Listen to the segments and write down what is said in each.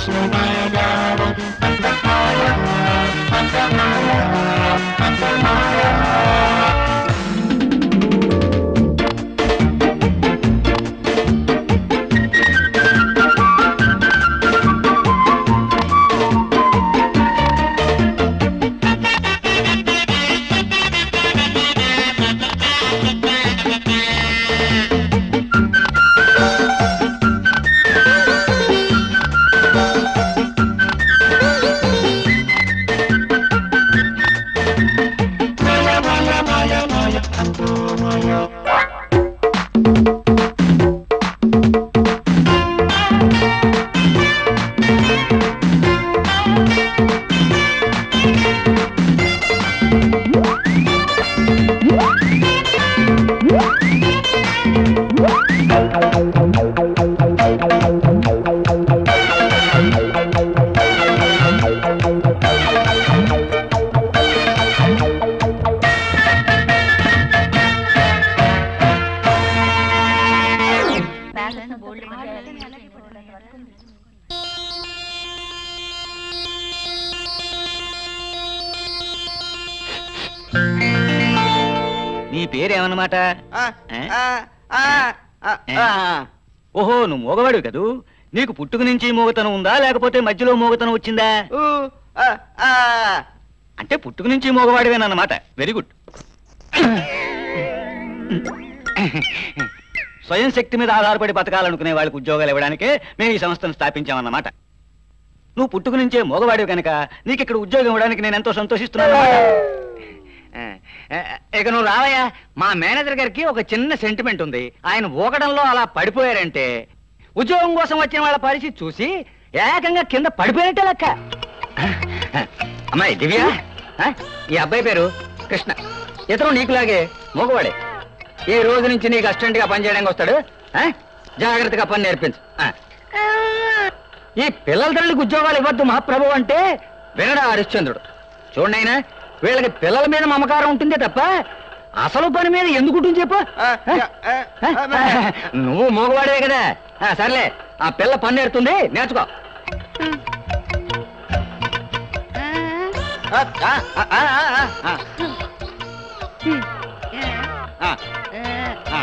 నీ పేరేమన్నమాట ఆ, ఏ? ఆ, ఆ, ఆ, ఏ? ఆ. ఓహో నువ్వు మోగవాడు కదూ నీకు పుట్టుక నుంచి మోగతనం ఉందా లేకపోతే మధ్యలో మోగతనం వచ్చిందా ఊ, ఆ, ఆ. అంటే పుట్టుక నుంచి మోగవాడివేనన్నమాట వెరీ గుడ్ స్వయం శక్తి మీద ఆధారపడి బతకాలనుకునే వాళ్ళకి ఉద్యోగాలు ఇవ్వడానికే మేము ఈ సంస్థను స్థాపించామన్నమాట నువ్వు పుట్టుక నుంచే మోగవాడివి కనుక నీకు ఇక్కడ ఉద్యోగం ఇవ్వడానికి నేను ఎంతో సంతోషిస్తున్నాను ఆ, ఆ, ఇక నువ్వు రావయ్యా మా మేనేజర్ గారికి ఒక చిన్న సెంటిమెంట్ ఉంది ఆయన ఊగడంలో అలా పడిపోయారంటే ఉద్యోగం కోసం వచ్చిన వాళ్ళ పరిస్థితి చూసి ఏకంగా కింద పడిపోయినట్టే లెక్క అమ్మాయి దివ్య ఆ, ఈ అబ్బాయి పేరు కృష్ణ ఇతను నీకులాగే మగవాడే ఈ రోజు నుంచి నీకు అసిస్టెంట్ గా పనిచేయడానికి వస్తాడు ఆ? జాగ్రత్తగా పని నేర్పించు ఆ. ఈ పిల్లల తల్లికి ఉద్యోగాలు ఇవ్వద్దు మహాప్రభు అంటే వినడా హరిశ్చంద్రుడు చూడండి వీళ్ళకి పిల్లల మీద మమకారం ఉంటుందే తప్ప అసలు పని మీద ఎందుకు ఉంటుంది చెప్పు ఆ, యా, ఆ, ఆ, ఆ. నువ్వు మోగవాడే కదా ఆ, సర్లే ఆ పిల్ల పని నేర్తుంది నేర్చుకో ఆ, ఆ, ఆ, ఆ, ఆ, ఆ. ఆ, ఆ.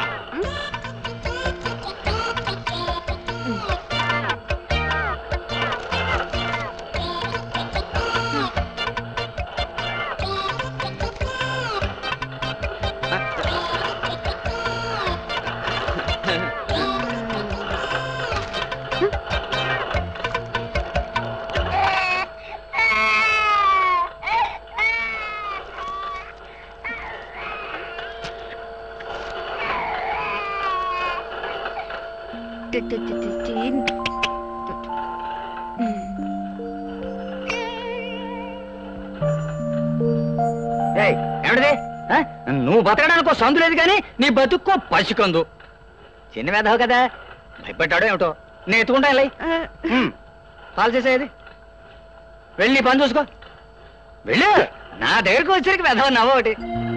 ఏయ్, ఏమిటిది ఆ? నువ్వు బతకడానికి ఓ సందు లేదు కానీ నీ బతుక్కో పసికందు చిన్న వేధవు కదా భయపడ్డాడో ఏమిటో నేను ఎత్తుకుంటా వెళ్ళి పాలు చేసేది వెళ్ళి నీ పని చూసుకో వెళ్ళు నా దగ్గరకు వచ్చరికి వెధవ నవ్వ ఒకటి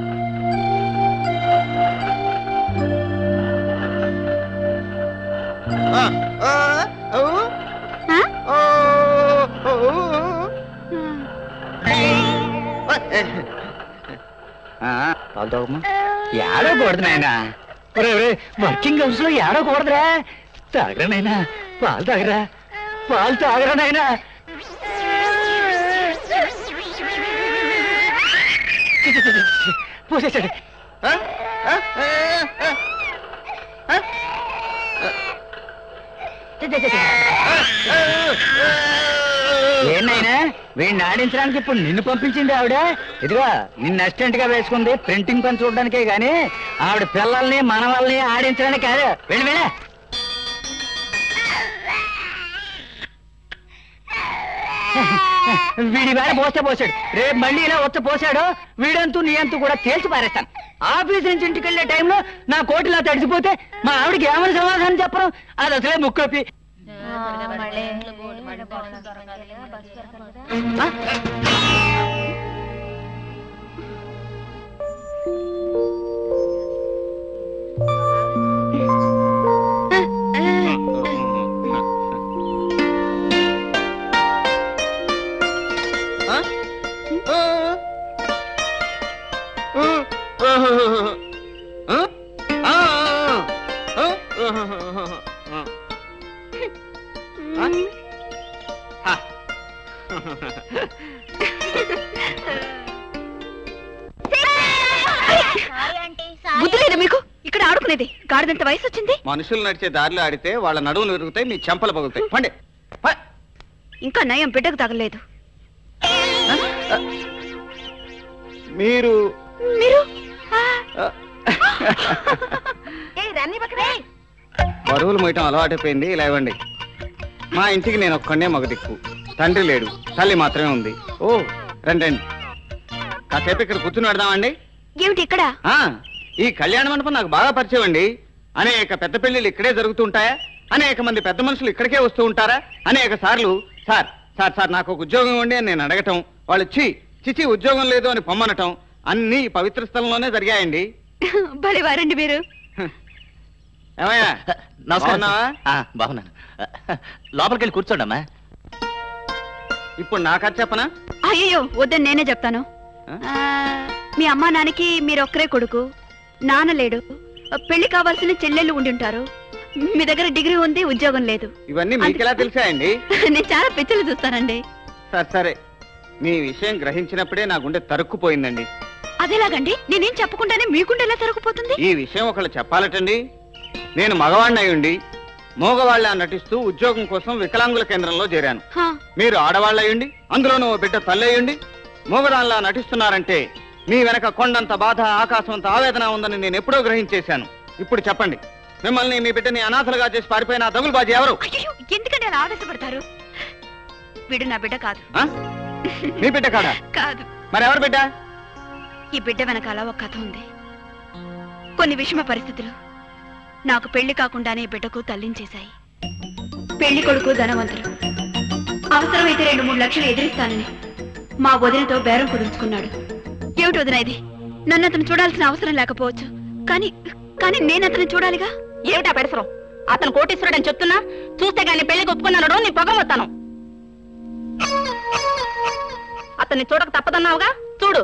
ఆ, ఆ, ఊ, ఆ? ఓ, ఓ, ఊ, ఊ. ఆ, ఏ, ఆ, పాలు తాగమ్మా ఏడకూడదు నాయన వర్కింగ్ హౌస్ లో ఏడకూడదురా తాగరా నాయనా పాలు తాగరా పాలు తాగరా నాయనా పోసేసాడు ఆ, ఆ, ఆ, ఆ, ఆ. ఏంటైనా వీడిని ఆడించడానికి ఇప్పుడు నిన్ను పంపించింది ఆవిడ ఇదిగో నిన్ను అసిస్టెంట్ గా వేసుకుంది ప్రింటింగ్ పని చూడడానికే గాని ఆవిడ పిల్లల్ని మనవల్ని ఆడించడానికి కాదు వెళ్ళి వెళ్ళ వీడి వేళ పోస్తే పోసాడు రేపు మళ్ళీ ఇలా వచ్చ పోసాడు వీడంతూ నీ అంతూ కూడా తేల్చి పారేస్తాను ఆఫీస్ నుంచి ఇంటికి వెళ్ళే టైంలో నా కోటిలా తడిసిపోతే మా ఆవిడకి ఏమని సమాధానం చెప్పరు అది అసలే ముక్కొప్పి ఆ? హ. బుద్ధి లేదా మీకు ఇక్కడ ఆడుకునేది గాడిదంత వయసు వచ్చింది మనుషులు నడిచే దారిలో ఆడితే వాళ్ళ నడువులు విరుగుతాయి మీ చెంపలు పగులుతాయి పండి ప- ఇంకా నయం బిడ్డకు తగలేదు మీరు మీరు ఆ, బరువులు మోయటం అలవాటైపోయింది ఇలా ఇవ్వండి మా ఇంటికి నేను ఒక్కడే మగ దిక్కు తండ్రి లేడు తల్లి మాత్రమే ఉంది ఓ రండి రండి కాసేపు ఇక్కడ కూర్చుని పెడదామండి ఏమిటి ఇక్కడ ఆ, ఈ కళ్యాణ మండపం నాకు బాగా పరిచయం అండి అనేక పెద్ద పెళ్లిళ్ళు ఇక్కడే జరుగుతుంటాయా అనేక మంది పెద్ద మనుషులు ఇక్కడికే వస్తూ ఉంటారా అనేక సార్లు సార్ సార్ సార్ నాకు ఒక ఉద్యోగం ఇవ్వండి అని నేను అడగటం వాళ్ళు చి చిచి ఉద్యోగం లేదు అని పొమ్మనటం అన్ని ఈ పవిత్ర స్థలంలోనే జరిగాయండి భలే వారండి మీరు ఏమయ్యా నమస్కారం బాగున్నావా? సార్. ఆ, బాగున్నాను లోపలికి వెళ్ళి కూర్చోండమ్మా ఇప్పుడు నాకది చెప్పనా అయ్యో వద్దని నేనే చెప్తాను ఆ? ఆ, మీ అమ్మా నాన్నకి మీరు ఒక్కరే కొడుకు నాన్న లేడు పెళ్లి కావాల్సిన చెల్లెళ్ళు ఉండి ఉంటారు మీ దగ్గర డిగ్రీ ఉంది ఉద్యోగం లేదు ఇవన్నీ మీకు ఎలా తెలిసాయండి నేను చాలా పిచ్చలు చూస్తానండి సరే సరే మీ విషయం గ్రహించినప్పుడే నా గుండె తరుక్కుపోయిందండి అదేలాగండి నేనేం చెప్పకుండానే మీకుండే ఎలా తరగపోతుంది ఈ విషయం ఒకళ్ళు చెప్పాలటండి నేను మగవాణ్ణి అయ్యుండి మోగవాళ్ళ నటిస్తూ ఉద్యోగం కోసం వికలాంగుల కేంద్రంలో చేరాను హా, మీరు ఆడవాళ్ళ అయ్యుండి అందులోనూ ఓ బిడ్డ తల్లి అయ్యుండి మోగదానిలా నటిస్తున్నారంటే మీ వెనక కొండంత బాధ ఆకాశమంత ఆవేదన ఉందని నేను ఎప్పుడో గ్రహించేశాను ఇప్పుడు చెప్పండి మిమ్మల్ని మీ బిడ్డని అనాథలుగా చేసి పారిపోయిన ఆ దగులుబాజీ ఎవరు అయ్యయ్యో, ఎందుకంటే అలా ఆవేశపడతారు వీడు నా బిడ్డ కాదు ఆ? మీ బిడ్డ కాదా కాదు మరి ఎవరు బిడ్డ ఈ బిడ్డ వెనకాల ఒక కథ ఉంది కొన్ని విషమ పరిస్థితులు నాకు పెళ్లి కాకుండానే ఈ బిడ్డకు తల్లించేశాయి పెళ్లి కొడుకు ధనవంతులు అవసరమైతే రెండు మూడు లక్షలు ఎదిరిస్తానని మా వదినతో బేరం కుదుర్చుకున్నాడు ఏమిటి వదిన ఇది నన్ను అతను చూడాల్సిన అవసరం లేకపోవచ్చు కానీ కానీ నేను అతను చూడాలిగా ఏమిటా పెడసరం అతను కోటీశ్వరుడు అని చెప్తున్నా చూస్తే గాని పెళ్లికి ఒప్పుకున్నాడు నీ పొగ మొత్తాను అతన్ని చూడక తప్పదన్నావుగా చూడు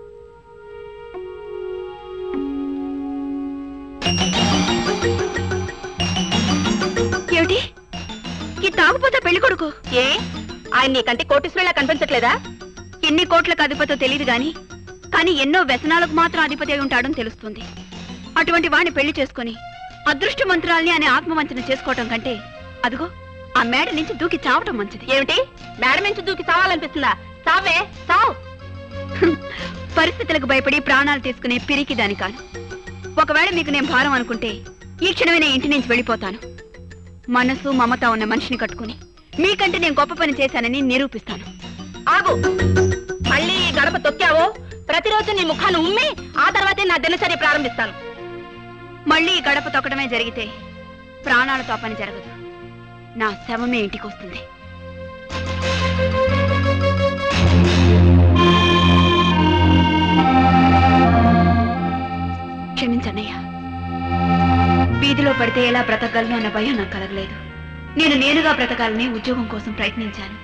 ఏమిటి ఈ తాగుపోతా పెళ్లి కొడుకు ఏ ఆయన నీకంటే కోటీశ్వరులా కనిపించట్లేదా ఎన్ని కోట్లకు అధిపతో తెలియదు గాని కానీ ఎన్నో వ్యసనాలకు మాత్రం అధిపతి అయి ఉంటాడని తెలుస్తుంది అటువంటి వాడిని పెళ్లి చేసుకుని అదృష్టవంతురాల్ని అనే ఆత్మవంచన చేసుకోవటం కంటే అదిగో ఆ మేడ నుంచి దూకి చావటం మంచిది ఏమిటి మేడ నుంచి దూకి చావాలనిపిస్తుందా చావే చావు పరిస్థితులకు భయపడి ప్రాణాలు తీసుకునే పిరికి దాని కాను ఒకవేళ మీకు నేను భారం అనుకుంటే ఈ క్షణమే నేను ఇంటి నుంచి వెళ్ళిపోతాను మనసు మమత ఉన్న మనిషిని కట్టుకుని మీకంటే నేను గొప్ప పని చేశానని నిరూపిస్తాను ఆగు మళ్ళీ ఈ గడప తొక్కావో ప్రతిరోజు నీ ముఖాన్ని ఉమ్మి ఆ తర్వాతే నా దినచర్య ప్రారంభిస్తాను మళ్ళీ ఈ గడప తొక్కడమే జరిగితే ప్రాణాలతో ఆ పని జరగదు నా శవమే ఇంటికి వస్తుంది క్షమించన్నయ్యా వీధిలో పడితే ఎలా బ్రతకగలను అన్న భయం నాకు కలగలేదు నేను నేనుగా బ్రతకాలని ఉద్యోగం కోసం ప్రయత్నించాను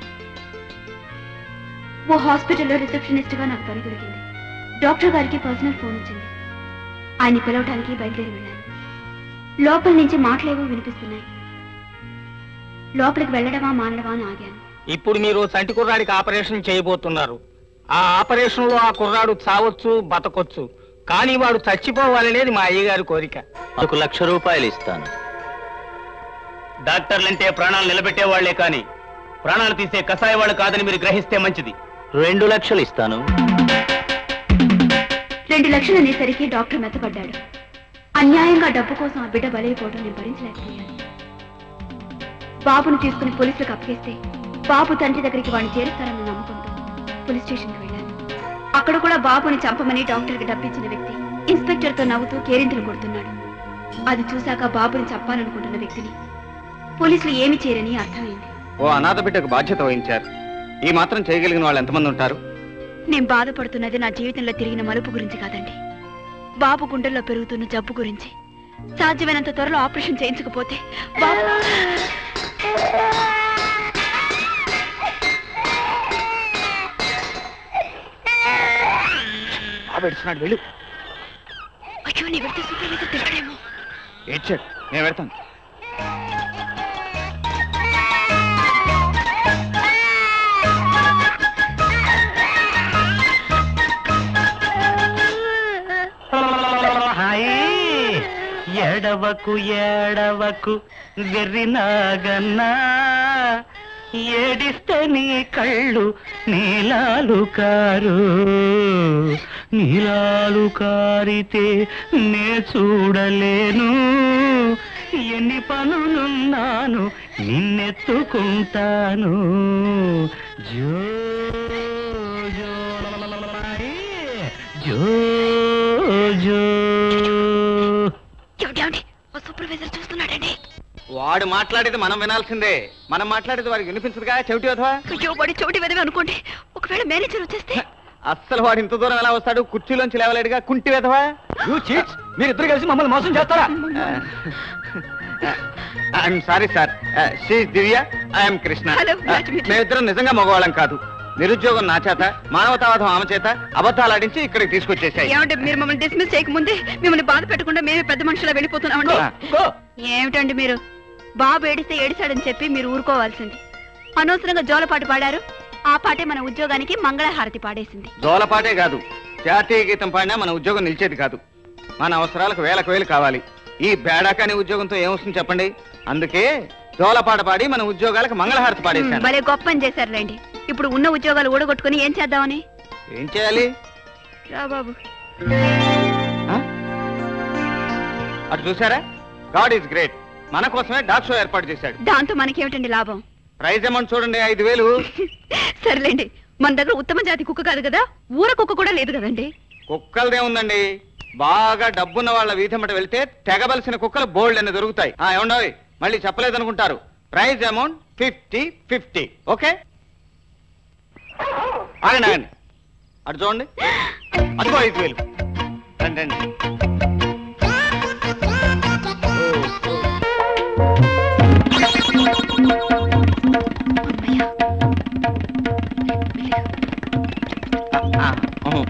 ఓ హాస్పిటల్లో రిసెప్షనిస్ట్ గా నాకు పని దొరికింది డాక్టర్ గారికి పర్సనల్ ఫోన్ వచ్చింది ఆయన్ని పిలవటానికి బయలుదేరి వెళ్ళాను లోపల నుంచి మాటలేవో వినిపిస్తున్నాయి లోపలికి వెళ్ళడమా మానడమా అని ఆగాను ఇప్పుడు మీరు సంటి కుర్రాడికి ఆపరేషన్ చేయబోతున్నారు ఆ ఆపరేషన్ లో ఆ కుర్రాడు చావచ్చు బతకొచ్చు కానీ వాడు చచ్చిపోవాలనేది మా అయ్యగారి కోరిక ఒక లక్ష రూపాయలు ఇస్తాను డాక్టర్లంటే ప్రాణాలు నిలబెట్టే వాళ్లే కానీ ప్రాణాలు తీసే కషాయ వాళ్ళు కాదని మీరు గ్రహిస్తే మంచిది రెండు లక్షలు ఇస్తాను రెండు లక్షలు అనేసరికి డాక్టర్ మెత్తపడ్డాడు అన్యాయంగా డబ్బు కోసం ఆ బిడ్డ బలైపోవడం నేను భరించలేకపోయాను బాబును తీసుకుని పోలీసులకు అప్పగిస్తే బాబు తండ్రి దగ్గరికి వాడిని చేరుస్తారన్న నమ్మకంతో పోలీస్ స్టేషన్కి వెళ్ళాను అక్కడ కూడా బాబుని చంపమని డాక్టర్కి డబ్బిచ్చిన వ్యక్తి ఇన్స్పెక్టర్తో నవ్వుతూ కేరింతలు కొడుతున్నాడు అది చూశాక బాబుని చంపాలనుకుంటున్న వ్యక్తిని పోలీసులు ఏమి చేయరని అర్థమైంది ఓ అనాథ బిడ్డకు బాధ్యత వహించారు ఈ మాత్రం చేయగలిగిన వాళ్ళు ఎంతమంది ఉంటారు నేను బాధపడుతున్నది నా జీవితంలో తిరిగిన మలుపు గురించి కాదండి బాబు గుండెల్లో పెరుగుతున్న జబ్బు గురించి సాధ్యమైనంత త్వరలో ఆపరేషన్ చేయించకపోతే బాబు పెడుతున్నాడు వెళ్ళు అయ్యో నీ వెళ్తే సూపర్వైజర్ తింటాడేమో ఏడ్చాడు నేను పెడతాను ఏడవకు ఏడవకు వెర్రినాగన్నా ఏడిస్తే నీ కళ్ళు నీలాలు కారు నీలాలు కారితే నే చూడలేను ఎన్ని పనులున్నాను నిన్నెత్తుకుంటాను జో జో జో జో ఏమిటి, ఏమిటి? ఓ సూపర్వైజర్ చూస్తున్నాడండి వాడు మాట్లాడేది మనం వినాల్సిందే మనం మాట్లాడేది వాడికి వినిపించదుగా చెవిటి వధవా అయ్యో వాడి చోటి వెదవి అనుకోండి ఒకవేళ మేనేజర్ వచ్చేస్తే అస్సలు వాడు ఇంత దూరం ఎలా వస్తాడు కుర్చీలోంచి లేవలేడుగా కుంటి వెధవా You cheats! మీరిద్దరు కలిసి మమ్మల్ని మోసం చేస్తారా I'm sorry sir she Divya I'm Krishna Hello, glad to meet you. మేమిద్దరం నిజంగా మగవాళ్ళం కాదు నిరుద్యోగం నా చేత మానవతావాదం ఆమె చేత అబద్ధాలు ఆడించి ఇక్కడికి తీసుకొచ్చేసాయి ఏమంటే మీరు మమ్మల్ని డిస్మిస్ చేయకముందే మిమ్మల్ని బాధ పెట్టకుండా మేమే పెద్ద మనుషులా వెళ్ళిపోతున్నామండి గో ఏమిటండి మీరు బాబు ఏడిస్తే ఏడిశాడని చెప్పి మీరు ఊరుకోవాల్సింది అనవసరంగా జోలపాటు పాడారు ఆ పాటే మన ఉద్యోగానికి మంగళహారతి పాడేసింది జోలపాటే కాదు జాతీయ గీతం పాడినా మన ఉద్యోగం నిలిచేది కాదు మన అవసరాలకు వేలకు వేలు కావాలి ఈ బేడాకాని ఉద్యోగంతో ఏమొస్తుంది చెప్పండి అందుకే జోలపాట పాడి మన ఉద్యోగాలకు మంగళహారతి పాడేశాను భలే గొప్ప పని చేశారులేండి ఇప్పుడు ఉన్న ఉద్యోగాలు ఊడగొట్టుకుని ఏం చేద్దామని ఏం చేయాలి రా బాబు ఆ? అటు చూసారా గాడ్ ఈజ్ గ్రేట్ మన కోసమే డాక్ షో ఏర్పాటు చేశాడు దాంతో మనకేమిటండి లాభం ప్రైజ్ అమౌంట్ చూడండి ఐదు వేలు సర్లేండి మన దగ్గర ఉత్తమ జాతి కుక్క కాదు కదా ఊర కుక్క కూడా లేదు కదండి కుక్కలదే ఉందండి బాగా డబ్బున్న వాళ్ళ వీధమ్మట వెళ్తే తెగబలిసిన కుక్కలు బోల్డ్ అని దొరుకుతాయి ఆ ఏమండవి మళ్ళీ చెప్పలేదనుకుంటారు prize amount fifty fifty okay ఆగండి ఆగండి అటు చూడండి అదిగో ఐదు వేలు రండి రండి ఆ, ఉహు.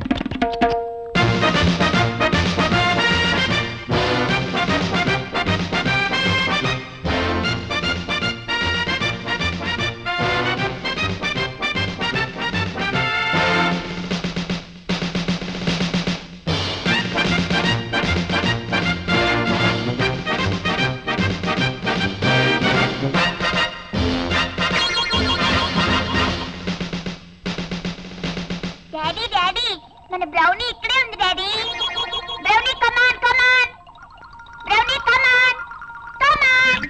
డాడీ డాడీ మన బ్రౌనీ ఇక్కడే ఉంది daddy brownie come on come on brownie come on come on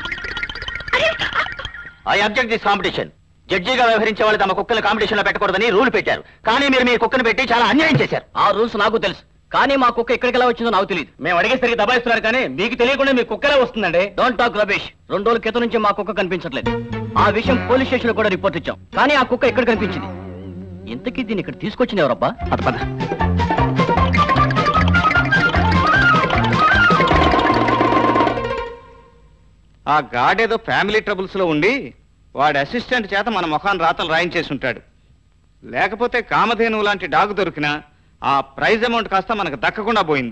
I object this competition జడ్జిగా వ్యవహరించే వాళ్ళు తమ కుక్కలు కాంపిటీషన్ లో పెట్టకూడదని రూల్ పెట్టారు కానీ మీరు మీ కుక్కను పెట్టి చాలా అన్యాయం చేశారు ఆ రూల్స్ నాకు తెలుసు కానీ మా కుక్క ఎక్కడికి ఎలా వచ్చిందో నాకు తెలియదు మేము అడిగేసరికి దబాయిస్తున్నారు కానీ మీకు తెలియకుండా మీ కుక్కలే వస్తుందండి డోంట్ టాక్ రబేష్ రెండు రోజుల క్రితం నుంచి మా కుక్క కనిపించట్లేదు ఆ విషయం పోలీస్ స్టేషన్ లో కూడా రిపోర్ట్ ఇచ్చాం కానీ ఆ కుక్క ఎక్కడ కనిపించింది ఇంతకీ దీన్ని ఇక్కడ తీసుకొచ్చింది ఎవరబ్బా పద పద ఆ గాడ్ ఏదో ఫ్యామిలీ ట్రబుల్స్ లో ఉండి వాడి అసిస్టెంట్ చేత మన ముఖాన్ని రాతలు రాయించేసి ఉంటాడు లేకపోతే కామధేనువు లాంటి డాగ్ దొరికినా ఆ ప్రైజ్ అమౌంట్ కాస్త మనకు దక్కకుండా పోయింది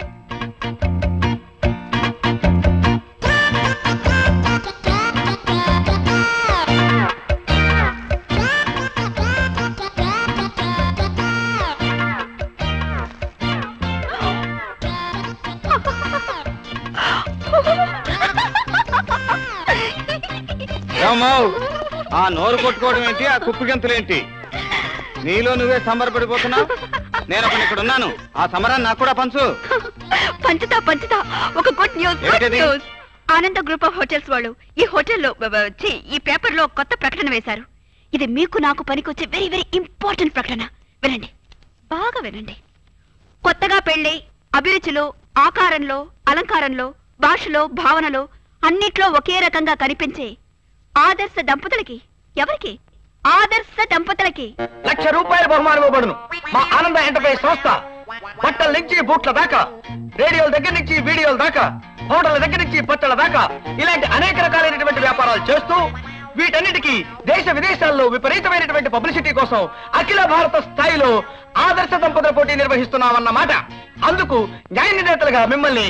ఏమన్నావ్? ఆ నోరు కొట్టుకోవడం ఏంటి ఆ కుప్పి గంతులేంటి నీలో నువ్వే సంబరపడిపోతున్నావు నేను ఒకని ఇక్కడ ఉన్నాను ఆ సమరాన్ని నాకు కూడా పంచు పంచుతా పంచుతా ఒక గుడ్ న్యూస్ గుడ్ ఏంటది? News Ananda group of hotels వాళ్ళు ఈ హోటల్లో బ- బ- ఛీ, ఈ పేపర్ లో కొత్త ప్రకటన వేశారు ఇది మీకు నాకు పనికొచ్చే వెరీ వెరీ ఇంపార్టెంట్ ప్రకటన వినండి బాగా వినండి కొత్తగా పెళ్ళై అభిరుచిలో ఆకారంలో అలంకారంలో భాషలో భావనలో అన్నిట్లో ఒకే రకంగా కనిపించే ఆదర్శ దంపతులకి ఎవరికి ఆదర్శ దంపతులకి లక్ష రూపాయల బహుమానం ఇవ్వబడును మా ఆనంద ఎంటర్ప్రైజ్ సంస్థ బట్టల నుంచి బూట్ల దాకా రేడియోల దగ్గర నుంచి వీడియోల దాకా హోటళ్ల దగ్గర నుంచి పచ్చళ్ళ దాకా ఇలాంటి అనేక రకాలైనటువంటి వ్యాపారాలు చేస్తూ వీటన్నిటికీ దేశ విదేశాల్లో విపరీతమైనటువంటి పబ్లిసిటీ కోసం అఖిల భారత స్థాయిలో ఆదర్శ దంపతుల పోటీ నిర్వహిస్తున్నామన్నమాట అందుకు న్యాయ నిర్ణేతలుగా మిమ్మల్ని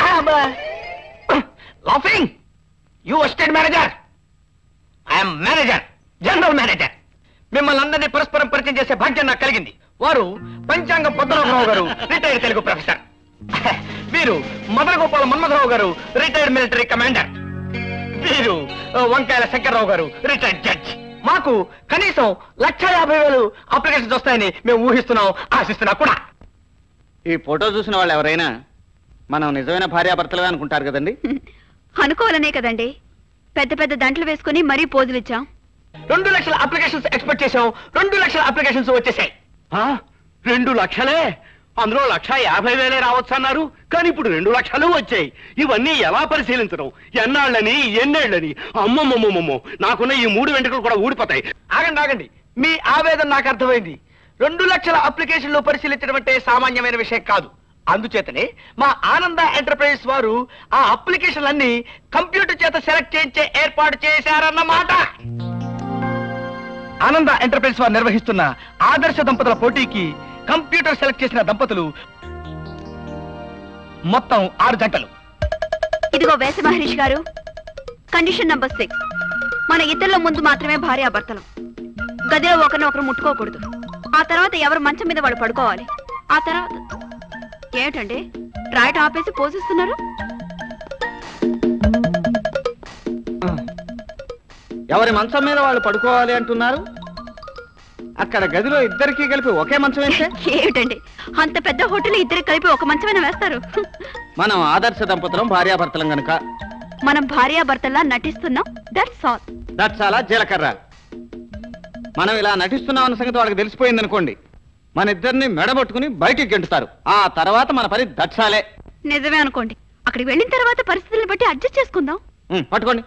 laughing you assistant manager I'm manager general manager మిమ్మల్ని అందరినీ పరస్పరం పరిచయం చేసే భాగ్యం నాకు కలిగింది వారు పంచాంగం పొద్దురావు గారు రిటైర్డ్ తెలుగు ప్రొఫెసర్ వీరు మదన గోపాల మన్మథరావు గారు రిటైర్డ్ మిలిటరీ కమాండర్ వీరు ఆ, వంకాయల శంకర్రావు గారు రిటైర్డ్ జడ్జ్ మాకు కనీసం లక్ష యాభై వేలు అప్లికేషన్స్ వస్తాయని మేము ఊహిస్తున్నాం ఆశిస్తున్నా కూడా ఈ ఫోటో చూసిన వాళ్ళు ఎవరైనా మనం నిజమైన భార్యాభర్తలే అనుకుంటారు కదండి అనుకోవాలనే కదండి పెద్ద పెద్ద దంటలు వేసుకుని మరీ పోజులు ఇచ్చాం రెండు లక్షల అప్లికేషన్స్ ఎక్స్పెక్ట్ చేసాం రెండు లక్షల అప్లికేషన్స్ వచ్చేసాయి రెండు లక్షలే అందులో లక్ష యాభై వేలే రావచ్చు అన్నారు కానీ ఇప్పుడు రెండు లక్షలు వచ్చాయి ఇవన్నీ ఎలా పరిశీలించడం ఎన్నాళ్ళని ఎన్నేళ్ళని అమ్మమ్మమ్మమ్మో నాకున్న ఈ మూడు వెంట్రుకలు కూడా ఊడిపోతాయి ఆగండి ఆగండి మీ ఆవేదన నాకు అర్థమైంది రెండు లక్షల అప్లికేషన్లు పరిశీలించడం అంటే సామాన్యమైన విషయం కాదు అందుచేతనే మా ఆనంద ఎంటర్ప్రైజెస్ వారు ఆ అప్లికేషన్లన్నీ కంప్యూటర్ చేత సెలెక్ట్ చేయించే ఏర్పాటు చేశారన్నమాట ఆనంద ఎంటర్ప్రైజెస్ వారు నిర్వహిస్తున్న ఆదర్శ దంపతుల పోటీకి కంప్యూటర్ సెలెక్ట్ చేసిన దంపతులు మొత్తం ఆరు జంటలు ఇదిగో వేస మహర్షి గారు కండిషన్ నంబర్ సిక్స్ మన ఇద్దరిలో ముందు మాత్రమే భార్యాభర్తలు గదిలో ఒకరిని ఒకరు ముట్టుకోకూడదు ఆ తర్వాత ఎవరు మంచం మీద వాడు పడుకోవాలి ఆ తర్వాత ఏమిటండి రాయట ఆపేసి పోషిస్తున్నారు ఎవరి మంచం మీద వాళ్ళు పడుకోవాలి అంటున్నారు అక్కడ గదిలో ఇద్దరికి కలిపి ఒకే మంచం వేస్తే ఏమిటండి అంత పెద్ద హోటల్ ఇద్దరు కలిపి ఒక మంచమైనా వేస్తారు మనం ఆదర్శ దంపతులం భార్యాభర్తలం గనుక మనం భార్యాభర్తల్లా నటిస్తున్నాం దట్స్ ఆల్ దట్సాలా జీలకర్ర మనం ఇలా నటిస్తున్నాం అన్న సంగతి వాళ్ళకి తెలిసిపోయింది అనుకోండి మన ఇద్దరిని మెడబట్టుకుని బయటికి గెంటుతారు ఆ తర్వాత మన పని దట్సాలే నిజమే అనుకోండి అక్కడికి వెళ్ళిన తర్వాత పరిస్థితులను బట్టి అడ్జస్ట్ చేసుకుందాం ఉమ్, పట్టుకోండి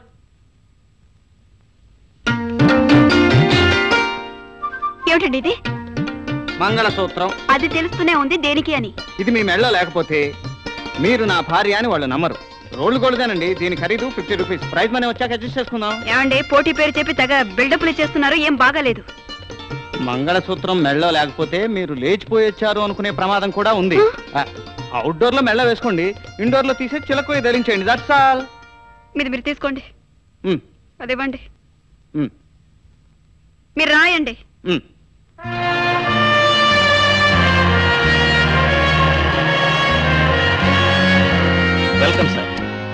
ఏమిటండి ఇది మంగళసూత్రం అది తెలుస్తూనే ఉంది దేనికి అని ఇది మీ మెడలో లేకపోతే మీరు నా భార్య అని వాళ్ళు నమ్మరు రోడ్లు గోల్దేనండి దీని ఖరీదు ఫిఫ్టీ రూపీస్ ప్రైజ్ మనీ వచ్చాక అడ్జస్ట్ చేసుకుందాం ఏమండి పోటీ పేరు చెప్పి తెగ బిల్డప్లు చేస్తున్నారు ఏం బాగాలేదు మంగళసూత్రం మెడలో లేకపోతే మీరు లేచిపోయొచ్చారు అనుకునే ప్రమాదం కూడా ఉంది అవుట్డోర్ లో మెళ్ళ వేసుకోండి ఇండోర్ లో తీసి చిలక ధరించండి దట్స్ ఆల్ మీరు మీరు తీసుకోండి అదివ్వండి ఉమ్, మీరు రాయండి ఉమ్. వెల్కమ్ సార్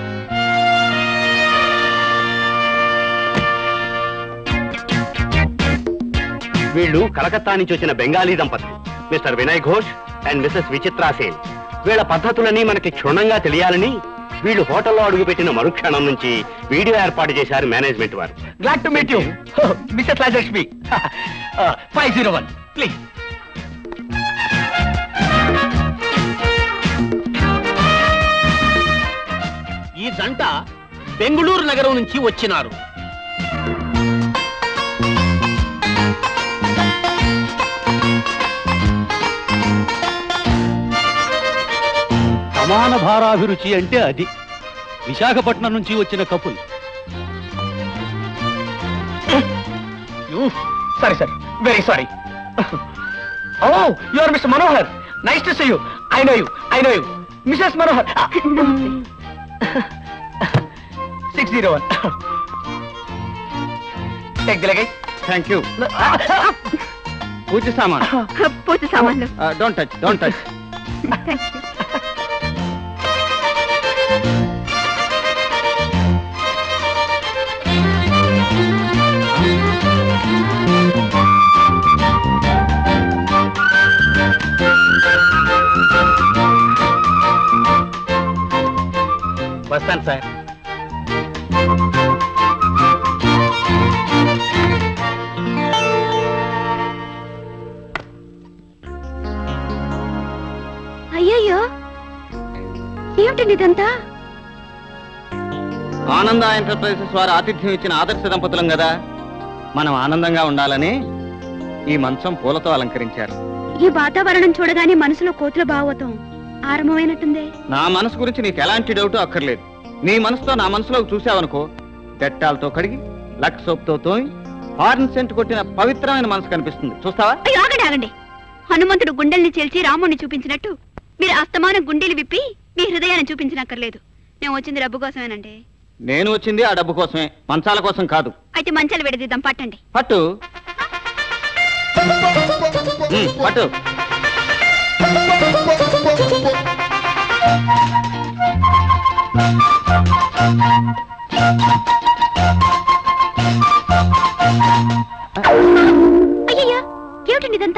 వీళ్ళు కలకత్తా నుంచి వచ్చిన బెంగాలీ దంపతులు Mr Vinay Ghosh and Mrs Vichitra Sen వీళ్ళ పద్ధతులని మనకి క్షుణ్ణంగా తెలియాలని వీళ్ళు హోటల్లో అడుగుపెట్టిన మరుక్షణం నుంచి వీడియో ఏర్పాటు చేశారు మేనేజ్మెంట్ వారు glad to meet you Mr Rajalakshmi five zero one please ఈ జంట బెంగుళూరు నగరం నుంచి వచ్చినారు సమాన భారాభిరుచి అంటే అది విశాఖపట్నం నుంచి వచ్చిన couple sorry sir very sorry oh you are Mr Manohar nice to see you I know you I know you Mrs Manohar six zero one take the luggage thank you puja సామాన్ పూజ సామాన్లు don't touch don't touch thank you వస్తాను sir అయ్యయ్యో ఏమిటండి ఇదంతా ఆనంద enterprises వారు ఆతిథ్యం ఇచ్చిన ఆదర్శ దంపతులం కదా మనం ఆనందంగా ఉండాలని ఈ మంచం పూలతో అలంకరించారు ఈ వాతావరణం చూడగానే మనసులో కోతుల భావతం ఆరంభమైనట్టుందే నా మనసు గురించి నీకు ఎలాంటి డౌట్ అక్కర్లేదు నీ మనసుతో నా మనసులోకి చూసావనుకో డెట్టాలతో కడిగి లక్ సోప్తో తోమి హార్న్ సెంట్ కొట్టిన పవిత్రమైన మనసు కనిపిస్తుంది చూస్తావా అయ్యో ఆగండి ఆగండి హనుమంతుడు గుండెల్ని చీల్చి రాముణ్ణి చూపించినట్టు మీరు అస్తమానం గుండెలు విప్పి మీ హృదయాన్ని చూపించనక్కర్లేదు నేను వచ్చింది డబ్బు కోసమేనండి నేను వచ్చింది ఆ డబ్బు కోసమే మంచాల కోసం కాదు అయితే మంచాలు విడదీద్దాం పట్టండి పట్టు ఉమ్, పట్టు అయ్యయ్యా ఏమిటండి ఇదంతా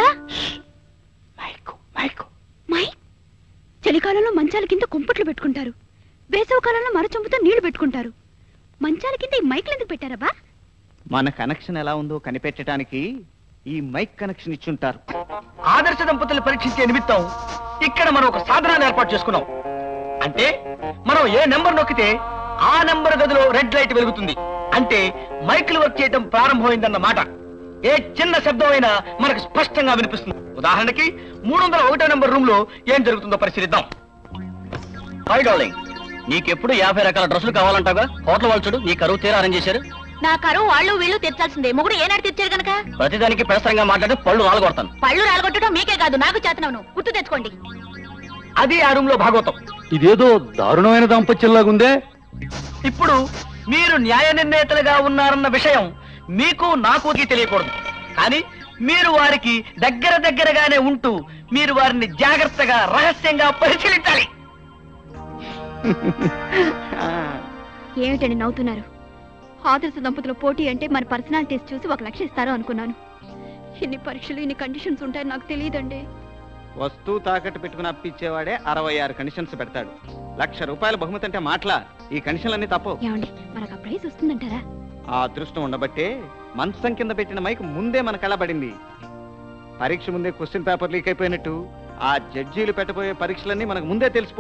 మై చలికాలంలో మంచాల కింద కుంపట్లు పెట్టుకుంటారు వేసవ కాలంలో మరచొంపుతో నీళ్లు పెట్టుకుంటారు మంచాల కింద ఈ మైకులు ఎందుకు పెట్టారబ్బా మన కనెక్షన్ ఎలా ఉందో కనిపెట్టడానికి ఈ మైక్ కనెక్షన్ ఇచ్చుంటారు ఆదర్శ దంపతులు పరీక్షించే నిమిత్తం ఇక్కడ మనం ఒక సాధనాన్ని ఏర్పాటు చేసుకున్నాం అంటే మనం ఏ నెంబర్ నొక్కితే ఆ నెంబర్ గదిలో రెడ్ లైట్ వెలుగుతుంది అంటే మైకులు వర్క్ చేయడం ప్రారంభమైందన్న మాట ఏ చిన్న శబ్దం అయినా మనకు స్పష్టంగా వినిపిస్తుంది ఉదాహరణకి మూడు వందల ఒకటో నెంబర్ రూమ్ లో ఏం జరుగుతుందో పరిశీలిద్దాం హై డార్లింగ్ నీకెప్పుడు యాభై రకాల డ్రెస్సులు కావాలంటాగా హోటల్ వాళ్ళు చూడు నీ కరువు తీరా అరేంజ్ చేశారు నా కరువు వాళ్ళు వీళ్ళు తీర్చాల్సిందే మొగుడు ఏనాడు తీర్చారు కనుక ప్రతిదానికి పెడసరంగా మాట్లాడితే పళ్ళు రాలగొడతాను పళ్ళు రాలగొట్టడం మీకే కాదు నాకు చేతనవును గుర్తు తెచ్చుకోండి అది ఆ రూమ్ లో భాగవతం ఇదేదో దారుణమైన దాంపత్యంలాగుందే ఇప్పుడు మీరు న్యాయ నిర్ణేతలుగా ఉన్నారన్న విషయం మీకు నాకు తెలియకూడదు కానీ మీరు వారికి దగ్గర దగ్గరగానే ఉంటూ మీరు వారిని జాగ్రత్తగా రహస్యంగా పరిశీలించాలి ఏమిటండి నవ్వుతున్నారు ఆదర్శ దంపతుల పోటీ అంటే మన పర్సనాలిటీస్ చూసి ఒక లక్ష ఇస్తారు అనుకున్నాను ఇన్ని పరీక్షలు ఇన్ని కండిషన్స్ ఉంటాయని నాకు తెలియదండి వస్తువు తాకట్టు పెట్టుకుని అప్పిచ్చేవాడే అరవై ఆరు కండిషన్స్ పెడతాడు లక్ష రూపాయల బహుమతి అంటే మాటలా ఈ కండిషన్లన్నీ తప్పవు ఏమండి మనకు ఆ ప్రైజ్ వస్తుందంటారా ఆ అదృష్టం ఉండబట్టే మంచం కింద పెట్టిన మైక్ ముందే మన కలబడింది పరీక్ష ముందే క్వశ్చన్ పేపర్ లీక్ అయిపోయినట్టు ఆ జడ్జీలు పెట్టబోయే పరీక్షలన్నీ మనకు ముందే తెలిసిపో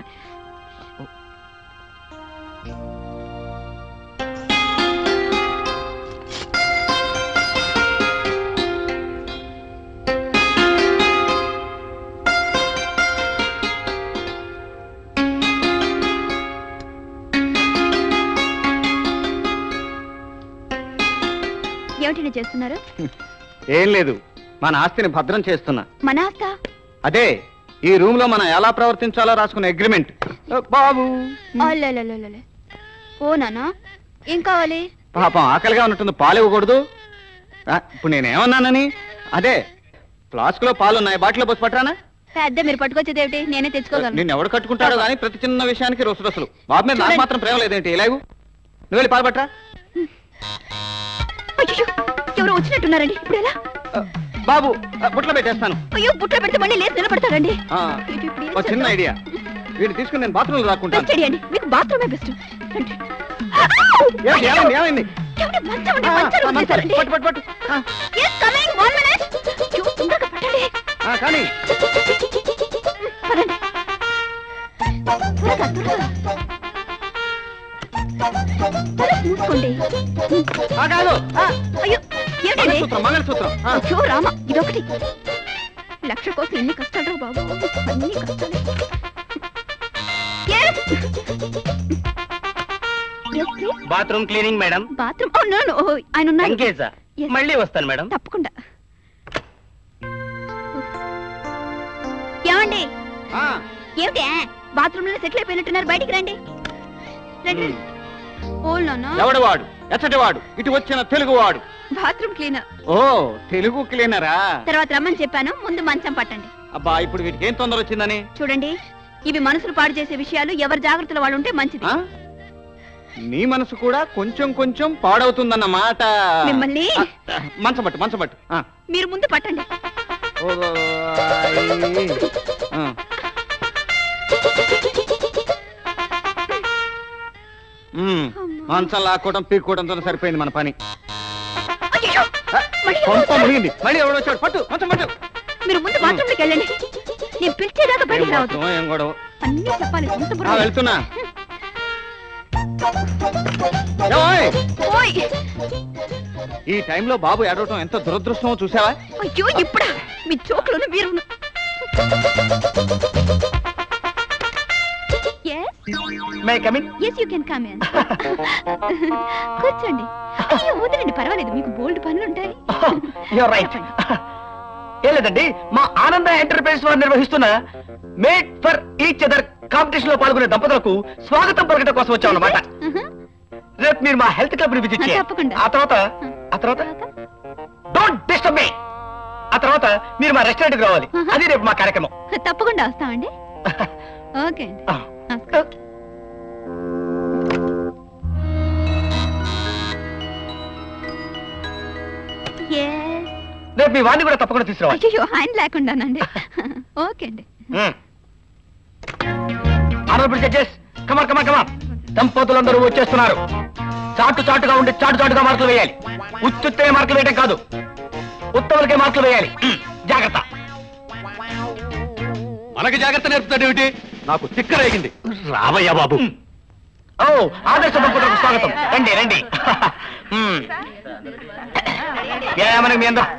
ఏమిటండి చేస్తున్నారు ఏం లేదు మన ఆస్తిని భద్రం చేస్తున్నా మన ఆస్త అదే ఈ రూమ్ లో మనం ఎలా ప్రవర్తించాలో రాసుకున్న అగ్రిమెంట్ బాబు అల్లెలెలెలెలె. ఓ నానా ఏం కావాలి పాపం ఆకలిగా ఉన్నట్టుంది పాలు ఇవ్వకూడదు ఆ, ఇప్పుడు నేనేమన్నానని అదే ఫ్లాస్క్ లో పాలు ఉన్నాయి బాటిలో పోసి పట్టరానా పెద్ద మీరు పట్టుకొచ్చేది ఏమిటి నేనే తెచ్చుకోగలను నిన్ను ఎవడు కట్టుకుంటాడో కానీ ప్రతి చిన్న విషయానికి రొసు రొసులు బాబు మీద నాకు చూడండి. మాత్రం ప్రేమ లేదేంటి ఇలాగు నువ్వు వెళ్ళి పాలు పట్టరా అయ్యో ఎవరో వచ్చినట్టున్నారండి ఇప్పుడు ఎలా ఆ, బాబు ఆ, బుట్టలో పెట్టేస్తాను అయ్యో బుట్లో పెడితే మళ్ళీ లేచి నిలబడతారండి ఆ, ఇది ఇప్పుడు ఏం ఓ చిన్న చేద్దాం? ఐడియా వీడిని తీసుకుని నేను బాత్రూంలో రాకుంటాను బెస్ట్ ఐడియా అండి మీకు బాత్రూమే బెస్ట్ రండి. ఏమైంది ఏమైంది ఏమైంది ఏమండి, మంచం అండి, ఆ, మంచాలు ఆ, మంచం. వదిలేశారండి. పట్టు పట్టు పట్టు ఆ, Yes, coming, one minute. అయ్యో, తొందరగా పట్టండి. ఆ, కానీ పదండి. త్వరగా, త్వరగా. తలుపు మూసుకోండి. ఆ, కాదు ఆ, అయ్యో ఏమిటండి మంగళసూత్రం మంగళసూత్రం ఆ, అయ్యో రామ ఇదొకటి లక్ష కోసం ఎన్ని కష్టాలు రా బాబు అన్ని కష్టాలే Yes. Yes, please. Bathroom cleaning madam bathroom oh no no ఆయన ఉన్నారు ఎంగేజా Yes. మళ్ళీ వస్తాను మేడం తప్పకుండా ఏమండి ఆ, ఏమిటి బాత్రూమ్ లో సెటిల్ అయిపోయినట్టున్నారు బయటికి రండి రండి ఓ నాన్న ఎవడు వాడు ఎచ్చటి వాడు ఇటు వచ్చిన తెలుగు వాడు బాత్రూమ్ క్లీనర్ ఓ తెలుగు క్లీనరా తర్వాత రమ్మని చెప్పాను ముందు మంచం పట్టండి అబ్బా ఇప్పుడు వీటికి ఏం తొందర వచ్చిందని చూడండి ఇవి మనసులు పాడు చేసే విషయాలు ఎవరి జాగ్రత్తలో వాళ్ళు ఉంటే మంచిది ఆ? నీ మనసు కూడా కొంచెం కొంచెం పాడవుతుందన్న మాట మిమ్మల్ని? ఆ, మంచం పట్టు మంచం పట్టు ఆ. మీరు ముందు పట్టండి ఓ, ఆయ్. ఆ. మ్మ్. మంచం లాక్కోవడం పీక్కోవడంతో సరిపోయింది మన పని అయ్యయ్యో! మళ్ళీ ఎవరు కొంప వస్తారు? మునిగింది మళ్ళీ ఎవడో వచ్చాడు పట్టు మంచం పట్టు మీరు ముందు బాత్రూమ్లోకి వెళ్ళండి నేను పిలిచేదాకా ఏం బయటికి రావద్దు బాత్రూమో, ఏం గొడవ అన్ని చెప్పాలి ఇంత ఆ, బుర్ర. వెళ్తున్నా ఏమోయ్? ఓయ్ ఈ టైంలో బాబు ఏడవటం ఎంత దురదృష్టమో చూసావా అయ్యో ఇప్పుడా మీ చోకులను మీరు may come in yes you can come కూర్చోండి అయ్యో వదిలేండి పర్వాలేదు మీకు బోల్డ్ పనులు ఉంటాయి యూర్ రైట్ ఏం లేదండి మా ఆనంద ఎంటర్ప్రైజ్ వారు నిర్వహిస్తున్న made for each other competition లో పాల్గొనే దంపతులకు స్వాగతం పలకడం కోసం వచ్చాం అన్నమాట రేపు మీరు మా హెల్త్ క్లబ్ ని విజిట్ చేయాలి తప్పకుండా. ఆ తర్వాత ఆ తర్వాత డోంట్ డిస్టర్బ్ మీ ఆ తర్వాత మీరు మా రెస్టారెంట్ కి రావాలి అది రేపు మా కార్యక్రమం తప్పకుండా వస్తామండి ఓకే అండి ఆ. నమస్కారం. Yes. రేపు మీ వాడిని కూడా తప్పకుండా తీసుకురావాలి అయ్యో ఆయన లేకుండానండి ఓకే అండి honourable judges come on come on come on దంపతులందరూ వచ్చేస్తున్నారు చాటు చాటుగా ఉండి చాటు చాటుగా మార్కులు వేయాలి ఉత్తుత్తే మార్కులు వేయడం కాదు ఉత్తములకే మార్కులు వేయాలి మ్, జాగ్రత్త మనకి జాగ్రత్త నేర్పుతాడు ఏమిటి నాకు తిక్కరేగింది రావయ్యా బాబు ఓ ఆదర్శ దంపతులకు స్వాగతం రండి రండి మ్. వ్యాయామానికి మీ అందరూ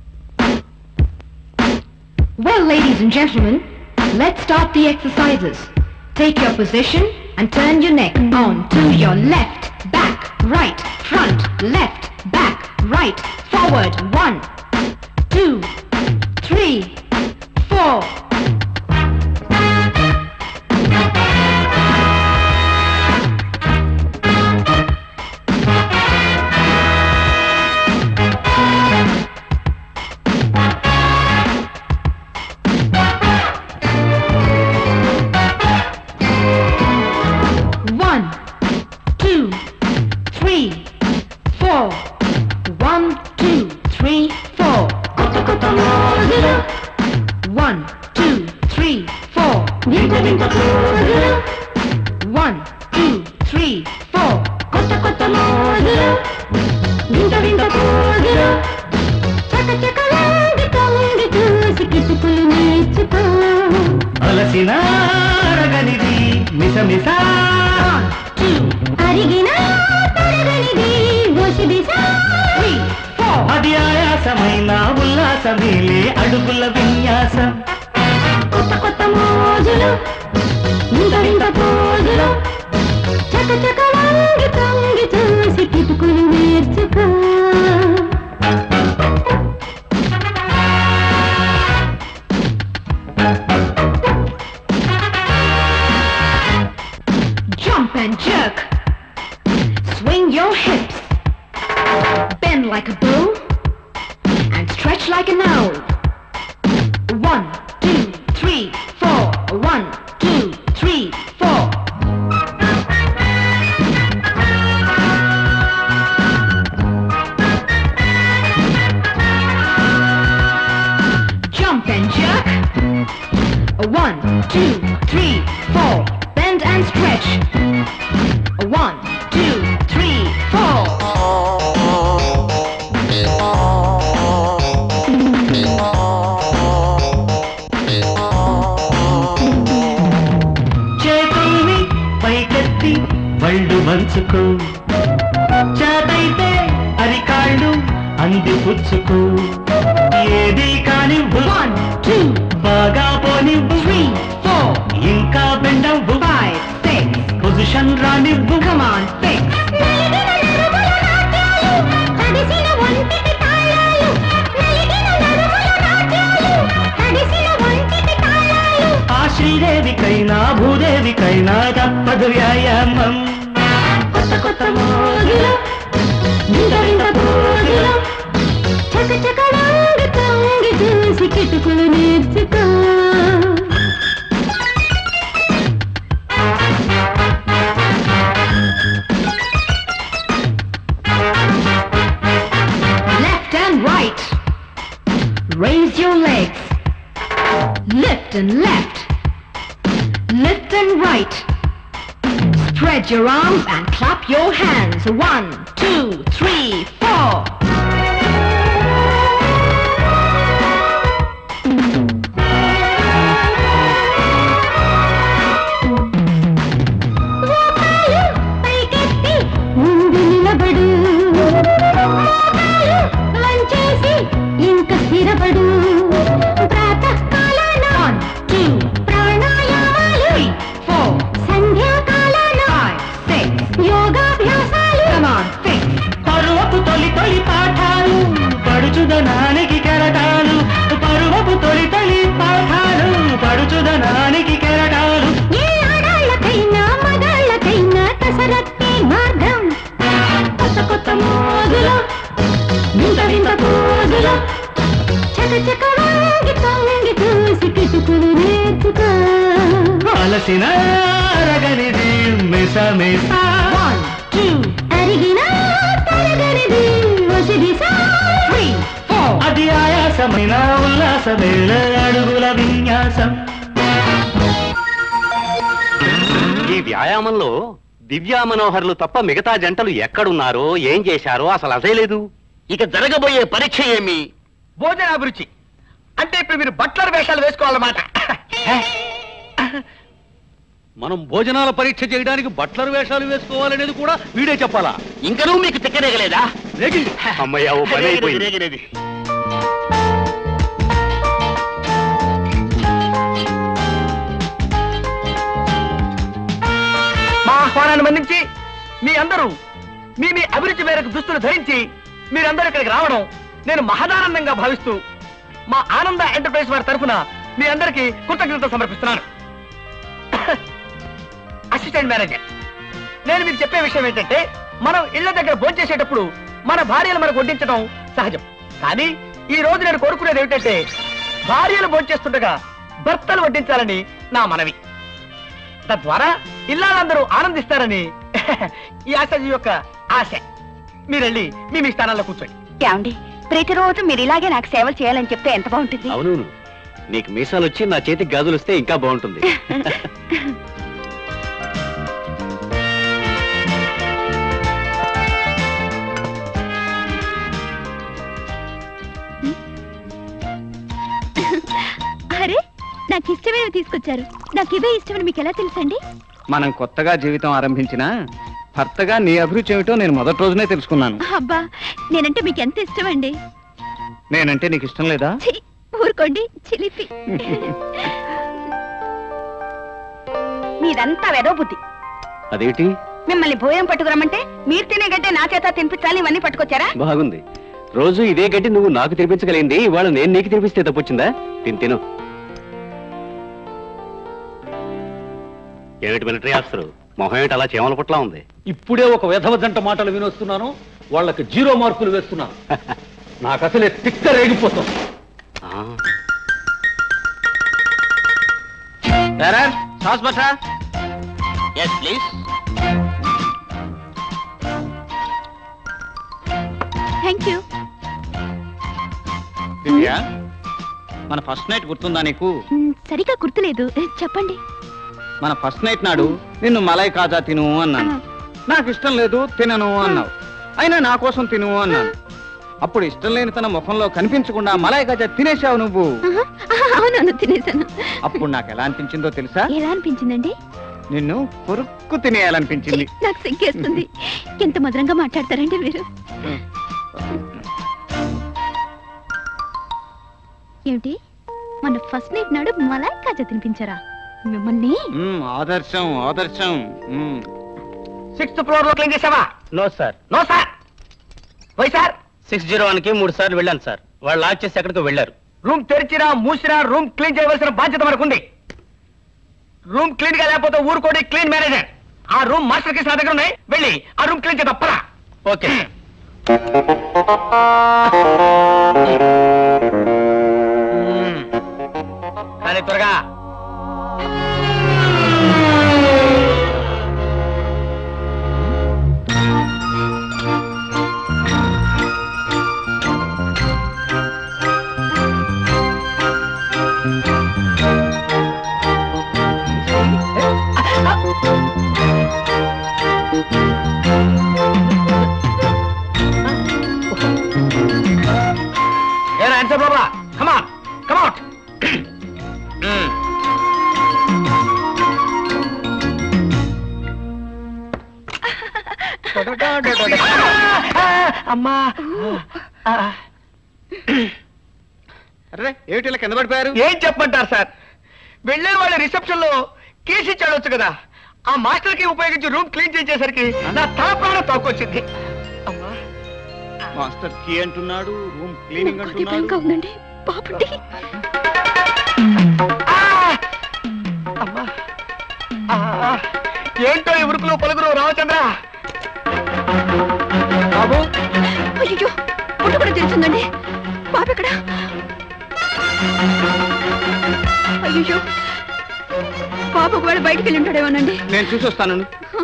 Well, ladies and gentlemen, let's start the exercises. Take your position and turn your neck on to your left, back, right, front, left, back, right, forward. One, two, three, four. One, two, three, four. One, two, three, four. One, two, three, four. One, two, three, four. అలసిన అరగనిది మిసమిస Three, four. అది ఆయాసమైన ఉల్లాసమేలే అడుగుల విన్యాసం కొత్త కొత్త మోజులు వింత వింత పోజులు చక చక వంగి తొంగి చూసి కిటుకులు నేర్చుకో Jump and jerk. Swing your hips. Bend like a bull and stretch like an owl. One, two, three, four. One, two, three, four. Jump and jerk. One, two, three, four. Bend and stretch. One, two, three, four. చేతుల్ని పైకెత్తి వళ్ళు మంచుకో చేతైతే అరికాళ్ళు అంది పుచ్చుకో ఏది కానివ్వు One, two, బాగా పోనివ్వు three, four, ఇంకా బెండవ్వు five, six. Position రానివ్వు Come on, six. ఆ శ్రీదేవికైనా భూదేవికైనా తప్పదు వ్యాయామం కొత్త కొత్త మోజులు వింత వింత పోజులు చక చక వంగి తొంగి చూసి కిటుకులు నేర్చుకో Left and right. Raise your legs. Lift and left. Lift and right. Spread your arms and clap your hands. One, two, three, four. పైకెత్తి ముందు నిలబడు వంచేసి ఇంక స్థిరపడు ప్రాతకాలాన వన్ టూ ప్రాణాయామాలు ఫోర్ సంధ్యాకాలాన ఫైవ్ సిక్స్ యోగాభ్యాసాలు కమాన్ సిక్స్ పరువపు తొలి తొలి పాఠాలు పడుచుదనానికి కెరటాలు పరువపు తొలి తొలి పాఠాలు పడుచుదనానికి కెరటాలు ఏ ఆడాళ్ళకైనా మగాళ్ళకైనా కసరత్తే మార్గం కొత్త కొత్త మోజులు వింత వింత పోజులు చక చక వంగి తొంగి చూసి కిటుకులు నేర్చుకో అలసిన అరగనిది మిస మిస అరిగిన తరగనిది వసిదిస త్రీ ఫోర్ అది ఆయాసమైన ఉల్లాసమేళ అడుగుల విన్యాసం ఈ వ్యాయామంలో దివ్యా మనోహర్లు తప్ప మిగతా జంటలు ఎక్కడున్నారో ఏం చేశారో అసలు అదే లేదు ఇక జరగబోయే పరీక్ష ఏమి భోజనాభిరుచి అంటే ఇప్పుడు మీరు బట్లర్ వేషాలు వేసుకోవాలన్నమాట మనం భోజనాల పరీక్ష చేయడానికి బట్లర్ వేషాలు వేసుకోవాలనేది కూడా వీడే చెప్పాలా ఇంకనూ మీకు తిక్కరేగలేదా రేగింది అమ్మయ్య ఓ పని అయిపోయింది రేగిరేది మా ఆహ్వానాన్ని మన్నించి మీ అందరూ మీ మీ అభిరుచి మేరకు దుస్తులు ధరించి మీరందరూ ఇక్కడికి రావడం నేను మహదానందంగా భావిస్తూ మా ఆనంద ఎంటర్ప్రైజ్ వారి తరఫున మీ అందరికీ కృతజ్ఞత సమర్పిస్తున్నాను అసిస్టెంట్ మేనేజర్ నేను మీకు చెప్పే విషయం ఏంటంటే మనం ఇళ్ల దగ్గర భోంచేసేటప్పుడు మన భార్యలు మనకు వడ్డించడం సహజం కానీ ఈ రోజు నేను కోరుకునేది ఏమిటంటే భార్యలు భోంచేస్తుండగా భర్తలు వడ్డించాలని నా మనవి తద్వారా ఇల్లాలందరూ ఆనందిస్తారని ఈ ఆశాజీ యొక్క ఆశ మీరెళ్ళి మీ మీ స్థానాల్లో కూర్చోండి ఏమండి ప్రతిరోజు మీరు ఇలాగే నాకు సేవలు చేయాలని చెప్తే ఎంత బాగుంటుంది అవును నీకు మీసాలు వచ్చి నా చేతికి గాజులు వస్తే ఇంకా బాగుంటుంది అరే నాకు ఇష్టమైనవి తీసుకొచ్చారు నాకు ఇవే ఇష్టమని మీకు ఎలా తెలుసండి మనం కొత్తగా జీవితం ఆరంభించినా భర్తగా నీ అభిరుచి ఏమిటో నేను మొదటి రోజునే తెలుసుకున్నాను అబ్బా నేనంటే మీకు ఎంత ఇష్టమండి నేనంటే నీకు ఇష్టం లేదా ఛీ, ఊరుకోండి చిలిపి మీదంతా వెదో బుద్ధి అదేంటి మిమ్మల్ని భోజనం పట్టుకురమ్మంటే మీరు తినే గడ్డే నా చేత తినిపించాలి ఇవన్నీ పట్టుకొచ్చారా బాగుంది రోజు ఇదే గడ్డి నువ్వు నాకు తినిపించగలిగింది ఇవాళ నేను నీకు తినిపిస్తే తప్పొచ్చిందా తిని తిను ఏమిటి మిలిటరీ ఆఫీసరు మొహం ఏమిటి అలా చీమల పుట్లా ఉంది ఇప్పుడే ఒక విధవ జంట మాటలు వినొస్తున్నాను వాళ్ళకి జీరో మార్కులు వేస్తున్నాను నాకు అసలే తిక్క రేగిపోతాం ఆ, సాస్ బసా yes please thank you Divya మన ఫస్ట్ నైట్ గుర్తుందా నీకు మ్, సరిగా గుర్తులేదు చెప్పండి మన ఫస్ట్ నైట్ నాడు నిన్ను మలై కాజా తిను అన్నాను నాకు ఇష్టం లేదు తినను అన్నావు అయినా నా కోసం తిను అన్నాను అప్పుడు ఇష్టం లేని తన ముఖంలో కనిపించకుండా మలై కాజా తినేశావు నువ్వు ఆహా, ఆహా, అవునవును తినేసాను అప్పుడు నాకు ఎలా అనిపించిందో తెలుసా ఎలా అనిపించిందండి నిన్ను కొరుక్కు ఛీ, తినేయాలనిపించింది నాకు సిగ్గేస్తుంది ఎంత మధురంగా మాట్లాడతారండి మీరు ఏమిటి మన ఫస్ట్ నైట్ నాడు మలాయ్ కాజా తినిపించారా మిమ్మల్ని మ్మ్, ఆదర్శం ఆదర్శం మ్మ్. సిక్స్త్ ఫ్లోర్ లో క్లీన్ చేసావా no sir no sir why sir six zero one కి మూడు సార్లు వెళ్ళాను సార్ వాళ్ళు లాక్ చేసి ఎక్కడికో వెళ్ళారు రూమ్ తెరిచినా మూసినా రూమ్ క్లీన్ చేయవలసిన బాధ్యత మనకుంది రూమ్ క్లీన్ గా లేకపోతే ఊరుకోడి క్లీన్ మేనేజర్ ఆ రూమ్ మాస్టర్ కేసు నా దగ్గర ఉన్నాయి వెళ్ళి ఆ రూమ్ క్లీన్ చేద్దాం పరా ఓకే కానీ త్వరగా ఏనా ఆన్సర్ బాబా కమా కమౌట్ అమ్మా అరే ఏమిటి ఇలా కింద పడిపోయారు ఏం చెప్పమంటారు సార్ వెళ్ళే వాళ్ళ రిసెప్షన్ లో కేసు ఇచ్చాడొచ్చు కదా ఆ మాస్టర్ కి ఉపయోగించి రూమ్ క్లీన్ చేసేసరికి నా తల ప్రాణం తోకొచ్చింది అమ్మా మాస్టర్ కీ అంటున్నాడు రూమ్ క్లీనింగ్ నాకు అది భయంగా అంటున్నాడు ఉందండి బాబుండి ఆ! అమ్మా ఆ! ఏంటో ఈ ఉరుకులు పలుకులు రామచంద్ర బాబు అయ్యో పుట్టు కూడా తెలిసిందండి బాబు ఎక్కడ అయ్యో పాప ఒకవేళ బయటికి వెళ్ళి ఉంటాడేమోనండి నేను చూసి వస్తాను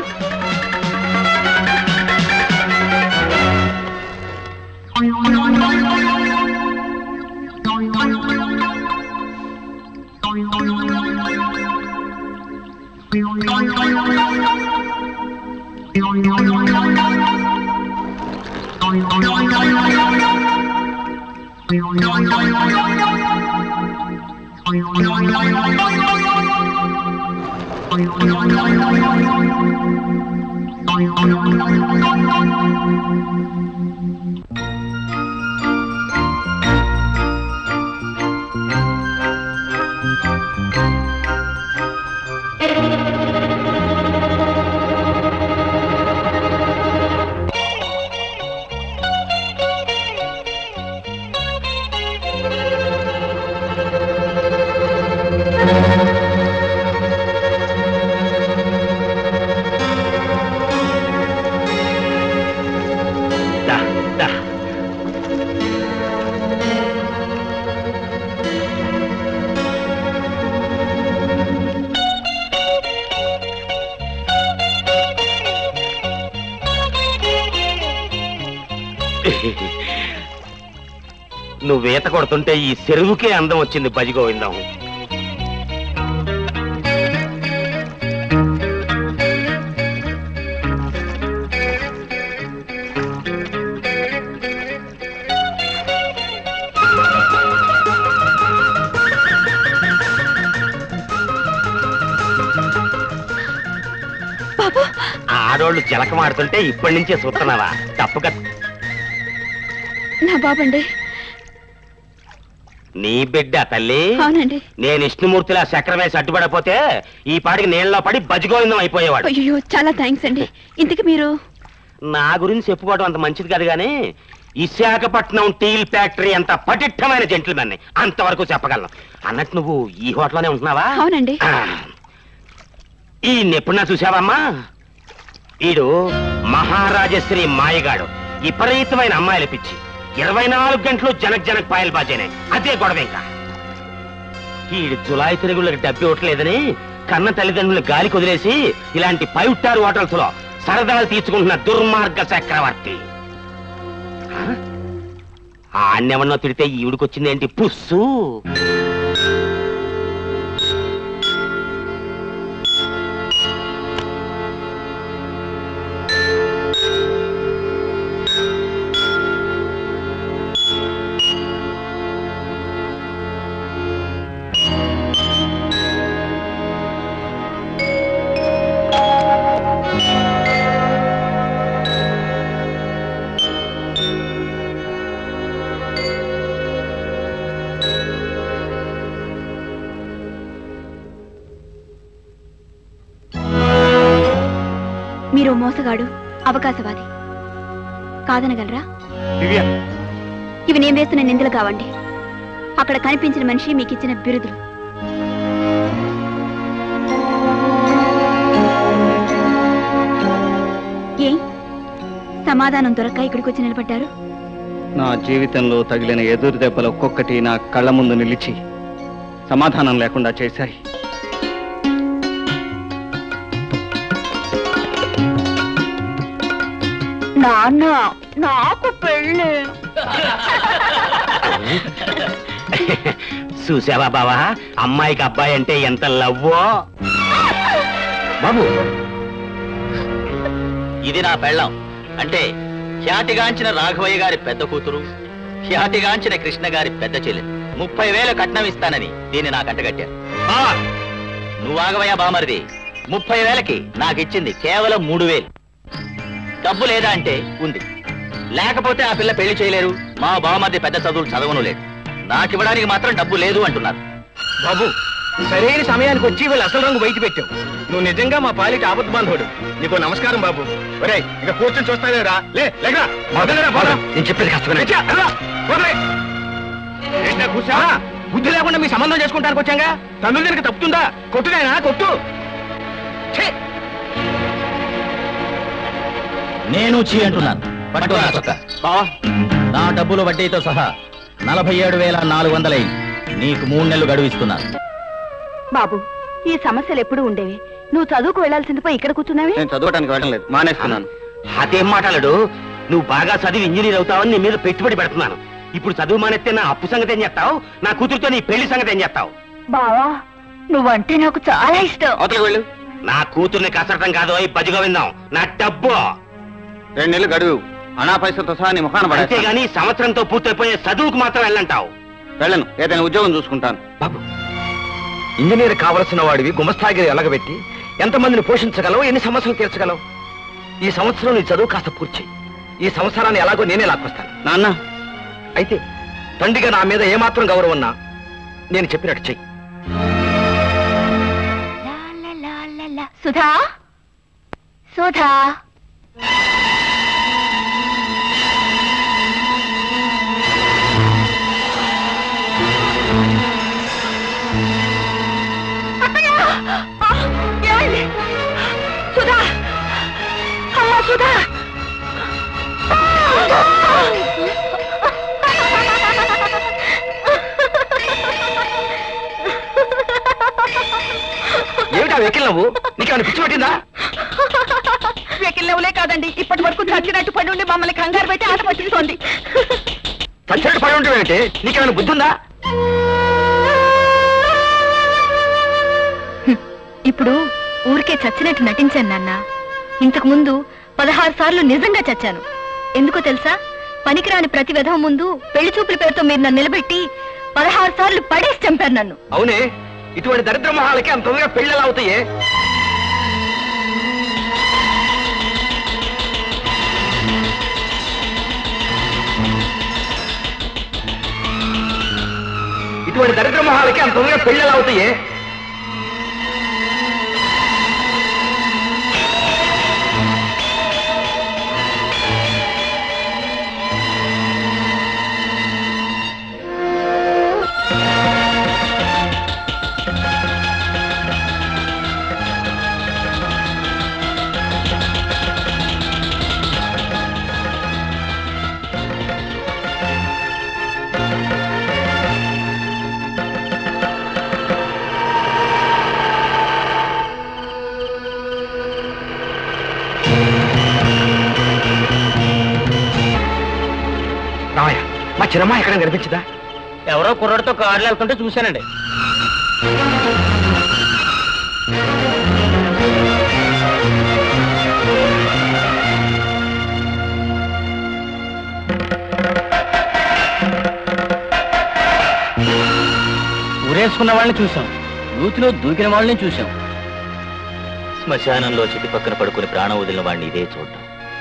దా, దా. నువ్వు ఈత కొడుతుంటే ఈ చెరువుకే అందం వచ్చింది బజిగోవిందం ఆడోళ్ళు జలకమాడుతుంటే ఇప్పటి నుంచే చూస్తున్నావా తప్పక నా బాబండి నీ బిడ్డ తల్లి అవునండి నేను విష్ణుమూర్తిలా చక్రం వేసి అడ్డుపడపోతే ఈ పాటికి నీళ్ళలో పడి బజిగోవిందం అయిపోయేవాడు అయ్యో చాలా థ్యాంక్స్ అండి ఇంతకు మీరు నా గురించి చెప్పుకోవడం అంత మంచిది కాదు కానీ విశాఖపట్నం స్టీల్ ఫ్యాక్టరీ అంత పటిష్టమైన జెంట్లమెన్ అంతవరకు చెప్పగలను అన్నట్టు నువ్వు ఈ హోటల్లోనే ఉంటున్నావా అవునండి ఆ. ఈ ఎప్పుడన్నా చూసావమ్మా వీడు మహారాజశ్రీ మాయగాడు విపరీతమైన అమ్మాయిల పిచ్చి ఇరవై నాలుగు గంటలు జనక్ జనక్ పాయలు బాజేనే అదే గొడవ ఇంకా ఈడు జులాయి తిరుగుళ్ళకి డబ్బి ఇవ్వట్లేదని కన్న తల్లిదండ్రులు గాలి కుదిలేసి ఇలాంటి ఫైవ్ స్టార్ హోటల్స్ లో సరదాలు తీసుకుంటున్న దుర్మార్గ చక్రవర్తి ఆ అన్నెవన్నో తిడితే ఈవిడికొచ్చిందేంటి పుస్సు మీరు మోసగాడు అవకాశవాది కాదనగలరా దివ్య ఇవి నేను వేస్తున్న నిందలు కావండి అక్కడ కనిపించిన మనిషి మీకు ఇచ్చిన బిరుదులు ఏ సమాధానం దొరక్క ఇక్కడికి వచ్చి నిలబడ్డారు నా జీవితంలో తగిలిన ఎదురు దెబ్బలు ఒక్కొక్కటి నా కళ్ళ ముందు నిలిచి సమాధానం లేకుండా చేశాయి నాన్న నాకు పెళ్ళి చూసావా బావా అమ్మాయికి అబ్బాయి అంటే ఎంత లవ్వో బాబు ఇది నా పెళ్ళం అంటే ఖ్యాతిగాంచిన రాఘవయ్య గారి పెద్ద కూతురు ఖ్యాతిగాంచిన కృష్ణ గారి పెద్ద చెల్లెలు ముప్పై వేల కట్నం ఇస్తానని దీన్ని నాకు అంటగట్టారు నువ్వు ఆగవయ్యా బామరిది ముప్పై వేలకి నాకు ఇచ్చింది కేవలం మూడు వేలు డబ్బు లేదా అంటే ఉంది లేకపోతే ఆ పిల్ల పెళ్లి చేయలేరు మా బావమరిది పెద్ద చదువులు చదవను లేదు నాకివ్వడానికి మాత్రం డబ్బు లేదు అంటున్నారు బాబు సరైన సమయానికి వచ్చి వీళ్ళు అసలు రంగు బయట పెట్టావు నువ్వు నిజంగా మా పాలిటి ఆపద్ బాంధవుడు నీకు నమస్కారం బాబు ఒరే ఇక కూర్చొని చూస్తావేరా లే లేకరా మొదలరా పోరా నేను చెప్పేది కష్టమే లేచా, రా, పోదులే. ఏంటా కూర్చోవా బుద్ధి లేకుండా మీ సంబంధం చేసుకుంటానికి వచ్చాగా తమిళ దీనికి తప్పుతుందా కొట్టునాయనా కొట్టు ఛీ! నేను చీ అంటున్నాను పట్టు నా చొక్కా. బావా నా డబ్బులు వడ్డీతో సహా నలభై ఏడు వేల నాలుగు వందలై నీకు మూడు నెలలు గడువు ఇస్తున్నాను బాబు ఈ సమస్యలు ఎప్పుడు ఉండేవి నువ్వు చదువుకు వెళ్లాల్సింది పోయి ఇక్కడ కూర్చున్నావి నేను చదవటానికి వెళ్ళడం లేదు మానేస్తున్నాను అదేం మాట్లాడు నువ్వు బాగా చదివి ఇంజనీర్ అవుతావని నీ మీద పెట్టుబడి పెడుతున్నాను ఇప్పుడు చదువు మానేస్తే నా అప్పు సంగతి ఏం చేస్తావు నా కూతురుతో నీ పెళ్లి సంగతి ఏం చేస్తావు బావా నువ్వంటే నాకు చాలా ఇష్టం అవతలకి వెళ్ళు నా కూతుర్ని కసరటం కాదు అయి బజిగా విందాం నా డబ్బు రెండు నెలలు గడువు అనా పైసలతో సహా నీ ముఖాన పడేస్తాను. అంతేగాని సంవత్సరంతో పూర్తయిపోయే చదువుకు మాత్రం వెళ్ళంటావు వెళ్ళను ఏదైనా ఉద్యోగం చూసుకుంటాను బాబు ఇంజనీర్ కావలసిన వాడివి గుమస్థాయిగా ఎలగబెట్టి ఎంతమందిని పోషించగలవు ఎన్ని సమస్యలు తీర్చగలవు ఈ సంవత్సరం నీ చదువు కాస్త పూర్తి చెయ్యి. ఈ సంవత్సరాన్ని ఎలాగో నేనే లాక్కొస్తాను నాన్న అయితే తండ్రిగా నా మీద ఏమాత్రం గౌరవం ఉన్నా నేను చెప్పినట్టు చెయ్యి సుధా సుధా ఏమైంది సుధా అమ్మా సుధా ఏమిటా వెకిల్ నువ్వు నీకేమైనా పిచ్చి పట్టిందా వెకిల్లవులే కాదండి ఇప్పటి వరకు చచ్చినట్టు పడి ఉండి మమ్మల్ని కంగారు పెట్టి ఆట పట్టిస్తోంది చచ్చినట్టు పడి ఉంటావు ఏంటి నీకేమైనా బుద్ధి ఉందా ఇప్పుడు ఊరికే చచ్చినట్టు నటించాను నాన్న ఇంతకు ముందు పదహారు సార్లు నిజంగా చచ్చాను ఎందుకో తెలుసా పనికిరాని ప్రతి విధం ముందు పెళ్లి చూపుల పేరుతో మీరు నన్ను నిలబెట్టి పదహారు సార్లు పడేసి చంపారు నన్ను అవునే ఇటువంటి దరిద్ర మొహాలకి అంత తొందరగా పెళ్ళి ఎలా అవుతాయే ఇటువంటి దరిద్ర మొహాలకి అంత తొందరగా పెళ్ళి ఎలా అవుతాయే రామయ్య మా చిరమ్మ ఎక్కడ కనిపించదా ఎవరో కుర్రడితో కార్లు వెళ్తుంటే చూశానండి ఊరేసుకున్న వాళ్ళని చూసాం నూతిలో దూకిన వాళ్ళని చూసాం శ్మశానంలో చితి పక్కన పడుకుని ప్రాణం వదిలిన వాడిని ఇదే చూడటం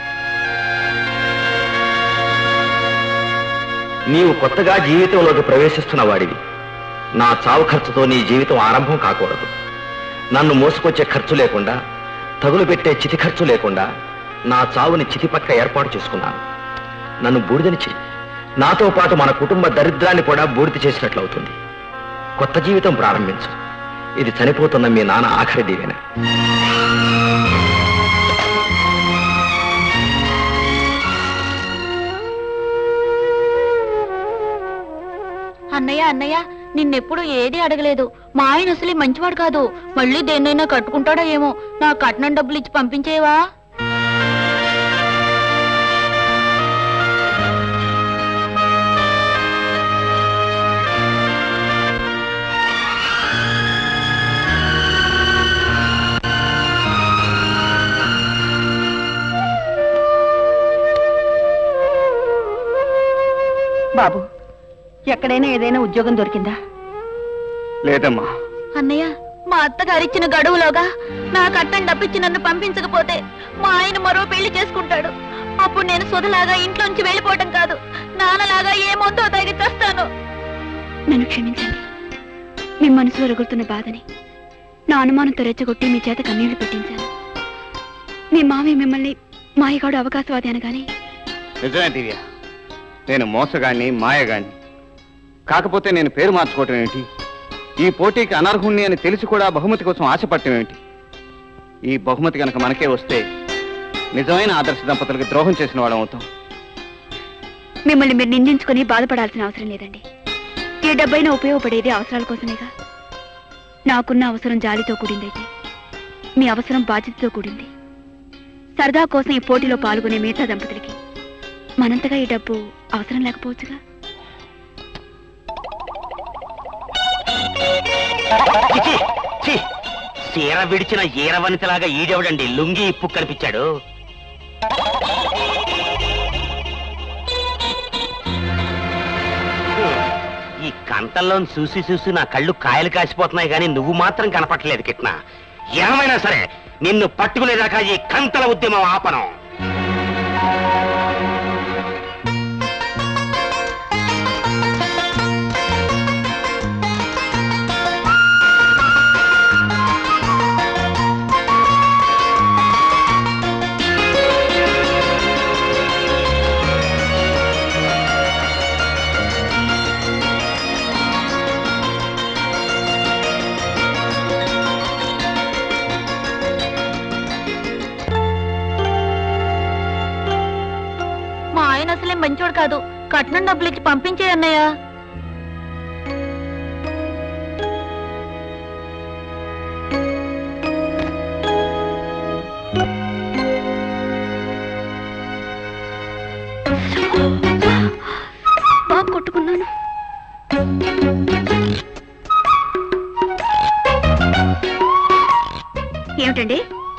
నీవు కొత్తగా జీవితంలోకి ప్రవేశిస్తున్న వాడివి నా చావు ఖర్చుతో నీ జీవితం ఆరంభం కాకూడదు నన్ను మోసుకొచ్చే ఖర్చు లేకుండా తగులు పెట్టే చితి ఖర్చు లేకుండా నా చావుని చితి పక్క ఏర్పాటు చేసుకున్నాను నన్ను బూడిదని చెయ్యి నాతో పాటు మన కుటుంబ దరిద్రాన్ని కూడా బూడిద చేసినట్లవుతుంది కొత్త జీవితం ప్రారంభించు ఇది చనిపోతున్న మీ నాన్న ఆఖరి దీవెన అన్నయ్య అన్నయ్య నిన్నెప్పుడు ఏది అడగలేదు మా ఆయన అసలే మంచివాడు కాదు మళ్ళీ దేన్నైనా కట్టుకుంటాడో ఏమో నా కట్నం డబ్బులు ఇచ్చి పంపించేవా బాబు ఎక్కడైనా ఏదైనా ఉద్యోగం దొరికిందా లేదమ్మా అన్నయ్య మా అత్తగారిచ్చిన గడువులోగా నా కట్నం డబ్బిచ్చి నన్ను పంపించకపోతే మా ఆయన మరో పెళ్లి చేసుకుంటాడు అప్పుడు నేను సుధలాగా ఇంట్లోంచి వెళ్ళిపోవటం కాదు నాన్నలాగా ఏ మొత్తం తాగి చేస్తాను నన్ను క్షమించండి మీ మనసులో రగులుతున్న బాధని నా అనుమానంతో రెచ్చగొట్టి మీ చేత కన్నీళ్లు పెట్టించాను మీ మామయ్య మిమ్మల్ని మాయగాడు అవకాశవాది అనగానే నిజమే దివ్య నేను మోసగాన్ని మాయగాన్ని కాకపోతే నేను పేరు మార్చుకోవటం ఏమిటి ఈ పోటీకి అనర్హుణ్ణి అని తెలిసి కూడా బహుమతి కోసం ఆశపడటం ఏమిటి ఈ బహుమతి కనుక మనకే వస్తే నిజమైన ఆదర్శ దంపతులకు ద్రోహం చేసిన వాళ్ళం అవుతాం మిమ్మల్ని మీరు నిందించుకుని బాధపడాల్సిన అవసరం లేదండి ఏ డబ్బైనా ఉపయోగపడేది అవసరాల కోసమేగా నాకున్న అవసరం జాలితో కూడిందైతే మీ అవసరం బాధ్యతతో కూడింది సరదా కోసం ఈ పోటీలో పాల్గొనే మిగతా దంపతులకి మనంతగా ఈ డబ్బు అవసరం లేకపోవచ్చుగా చిచి, చి, చీర విడిచిన ఈరవనితలాగా ఈడెవడండి లుంగి ఇప్పు కనిపించాడు ఈ కంటల్లో చూసి చూసి నా కళ్ళు కాయలు కాసిపోతున్నాయి కానీ నువ్వు మాత్రం కనపట్టలేదు కిట్న ఏమైనా సరే నిన్ను పట్టుకునేదాకా ఈ కంతల ఉద్యమం ఆపనం మా ఆయన అసలే మంచోడు కాదు కట్నం డబ్బులు ఇచ్చి పంపించే అన్నయ్య బాగా కొట్టుకున్నాను ఏమిటండి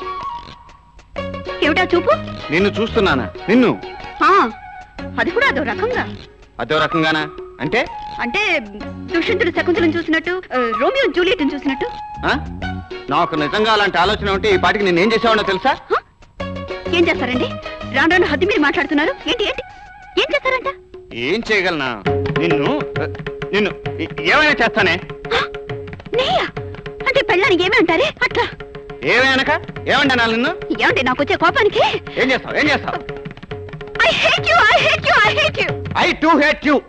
ఏమిటా చూపు నిన్ను చూస్తున్నానా నిన్ను ఆ, అది కూడా అదో రకంగా అదో రకంగానా అంటే అంటే దుష్యంతుడు శకుంతలను చూసినట్టు ఆ, రోమియో జూలియట్ని చూసినట్టు ఆ? నాకు నిజంగా అలాంటి ఆలోచన ఉంటే ఈ పాటికి నేనేం చేసేవాడో తెలుసా ఏం చేస్తారండి రాను రాను హద్దు మీరు మాట్లాడుతున్నారు ఏంటి ఏంటి ఏం చేస్తారంట ఏం చేయగలనా నిన్ను ఆ, నిన్ను ఏ- ఏమైనా చేస్తానే నేయ అంటే పెళ్ళానికి ఏమి అంటారే అట్లా ఏమైనాక ఏమంటా నిన్ను ఏమండి నాకు వచ్చే కోపానికి ఏం చేస్తావు ఏం చేస్తావు I hate you I hate you I hate you I too hate you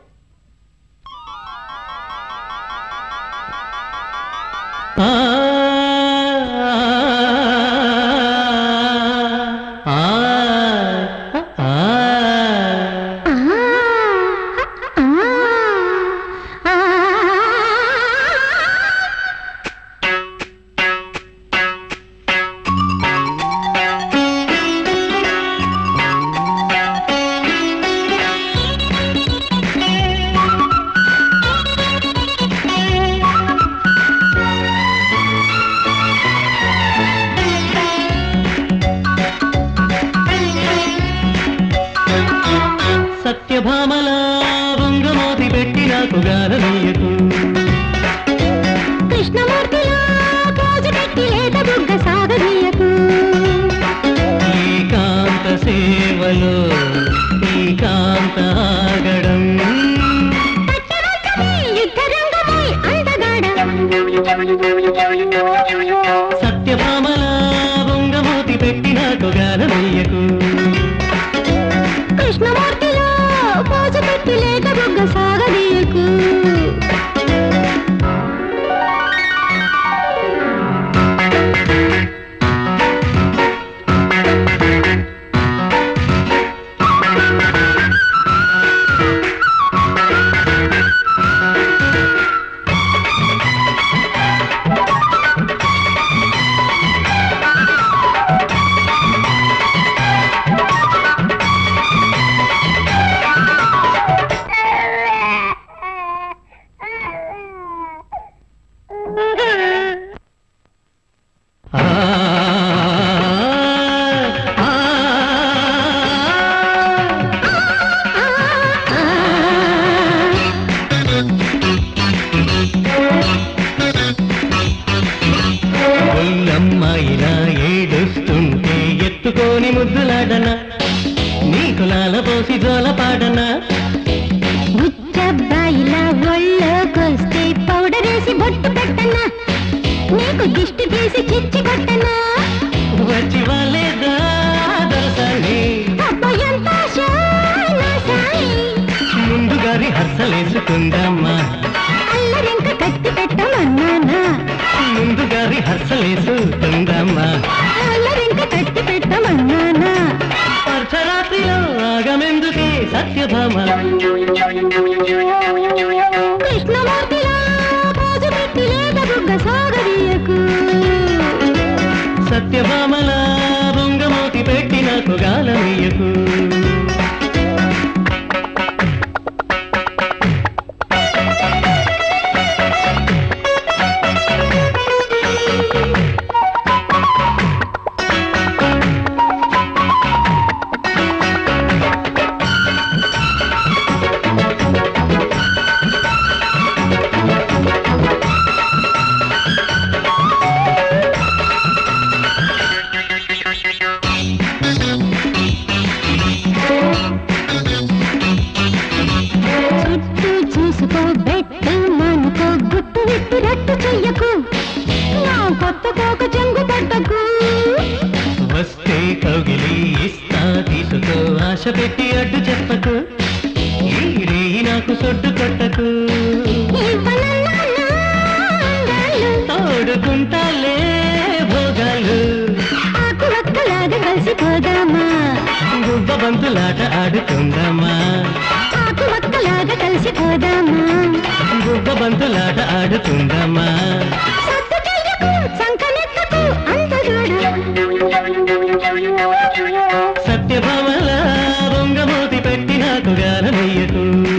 సత్యభామల వంగమోతి పెట్టి నాకు గారనీయకు కృష్ణమూర్తిలో గాజు పెట్టి లేత బుగ్గ సాగనీయకు ఏకాంత సేవలో ఏకాంత ఆగడం యుద్ధరంగమై అందగాడ సత్యభామల వంగమోతి పెట్టి నాకు గారనీయకు కృష్ణమూర్తిలో గాజు పెట్టి లేత బుగ్గ సాగనీయకు ఒళ్ళమ్మాయిలా ఏడుస్తుంటే ఎత్తుకొని ముద్దులాడనా నీకు లాలపోసి జోలపాడనా బుచ్చబ్బాయిలా ఒళ్ళోకొస్తే పౌడర్ వేసి బొట్టు పెట్టనా నీకు దిష్టి తీసి చిచ్చి కొట్టనా వచ్చి వాళ్ళేదా దొరసాని అబ్బా ఎంత ఆశ, నా సాయి. ముందుగా రిహర్సలేసుకుందామా అల్లరింక కట్టి పెట్టమన్నానా ముందుగా రిహర్సలేసుకుందామా అల్లరింక కట్టి పెట్టమన్నానా అర్ధరాత్రిలో ఆగమెందుకే సత్యభామ కృష్ణమూర్తిలా గాజు పెట్టి లేత బుగ్గ సాగది పెట్టి అడ్డు చెప్పకు ఈ రేయి నాకు సొడ్డు కొట్టకు తోడుకుంటాలే భోగాలు ఆకువక్కలాగా కలిసిపోదామా గుబ్బ బంతులాట ఆడుకుందామా ఆకువక్కలాగా కలిసిపోదామా గుబ్బ బంతులాట ఆడుకుందామా సత్తుకెళ్ళకు, సంకనెత్తకు, అందగాడు. సత్యభామల బొంగమూతి పెట్టి నాకు గానమయ్యకు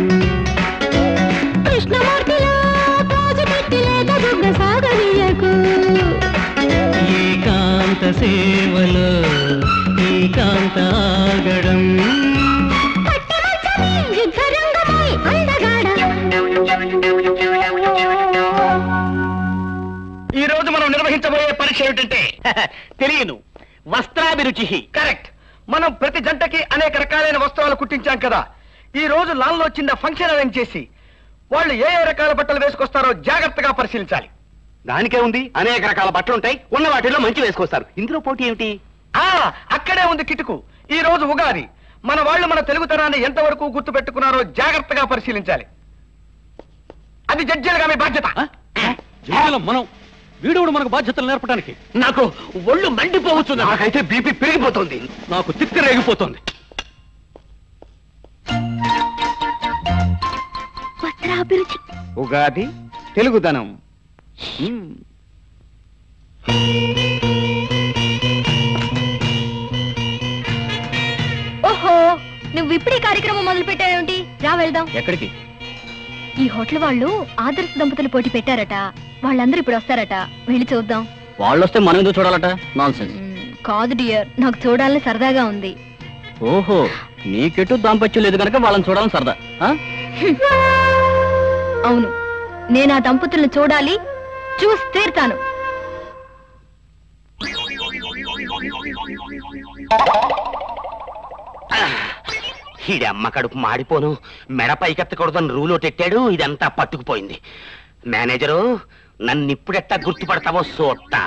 కృష్ణమూర్తిలో పోజు పెట్టి లేత బుగ్గ సాగనీయకు. ఏకాంత సేవలో ఏకాంత ఆగడం పట్టమంచమే యుద్ధరంగమై అందగాడ. ఈ రోజు మనం నిర్వహించబోయే పరీక్ష ఏమిటంటే తెలియను వస్త్రాభిరుచి కరెక్ట్ మనం ప్రతి జంటకి అనేక రకాలైన వస్త్రాలు కుట్టించాం కదా ఈ రోజు లాల్లో చిన్న ఫంక్షన్ అరేంజ్ చేసి వాళ్ళు ఏ ఏ రకాల బట్టలు వేసుకొస్తారో జాగ్రత్తగా పరిశీలించాలి దానికే ఉంది అనేక రకాల బట్టలు ఉంటాయి ఉన్న వాటిల్లో మంచి వేసుకొస్తారు ఇందులో పోటీ ఏమిటి ఆ అక్కడే ఉంది కిటుకు ఈ రోజు ఉగాది మన వాళ్ళు మన తెలుగుతనాన్ని ఎంతవరకు గుర్తు పెట్టుకున్నారో జాగ్రత్తగా పరిశీలించాలి అది జడ్జీలుగా మీ బాధ్యత జైలు మనం వీడుడు మనకు బాధ్యతలు నేర్పడానికి నాకు ఒళ్ళు మండిపోవచ్చు నాకైతే బీపీ పెరిగిపోతుంది నాకు తిక్క రేగిపోతుంది వస్త్రాభిరుచి ఉగాది తెలుగుదనం మ్మ్. ఓహో నువ్వు ఇప్పుడు ఈ కార్యక్రమం మొదలు పెట్టావేమిటి రా వెళ్దాం ఎక్కడికి ఈ హోటల్ వాళ్ళు ఆదర్శ దంపతులు పోటీ పెట్టారట వాళ్ళందరూ ఇప్పుడు వస్తారట వెళ్ళి చూద్దాం వాళ్ళు వస్తే మనం ఎందుకు చూడాలట నాన్ మ్, కాదు డియర్ నాకు చూడాలని సరదాగా ఉంది ఓహో నీకెటు దాంపత్యం లేదు కనుక వాళ్ళని చూడాలని సరదా ఆ? అవును నేను ఆ దంపతులను చూడాలి చూసి తీరుతాను ఈడి అమ్మ కడుపు మాడిపోను మెడ పైకెత్తకూడదని రూలో పెట్టాడు ఇదంతా పట్టుకుపోయింది మేనేజరు నన్ను ఇప్పుడెట్టా గుర్తుపడతావో సోట్టా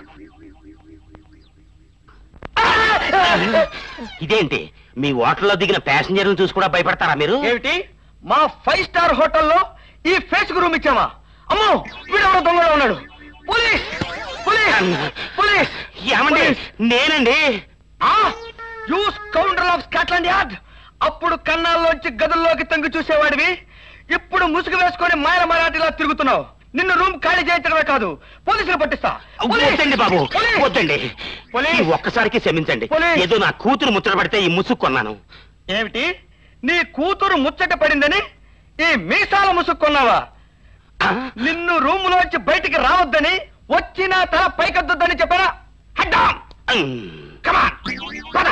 ఇదేంటి మీ హోటల్లో దిగిన ప్యాసింజర్లు చూసి కూడా భయపడతారా మీరు ఏమిటి మా ఫైవ్ స్టార్ హోటల్లో ఈ ఫేస్ కు రూమ్ ఇచ్చామా అమ్మో వీడెవడో దొంగలో ఉన్నాడు పోలీస్ పోలీస్ పోలీస్ ఏమండి నేనండి ఆ you counter of Scotland Yard అప్పుడు కన్నాల్లోంచి గదుల్లోకి తొంగి చూసేవాడివి ఇప్పుడు ముసుగు వేసుకొని మాయల మరాఠీలా తిరుగుతున్నావు నిన్ను రూమ్ ఖాళీ చేయించడమే కాదు పోలీసులు పట్టిస్తా పోలీస్! వద్దండి బాబు పోలీస్! వద్దండి పోలీస్! ఈ ఒక్కసారికి క్షమించండి పోలీస్! ఏదో నా కూతురు ముచ్చట పడితే ఈ ముసుగు కొన్నాను ఏమిటి నీ కూతురు ముచ్చట పడిందని ఈ మీసాల ముసుక్కున్నావా నిన్ను రూమ్ లోంచి బయటికి రావద్దని వచ్చిన తల పైకెద్దొద్దని చెప్పారా హడ్డాం కమాన్ పద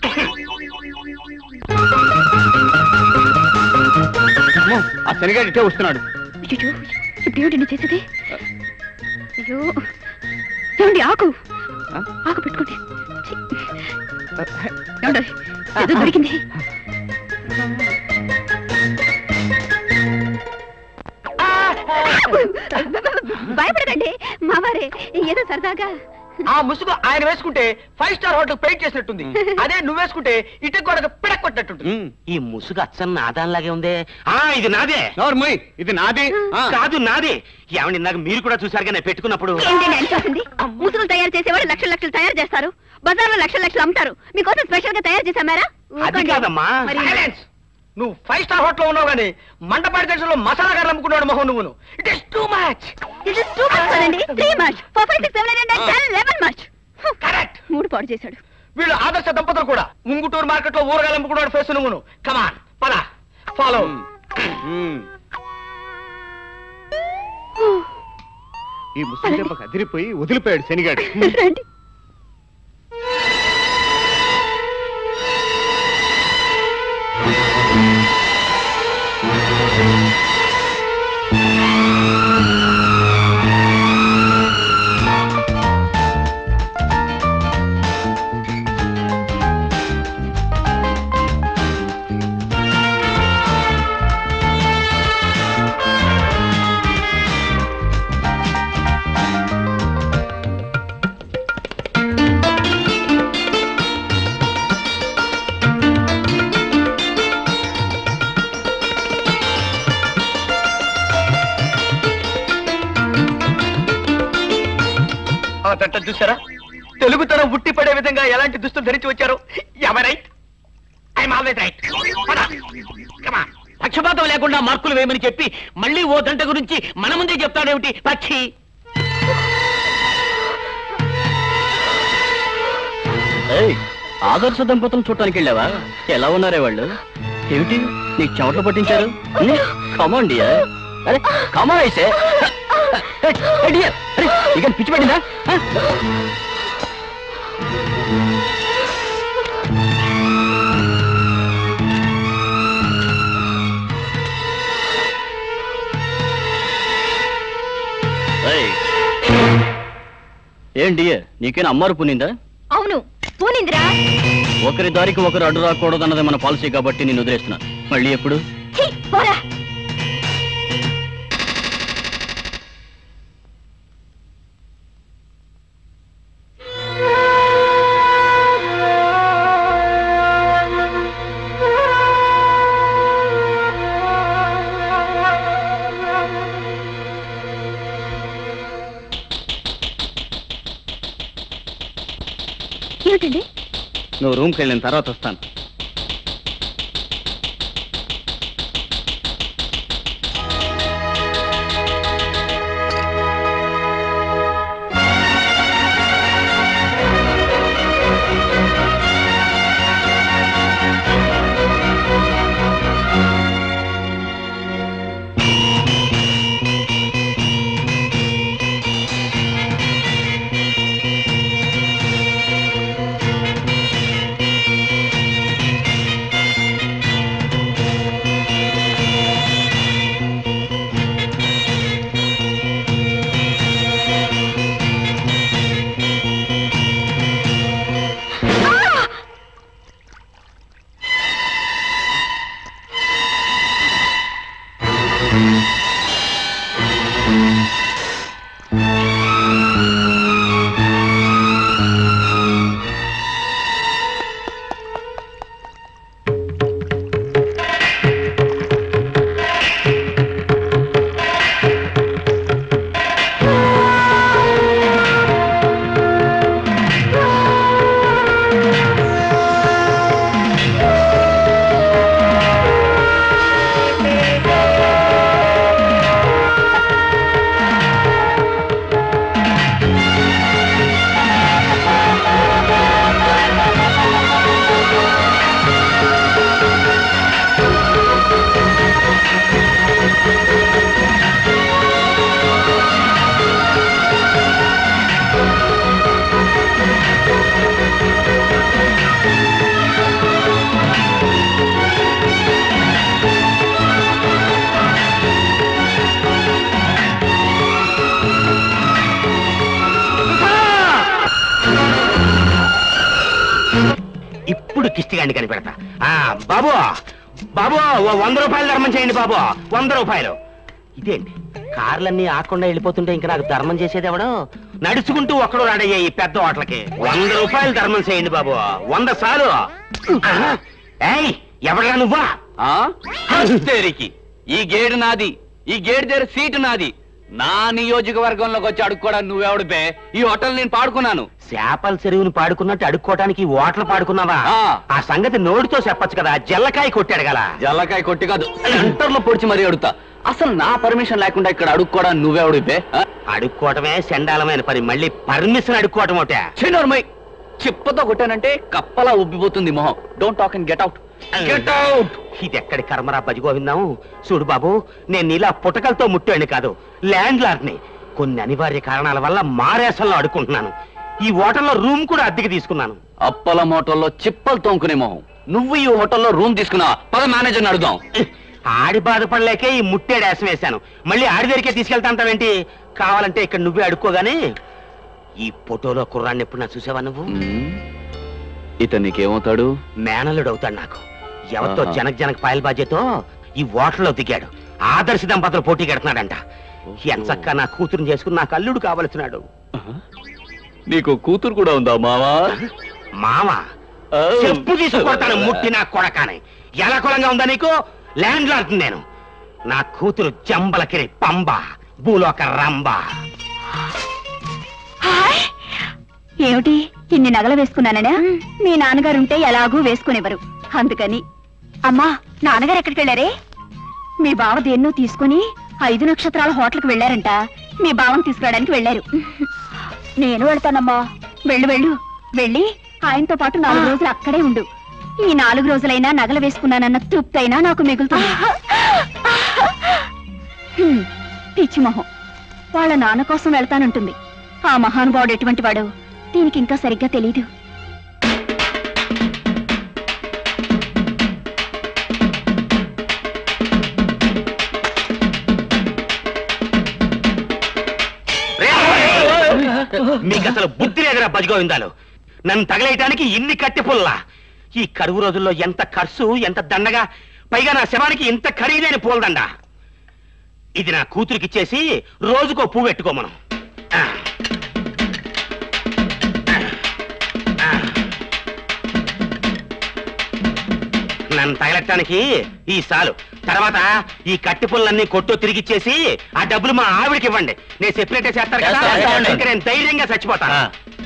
అమ్మో, ఆ శనిగాడు ఇటే వస్తున్నాడు అయ్యో ఇప్పుడు ఏమిటి నువ్వు చేసేది అయ్యో ఏమండి ఆకు ఆకు పెట్టుకోండి ఛీ. ఏమండి? ఏదో దొరికింది భయపడకండి మావారే ఏదో సరదాగా ఆ ముసుగు ఆయన వేసుకుంటే ఫైవ్ స్టార్ హోటల్ పెయింట్ చేసినట్టుంది అదే నువ్వు వేసుకుంటే ఇటు కూడా పిడక్కొట్టినట్టుంది ఈ ముసుగు అచ్చన్న నాదానిలాగే ఉందే ఆ ఇది నాదే నోర్మయ్ ఇది నాది ఆ. కాదు నాదే ఏమండి ఇందాక మీరు కూడా చూసారుగా నేను పెట్టుకున్నప్పుడు ఏంటండి అని చూసింది ముసుగులు తయారు చేసేవాడు లక్షల లక్షలు తయారు చేస్తారు బజార్లో లక్షల లక్షలు అమ్ముతారు మీకోసం స్పెషల్ గా తయారు చేశామారా అది కాదమ్మా మరి Silence! నువ్వు ఫైవ్ స్టార్ హోటల్ ఉన్నావు కానీ మండపాటి జంక్షన్ లో మసాలా గారు అమ్ముకున్నాడు మొహం నువ్వును it is too much This is too much కదండి three much four five six seven eight nine ten eleven much correct మూడు పాడు చేశాడు వీళ్ళు ఆదర్శ దంపతులు కూడా ముంగుటూరు మార్కెట్ లో ఊరగాయలు అమ్ముకున్నాడు ఫేస్ నువ్వును కమాన్ పద ఫాలో మ్మ్. ఈ ముసలి దెబ్బకు అదిరిపోయి వదిలిపోయాడు శనిగాడు రండి తంట చూసారా తెలుగుతనం ఉట్టి పడే విధంగా ఎలాంటి దుస్తులు ధరించి వచ్చారు ఎవరైట్ ఐఎమ్ ఆల్వేస్ రైట్ పక్షపాతం లేకుండా మార్కులు వేయమని చెప్పి మళ్ళీ ఓ దంట గురించి మన ముందే చెప్తాడేమిటి పక్షి ఏయ్, ఆదర్శ దంపతులు చూడటానికి వెళ్ళావా ఎలా ఉన్నారే వాళ్ళు ఏమిటి నీకు చెమటలు పట్టించారు కమాన్ డియర్ అరే కమాన్ అయితే డియర్ అరే ఇక పిచ్చి పట్టిందా ఆ? ఏయ్. ఏం డియర్ నీకేనా అమ్మారు పునిందా అవును పూనిందిరా ఒకరి దారికి ఒకరు అడ్డు రాకూడదన్నది మన పాలసీ కాబట్టి నేను వదిలేస్తున్నాను మళ్ళీ ఎప్పుడు ఛీ, పోరా ఏమిటండి నువ్వు రూమ్కి వెళ్ళిన తర్వాత వస్తాను ఇప్పుడు కిష్టిగాండి కనిపెడతా ఆ బాబు బాబు ఓ వంద రూపాయలు ధర్మం చేయండి బాబు వంద రూపాయలు ఇదేంటి కార్లన్నీ ఆకుండా వెళ్ళిపోతుంటే ఇంకా నాకు ధర్మం చేసేది ఎవడు నడుచుకుంటూ ఒక్కడు రాడయ్యా ఈ పెద్ద హోటల్కి వంద రూపాయలు ధర్మం చేయండి బాబు వంద సాలు ఆహా. ఏయ్ ఎవడరా నువ్వా హస్తేరికి ఈ గేడు నాది ఈ గేడు దగ్గర సీటు నాది నా నియోజకవర్గంలోకి వచ్చి అడుక్కోవడానికి నువ్వెవడు బే ఈ హోటల్ నేను పాడుకున్నాను చేపల చెరువుని పాడుకున్నట్టు అడుక్కోవటానికి ఈ ఓట్లు పాడుకున్నావా ఆ. ఆ సంగతి నోటితో చెప్పొచ్చు కదా జల్లకాయ కొట్టాడు గల జల్లకాయ కొట్టి కాదు సెంటర్లో పొడిచి మరీ అడుగుతా అసలు నా పర్మిషన్ లేకుండా ఇక్కడ అడుక్కోవడానికి నువ్వెవడు బే అడుక్కోవటమే చండాలమైన పని మళ్ళీ పర్మిషన్ అడుక్కోవటం ఒకటే చిన్నోర్మై చిప్పతో కొట్టానంటే కప్పలా ఉబ్బిపోతుంది మొహం don't talk and get out get out ఇది ఎక్కడి కర్మరా బజిగోవిందాం చూడు బాబు నేను ఇలా పుటకలతో ముట్టాను కాదు ల్యాండ్ లార్డ్ని కొన్ని అనివార్య కారణాల వల్ల మారేసంలో అడుకుంటున్నాను ఈ హోటల్లో రూమ్ కూడా అద్దెకి తీసుకున్నాను అప్పల మోటల్లో చిప్పలు తోముకునే మొహం నువ్వు ఈ హోటల్లో రూమ్ తీసుకున్నావా పద మేనేజర్ని అడుగుదాం ఆడి బాధపడలేకే ఈ ముట్టేడు వేసం వేశాను మళ్ళీ ఆడి దగ్గరికే తీసుకెళ్తాంటావేంటి కావాలంటే ఇక్కడ నువ్వే అడుక్కోగానే ఈ ఫోటోలో కుర్రాన్ని ఎప్పుడు నా చూసావా నువ్వు ఇతను నీకేమవుతాడు మేనల్లుడు అవుతాడు నాకు ఎవరితో ఆహా. జనక్ జనక్ పాయల్ బాధ్యతో ఈ ఓటర్లో దిగాడు ఆదర్శ దంపతులు పోటీ కడుతున్నాడంట ఎంచక్క నా కూతురుని చేసుకుని నాకు అల్లుడు కావలసినాడు నీకు కూతురు కూడా ఉందా మావా మామ చెప్పు తీసుకొడతాను ముట్టి నా కొడకాని ఎలా కులంగా ఉందా నీకు ల్యాండ్ లార్డ్ నేను నా కూతురు జంబలకిరి పంబ భూలోక రంబ హాయ్ ఏమిటి ఇన్ని నగలు వేసుకున్నాననే మీ నాన్నగారుంటే ఎలాగూ వేసుకునేవారు అందుకని అమ్మా నాన్నగారు ఎక్కడికి వెళ్ళారే మీ బావ దేన్నో తీసుకుని ఐదు నక్షత్రాల హోటల్కి వెళ్ళారంట మీ బావని తీసుకురావడానికి వెళ్ళారు నేను వెళ్తానమ్మా వెళ్ళు వెళ్ళు వెళ్ళి ఆయనతో పాటు నాలుగు రోజులు అక్కడే ఉండు ఈ నాలుగు రోజులైనా నగలు వేసుకున్నానన్న తృప్తైనా నాకు మిగులుతుంది హ్మ్, పిచ్చి మొహం వాళ్ళ నాన్న కోసం వెళ్తానంటుంది ఆ మహానుభావుడు ఎటువంటి వాడు దీనికి ఇంకా సరిగ్గా తెలీదు మీకు అసలు బుద్ధి లేదురా బజగోవిందాలు నన్ను తగలేయటానికి ఇన్ని కట్టె పుల్లా ఈ కరువు రోజుల్లో ఎంత ఖర్చు ఎంత దండగా పైగా నా శవానికి ఇంత ఖరీదైన పూలదండ ఇది నా కూతురికి ఇచ్చేసి రోజుకో పువ్వు పెట్టుకోమను ఆ. ఆ. నన్ను తగలటానికి ఈ సాలు తర్వాత ఈ కట్టి పుల్లన్నీ కొట్టు తిరిగిచ్చేసి ఆ డబ్బులు మా ఆవిడకి ఇవ్వండి నేను చెప్పినట్టే చేస్తారు కదా చేస్తాం, చేస్తాం. ఇంకా నేను ధైర్యంగా చచ్చిపోతాను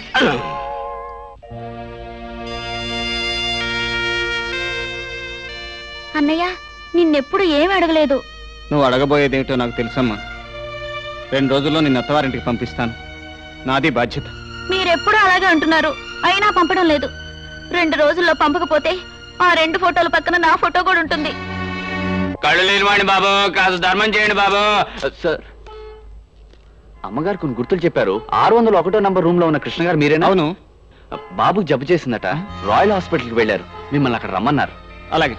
అన్నయ్య నిన్నెప్పుడు ఏం అడగలేదు నువ్వు అడగబోయేదేమిటో నాకు తెలుసమ్మా రెండు రోజుల్లో నిన్ను అత్తవారింటికి పంపిస్తాను నాది బాధ్యత మీరెప్పుడు అలాగే అంటున్నారు అయినా పంపడం లేదు రెండు రోజుల్లో పంపకపోతే ఆ రెండు ఫోటోల పక్కన నా ఫోటో కూడా ఉంటుంది కళ్ళు లేని వాడిని బాబు కాస్త ధర్మం చేయండి బాబు సార్ అమ్మగారు కొన్ని గుర్తులు చెప్పారు ఆరు వందల ఒకటో నంబర్ రూమ్ లో ఉన్న కృష్ణ గారు మీరేనా అవును బాబు జబ్బు చేసిందట రాయల్ హాస్పిటల్కి వెళ్ళారు మిమ్మల్ని అక్కడ రమ్మన్నారు అలాగే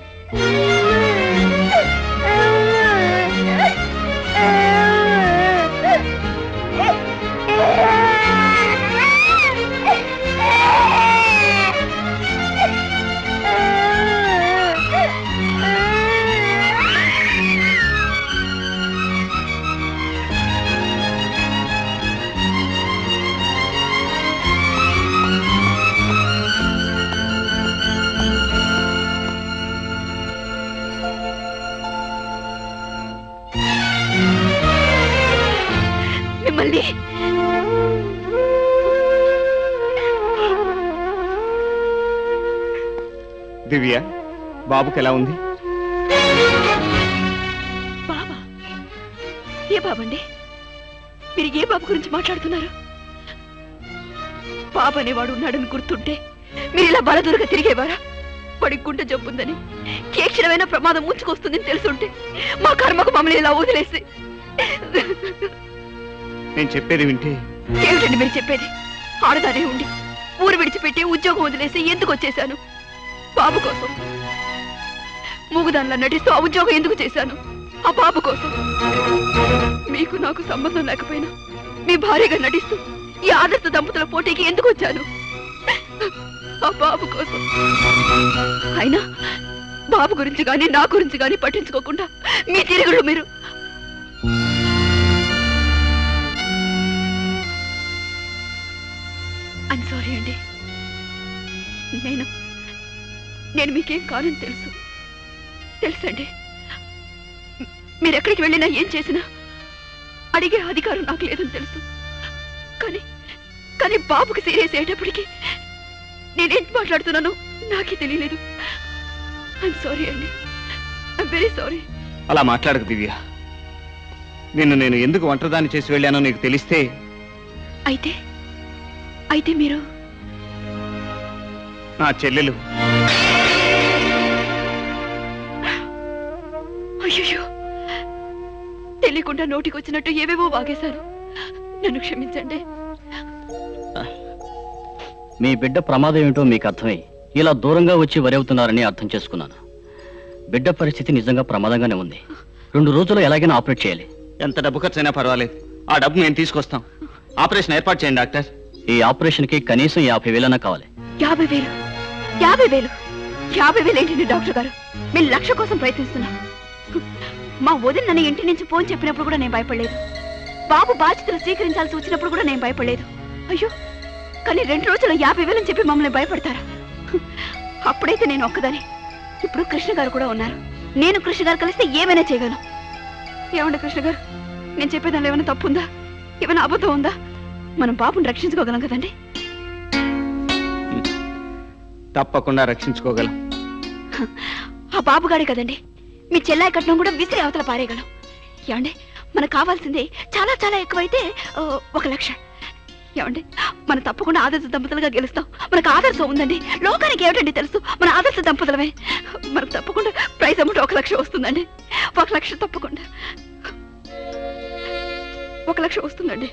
మిమ్మల్ని దివ్య బాబుకి ఎలా ఉంది బాబా ఏ బాబండి మీరు ఏ బాబు గురించి మాట్లాడుతున్నారు బాబు అనేవాడు ఉన్నాడని గుర్తుంటే మీరు ఇలా బలదూరుగా తిరిగేవారా పడి గుండె జబ్బుందని ఏ క్షణమైన ప్రమాదం ముంచుకొస్తుందని తెలుసుంటే మా కర్మకు మమ్మల్ని ఇలా వదిలేసి నేను చెప్పేది వింటే ఏమిటండి మీరు చెప్పేది ఆడదానే ఉండి ఊరు విడిచిపెట్టి ఉద్యోగం వదిలేసి ఎందుకు వచ్చేశాను బాబు కోసం మూగుదానిలా నటిస్తూ ఆ ఉద్యోగం ఎందుకు చేశాను ఆ బాబు కోసం మీకు నాకు సంబంధం లేకపోయినా మీ భార్యగా నటిస్తూ ఈ ఆదర్శ దంపతుల పోటీకి ఎందుకు వచ్చాను ఆ బాబు కోసం అయినా బాబు గురించి గాని నా గురించి గాని పట్టించుకోకుండా మీ తిరుగుళ్ళు మీరు ఐమ్ సారీ అండి నేను నేను మీకేం కానని తెలుసు తెలుసండి మ్- మీరెక్కడికి వెళ్ళినా ఏం చేసినా అడిగే అధికారం నాకు లేదని తెలుసు కానీ కానీ బాబుకి సీరియస్ అయ్యేటప్పటికి నేనేం మాట్లాడుతున్నానో నాకే తెలియలేదు ఐమ్ సారీ అండి ఐమ్ వెరీ సారీ అలా మాట్లాడకు దివ్య నిన్ను నేను ఎందుకు ఒంటరిదాన్ని చేసి వెళ్ళానో నీకు తెలిస్తే అయితే అయితే మీరు నా చెల్లెలు అయ్యో తెలియకుండా నోటికి వచ్చినట్టు ఏవేవో వాగేశాను నన్ను క్షమించండి మీ బిడ్డ ప్రమాదం ఏమిటో మీకు అర్థమై ఇలా దూరంగా వచ్చి వరవుతున్నారని అర్థం చేసుకున్నాను బిడ్డ పరిస్థితి నిజంగా ప్రమాదంగానే ఉంది రెండు రోజులు ఎలాగైనా ఆపరేట్ చేయాలి ఎంత డబ్బు ఖర్చైనా పర్వాలేదు ఆ డబ్బు మేము తీసుకొస్తాం ఆపరేషన్ ఏర్పాటు చేయండి డాక్టర్ ఈ ఆపరేషన్ కి కనీసం యాభై వేలన్నా కావాలి యాభై వేలు యాభై వేలు యాభై వేలు ఏంటండి డాక్టర్ గారు మీరు లక్ష కోసం ప్రయత్నిస్తున్నా మా వదిన నన్ను ఇంటి నుంచి ఫోన్ చెప్పినప్పుడు కూడా నేను భయపడలేదు బాబు బాధ్యతలు స్వీకరించాల్సి వచ్చినప్పుడు కూడా నేను భయపడలేదు అయ్యో కానీ రెండు రోజులు యాభై వేలని చెప్పి మమ్మల్ని భయపడతారా అప్పుడైతే నేను ఒక్కదాని ఇప్పుడు కృష్ణ గారు కూడా ఉన్నారు నేను కృష్ణ గారు కలిస్తే ఏమైనా చేయగలను ఏమండి కృష్ణ గారు నేను చెప్పేదానిలో ఏమైనా తప్పు ఉందా ఏమైనా అబద్ధం ఉందా మనం బాబుని రక్షించుకోగలం కదండి తప్పకుండా రక్షించుకోగలం ఆ బాబుగాడే కదండి మీ చెల్లాయి కట్నం కూడా విసిరి అవతల పారేయగలం ఏమండి మనకు కావాల్సింది చాలా చాలా ఎక్కువైతే ఆ, ఒక లక్ష ఏమండి మనం తప్పకుండా ఆదర్శ దంపతులుగా గెలుస్తాం మనకు ఆదర్శం ఉందండి లోకానికి ఏమిటండి తెలుసు మన ఆదర్శ దంపతులమే మనకు తప్పకుండా ప్రైజ్ అమౌంట్ ఒక లక్ష వస్తుందండి ఒక లక్ష తప్పకుండా ఒక లక్ష వస్తుందండి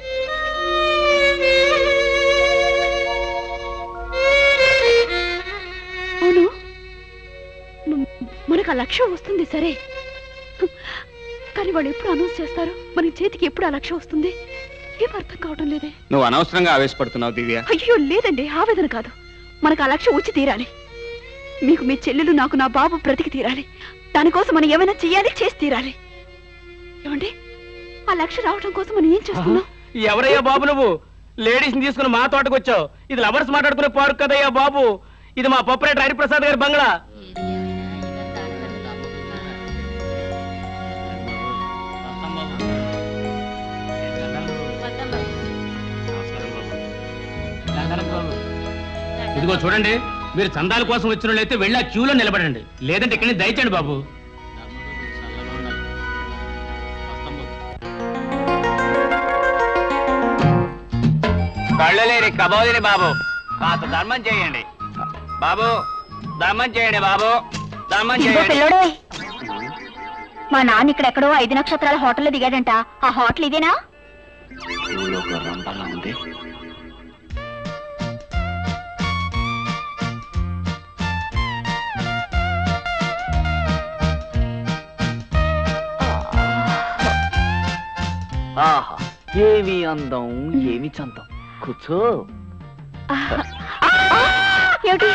అవును మ- మనకు ఆ లక్ష్యం వస్తుంది సరే కానీ వాళ్ళు ఎప్పుడు అనౌన్స్ చేస్తారు మన చేతికి ఎప్పుడు ఆ లక్ష్యం వస్తుంది ఏం అర్థం కావడం లేదే నువ్వు అనవసరంగా ఆవేశపడుతున్నావు దివ్య అయ్యో లేదండి ఆవేదన కాదు మనకు ఆ లక్ష్యం వచ్చి తీరాలి మీకు మీ చెల్లెలు నాకు నా బాబు బ్రతికి తీరాలి దానికోసం మనం ఏమైనా చెయ్యాలి చేసి తీరాలి ఏమండి ఆ లక్ష్యం రావడం కోసం మనం ఏం చేస్తున్నాం ఎవరయ్యా బాబు నువ్వు లేడీస్ ని తీసుకుని మా తోటకు వచ్చావు ఇది లవర్స్ మాట్లాడుకునే పార్క్ కదయ్యా బాబు ఇది మా పొప్పరేటర్ హరిప్రసాద్ గారి బంగ్లా ఇదిగో చూడండి మీరు చందాల కోసం వచ్చిన వాళ్ళైతే వెళ్ళి ఆ క్యూలో నిలబడండి లేదంటే ఇక్కడి నుంచి దయచండి బాబు కళ్ళలేని కబోదిని బాబు కాస్త ధర్మం చేయండి బాబు ధర్మం చేయండి బాబు ధర్మం ఇదిగో చేయండి పిల్లోడే మా నాన్న ఇక్కడ ఎక్కడో ఐదు నక్షత్రాల హోటల్లో దిగాడంట ఆ హోటల్ ఇదేనా రంపలా ఉంది ఆహా ఏమి అందం ఏమి చందం కూర్చో ఏమిటి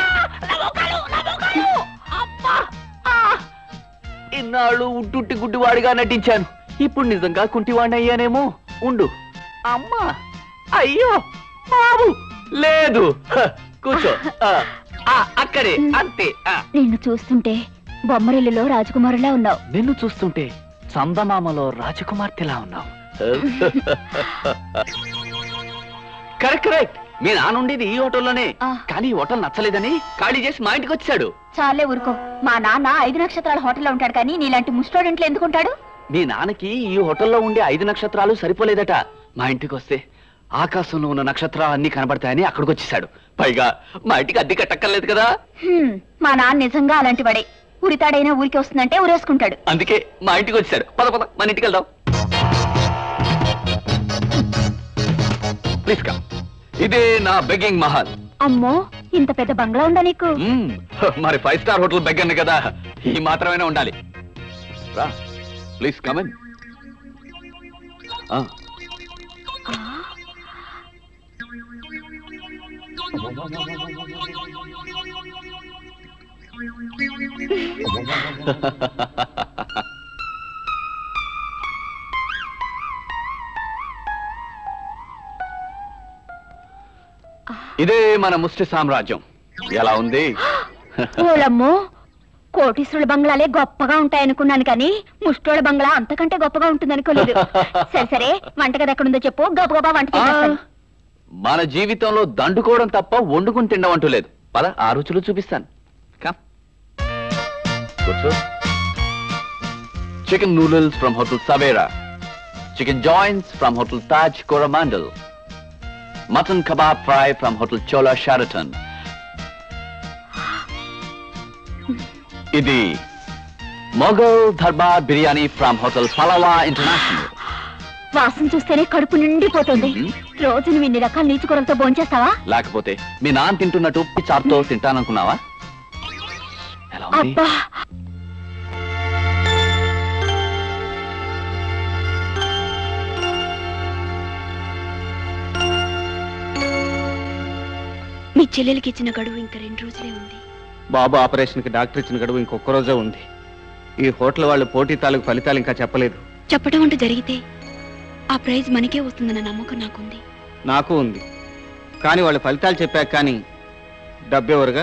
ఇన్నాళ్ళు ఉట్టుట్టి గుడ్డివాడిగా నటించాను ఇప్పుడు నిజంగా కుంటివాడిని అయ్యానేమో ఉండు అమ్మా అయ్యో బాబు లేదు హ, కూర్చో ఆ, ఆ, అక్కడే అంతే ఆ. నిన్ను చూస్తుంటే బొమ్మరిల్లులో రాజకుమారులా ఉన్నావు నిన్ను చూస్తుంటే చందమామలో రాజకుమార్తెలా ఉన్నావు కరెక్ట్ కరెక్ట్ మీ నాన్న ఉండేది ఈ హోటల్లోనే కానీ ఈ హోటల్ నచ్చలేదని ఖాళీ చేసి మా ఇంటికి వచ్చాడు చాలే ఊరుకో మా నాన్న ఐదు నక్షత్రాల హోటల్లో ఉంటాడు కానీ నీలాంటి ముస్టోడెంట్లు ఎందుకుంటాడు మీ నాన్నకి ఈ హోటల్లో ఉండే ఐదు నక్షత్రాలు సరిపోలేదట మా ఇంటికి వస్తే ఆకాశంలో ఉన్న నక్షత్రాలు అన్ని కనబడతాయని అక్కడికి వచ్చేసాడు పైగా మా ఇంటికి అద్దె కట్టక్కర్లేదు కదా హ్మ్, మా నాన్న నిజంగా అలాంటి వాడే ఉరితాడైనా ఊరికి వస్తుందంటే ఊరేసుకుంటాడు అందుకే మా ఇంటికి వచ్చాడు పద పద మన ఇంటికి వెళ్దాం ప్లీజ్ కమ్ ఇదే నా బెగ్గింగ్ మహల్ అమ్మో ఇంత పెద్ద బంగ్లా ఉందా నీకు మ్మ్. మరి ఫైవ్ స్టార్ హోటల్ బెగ్గను కదా ఈ మాత్రమైనా ఉండాలి రా ప్లీజ్ కమన్ ఇదే మన ముష్టి సామ్రాజ్యం ఎలా ఉంది ఓలమ్మో కోటీశ్వరుల బంగ్లాలే గొప్పగా ఉంటాయనుకున్నాను కానీ ముష్టోళ్ళ బంగ్లా అంతకంటే గొప్పగా ఉంటుందనుకోలేదు సరే సరే వంటగది ఎక్కడుందో చెప్పు గబగబా వంట చేసేస్తాను మన జీవితంలో దండుకోవడం తప్ప వండుకుని తినడం అంటూ లేదు పద ఆ రుచులు చూపిస్తాను Come. కూర్చో chicken noodles from hotel Savera chicken joints from hotel Taj Coromandel mutton kebab fry from hotel Chola Sheraton ఇది Mughal Darbar biryani from hotel Pallava international వాసన చూస్తేనే కడుపు నిండిపోతుంది రోజు నువ్వు ఇన్ని రకాల నీచు కూరలతో భోంచేస్తావా లేకపోతే మీ నాన్న తింటున్నట్టు చార్తో తింటాననుకున్నావా ఎలా ఉంది అబ్బా మీ చెల్లెలకి ఇచ్చిన గడువు ఇంకా రెండు రోజులే ఉంది బాబు ఆపరేషన్కి డాక్టర్ ఇచ్చిన గడువు ఇంకొక రోజే ఉంది ఈ హోటల్ వాళ్ళు పోటీ తాలూకు ఫలితాలు ఇంకా చెప్పలేదు చెప్పడం అంటూ జరిగితే ఆ ప్రైజ్ మనకే వస్తుందన్న నమ్మకం నాకుంది నాకు ఉంది కానీ వాళ్ళు ఫలితాలు చెప్పాక కానీ డబ్బెవరుగా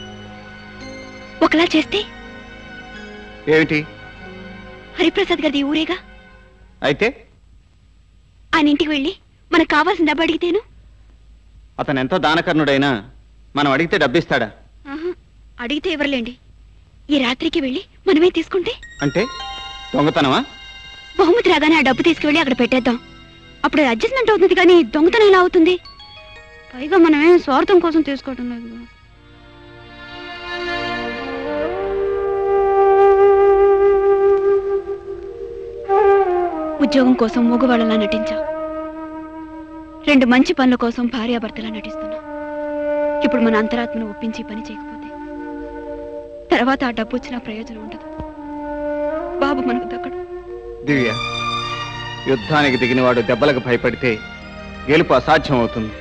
ఒకలా చేస్తే ఏమిటి హరిప్రసాద్ గారిది ఊరేగా అయితే ఆయన ఇంటికి వెళ్ళి మనకు కావాల్సిన డబ్బు అడిగితేను అతను ఎంతో దానకర్ణుడైనా మనం అడిగితే డబ్బిస్తాడా ఆహా, అడిగితే ఎవరులేండి ఈ రాత్రికి వెళ్ళి మనమే తీసుకుంటే అంటే దొంగతనమా బహుమతి రాగానే ఆ డబ్బు తీసుకువెళ్ళి అక్కడ పెట్టేద్దాం అప్పుడు అడ్జస్ట్మెంట్ అవుతుంది కానీ దొంగతనం ఎలా అవుతుంది పైగా మనమేం స్వార్థం కోసం తీసుకోవటం లేదు ఉద్యోగం కోసం మూగవాళ్ళలా నటించాం రెండు మంచి పనుల కోసం భార్యాభర్తలా నటిస్తున్నాం ఇప్పుడు మన అంతరాత్మను ఒప్పించి పని చేయకపోతే తర్వాత ఆ డబ్బు వచ్చిన ప్రయోజనం ఉండదు బాబు మనకు దక్కడు దివ్య యుద్ధానికి దిగినవాడు దెబ్బలకు భయపడితే గెలుపు అసాధ్యం అవుతుంది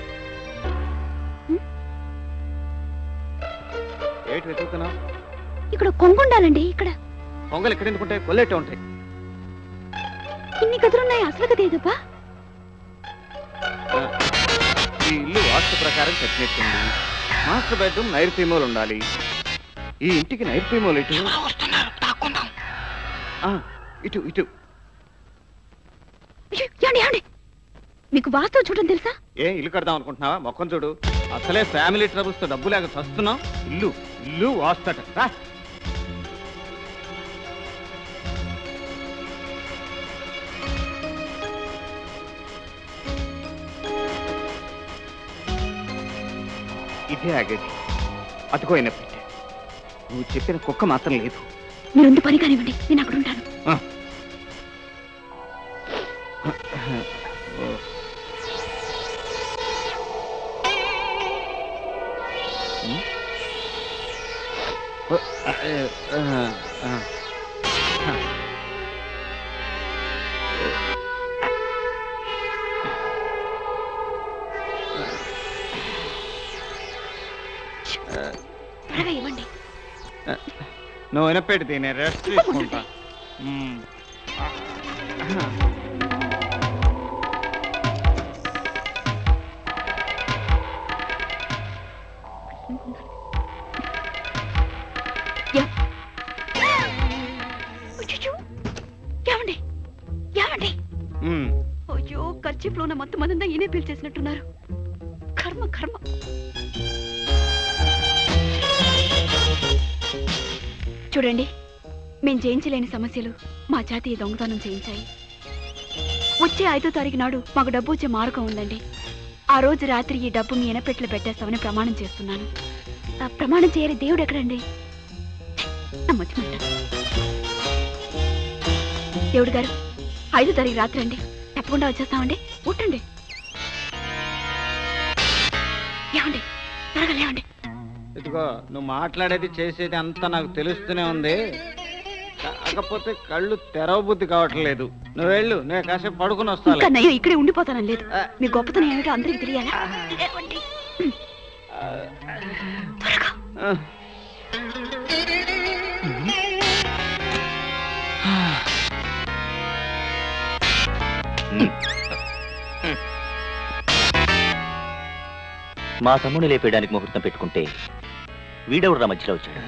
ఏటి వెతుకుతున్నావు ఇక్కడ కొంగుండాలండి ఇక్కడ పొంగలు ఎక్కడెందుకుంటే కొల్లేట్టే ఉంటాయి ఇన్ని గదులున్నాయి అసలు గది ఏదబ్బా ఆ, ఈ ఇల్లు వాస్తు ప్రకారం కట్టినట్టుంది మాస్టర్ బెడ్రూమ్ నైరుతీమూలు ఉండాలి ఈ ఇంటికి నైరుతీమూలు ఇటు ఆ, ఇటు ఇటు అయ్యో, ఏమండి ఏమండి మీకు వాస్తవం చూడడం తెలుసా ఏ ఇల్లు కడదాం అనుకుంటున్నావా మొక్కం చూడు అసలే ఫ్యామిలీ ట్రబుల్స్ తో డబ్బు లేక చస్తున్నాం ఇల్లు ఇల్లు వాస్తట రా ఇదే ఆగేది అతుకోయిన పెట్టే నువ్వు చెప్పిన కుక్క మాత్రం లేదు మీరుంది పని కానివ్వండి నేను అక్కడ ఉంటాను ఆ. త్వరగా ఇవ్వండి నువ్వు వినపెడితే నేను రెస్ట్ తీసుకుంటా మ్మ్. అచ్చచ్చో. ఏమండి ఏమండి మ్మ్. అయ్యో ఖర్చీఫ్లో ఉన్న మొత్తం మందంతా ఈయనే పీల్చేసినట్టున్నారు కర్మ కర్మ చూడండి మేం జయించలేని సమస్యలు మా జాతీయ దొంగతనం చేయించాయి వచ్చే ఐదో తారీఖు నాడు మాకు డబ్బు వచ్చే మార్గం ఉందండి ఆ రోజు రాత్రి ఈ డబ్బు మీ ఎనపెట్లు పెట్టేస్తామని ప్రమాణం చేస్తున్నాను ఆ ప్రమాణం చేయాలి దేవుడు ఎక్కడండి ఛీ, నా మతి మాట. దేవుడు గారు ఐదో తారీఖు రాత్రి అండి తప్పకుండా వచ్చేస్తామండి ఉట్టండి ఏమండి త్వరగా లేవండి ఇదిగో నువ్వు మాట్లాడేది చేసేది అంతా నాకు తెలుస్తూనే ఉంది కాకపోతే కళ్ళు తెరవబుద్ధి కావట్లేదు నువ్వు వెళ్ళు నేను కాసేపు పడుకుని ఇంకా వస్తాను నయ్యో ఇక్కడే ఉండిపోతానని లేదు మీ గొప్పతనం ఏమిటో అందరికి తెలియాలా లేవండి. త్వరగా మా తమ్ముని లేపేయడానికి ముహూర్తం పెట్టుకుంటే వీడెవడురా మధ్యలో వచ్చాడు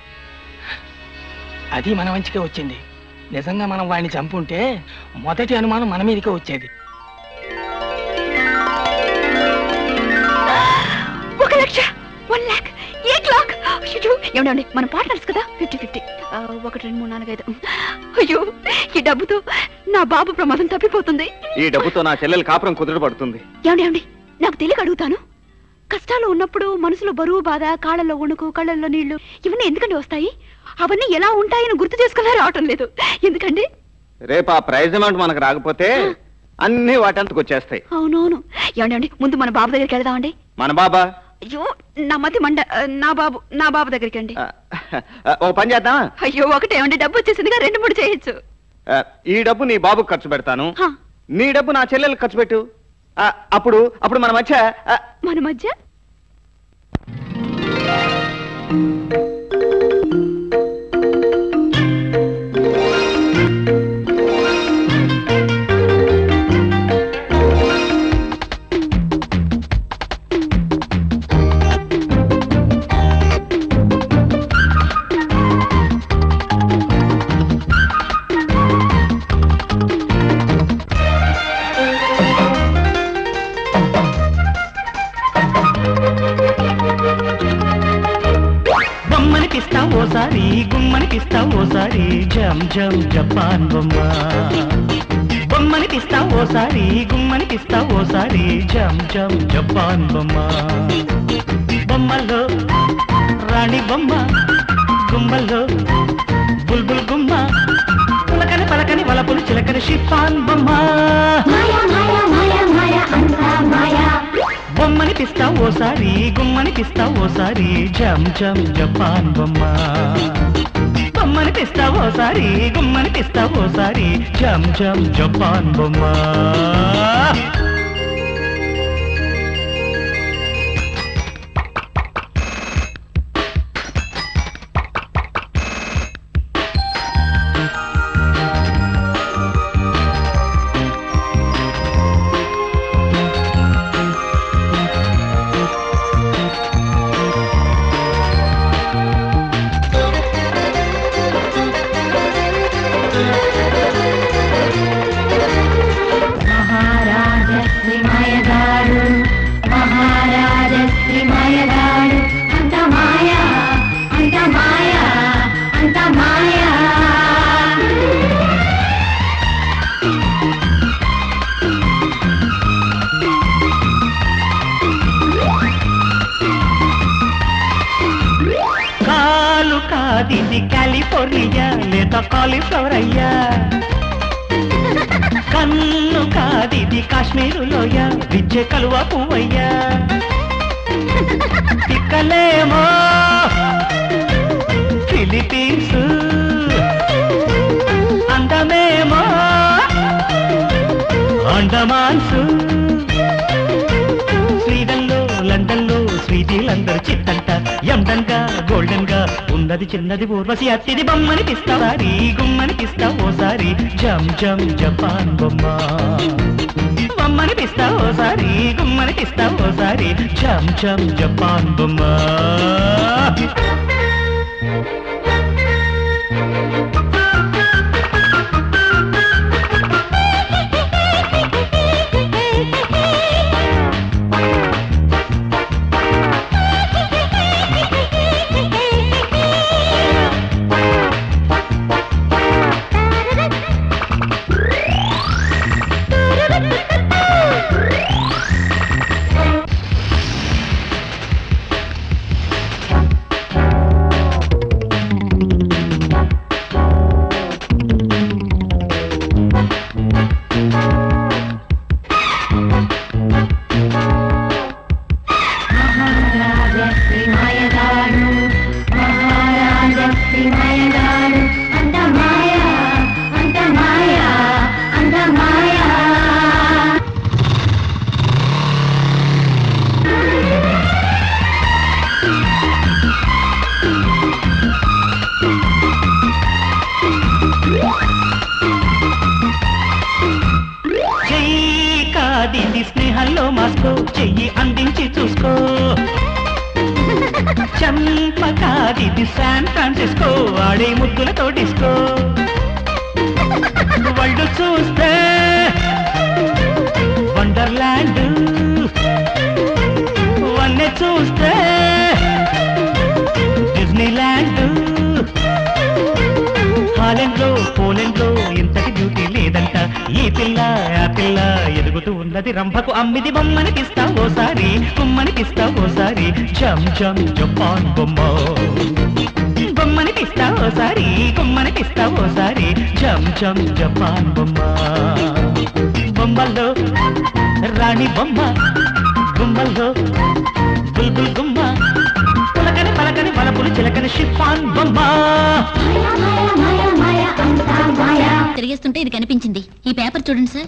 అది మన మంచికే వచ్చింది నిజంగా మనం వాడిని చంపుంటే మొదటి అనుమానం మన మీదకే వచ్చేది ఒక లక్ష వన్ లాక్ ఎయిట్ లాక్ అయ్యో ఏమండి మన పార్ట్నర్స్ కదా ఫిఫ్టీ ఫిఫ్టీ ఒకటి రెండు మూడు నాలుగు ఐదు అయ్యో ఈ డబ్బుతో నా బాబు ప్రమాదం తప్పిపోతుంది ఈ డబ్బుతో నా చెల్లెలు కాపురం కుదురు పడుతుంది ఏమండి ఏమండి నాకు తెలియక అడుగుతాను కష్టాలు ఉన్నప్పుడు మనసులో బరువు బాధ కాళ్ళల్లో వణుకు కళ్ళల్లో నీళ్లు ఇవన్నీ ఎందుకండి వస్తాయి అవన్నీ ఎలా ఉంటాయని గుర్తు చేసుకున్నా రావటం లేదు ఎందుకండి రేపు ఆ ప్రైజ్ అమౌంట్ మనకు రాకపోతే అన్ని వాటంతకు వచ్చేస్తాయి అవునవును ఏమండి ఏమండి ముందు మన బాబు దగ్గరికి వెళదామండి మన బాబా అయ్యో నా మతి మండ నా బాబు నా బాబు దగ్గరికి అండి ఆ, ఓ పని చేద్దామా అయ్యో ఒకటే ఏమండి డబ్బు వచ్చేసిందిగా రెండు మూడు చేయొచ్చు ఆ, ఈ డబ్బు నీ బాబుకు ఖర్చు పెడతాను హా. నీ డబ్బు నా చెల్లెలకు ఖర్చు పెట్టు ఆ, అప్పుడు అప్పుడు మన మధ్య ఆ, మన మధ్య జం జపాన్ బొమ్మ బొమ్మని తీస్తా ఓసారి గుమ్మని తీస్తా ఓసారి జం జం జపాన్ బొమ్మ బొమ్మల్లో రాణి బొమ్మ గుమ్మల్లో బుల్బుల్ గుమ్మ పులకని పలకని వలపులు చిలకని షిఫాన్ బొమ్మ బొమ్మని తీస్తా ఓసారి గుమ్మని తీస్తా ఓసారి జం జం జపాన్ బొమ్మ బొమ్మని తీస్తా ఓసారి గుమ్మని తీస్తా ఓసారి జం జం జపాన్ బొమ్మ మహారాజ శ్రీమయగాడు మహారాజ శ్రీమయగాడు అంత మాయా అంత మాయా అంత మాయా కాలు కాదిది కాలిఫోర్నియా లేదా కాలిఫ్లవర్ అయ్యా కన్ను కాదిది కాశ్మీరు లోయ విద్య కలువ పువ్వయ్యా పిక్కలేమో ఫిలిపీన్స్ అందమేమో అండమాన్స్ స్వీడన్లో లండన్లో స్వీటీలందరూ చిత్తంట ఎండన్ గా గోల్డెన్ గా ఉన్నది చిన్నది ఊర్వశి అతిథి బొమ్మని తీస్తావారి గుమ్మని తీస్తా ఓసారి జం జం జపాన్ బొమ్మ బొమ్మని తీస్తా ఓసారి గుమ్మని తీస్తా ఓసారి జం జం జపాన్ బొమ్మ మహారాజ శ్రీమయగాడు మహారాజ శ్రీమయగాడు అంత మాయా అంత మాయా అంత మాయా చెయ్యి కాదిది స్నేహంలో మాస్కో చెయ్యి అందించి చూసుకో చంప కాదిది శాన్ ఫ్రాన్సిస్కో ఆడే ముద్దులతో డిస్కో వాళ్ళు చూస్తే వండర్లాండ్ వన్నె చూస్తే డిజ్నీల్యాండ్ హాలెండ్ లో పోలెండ్ లో ఇంతటి బ్యూటీ లేదంట ఈ పిల్ల ఆ పిల్ల ఎదుగుతూ ఉన్నది రంభకు అమ్మిది బొమ్మని తీస్తా ఓసారి కుమ్మని తీస్తా ఓసారి జం జం జపాన్ బొమ్మ బొమ్మని తీస్తా ఓసారి కుమ్మని తీస్తా ఓసారి జం జం జపాన్ బొమ్మ బొమ్మల్లో రాణి బొమ్మ గుమ్మల్లో బుల్బుల్ గుమ్మ పులకని పలకని వలపులు చిలకని షిఫాన్ బొమ్మ తిరిగేస్తుంటే ఇది కనిపించింది ఈ పేపర్ చూడండి సార్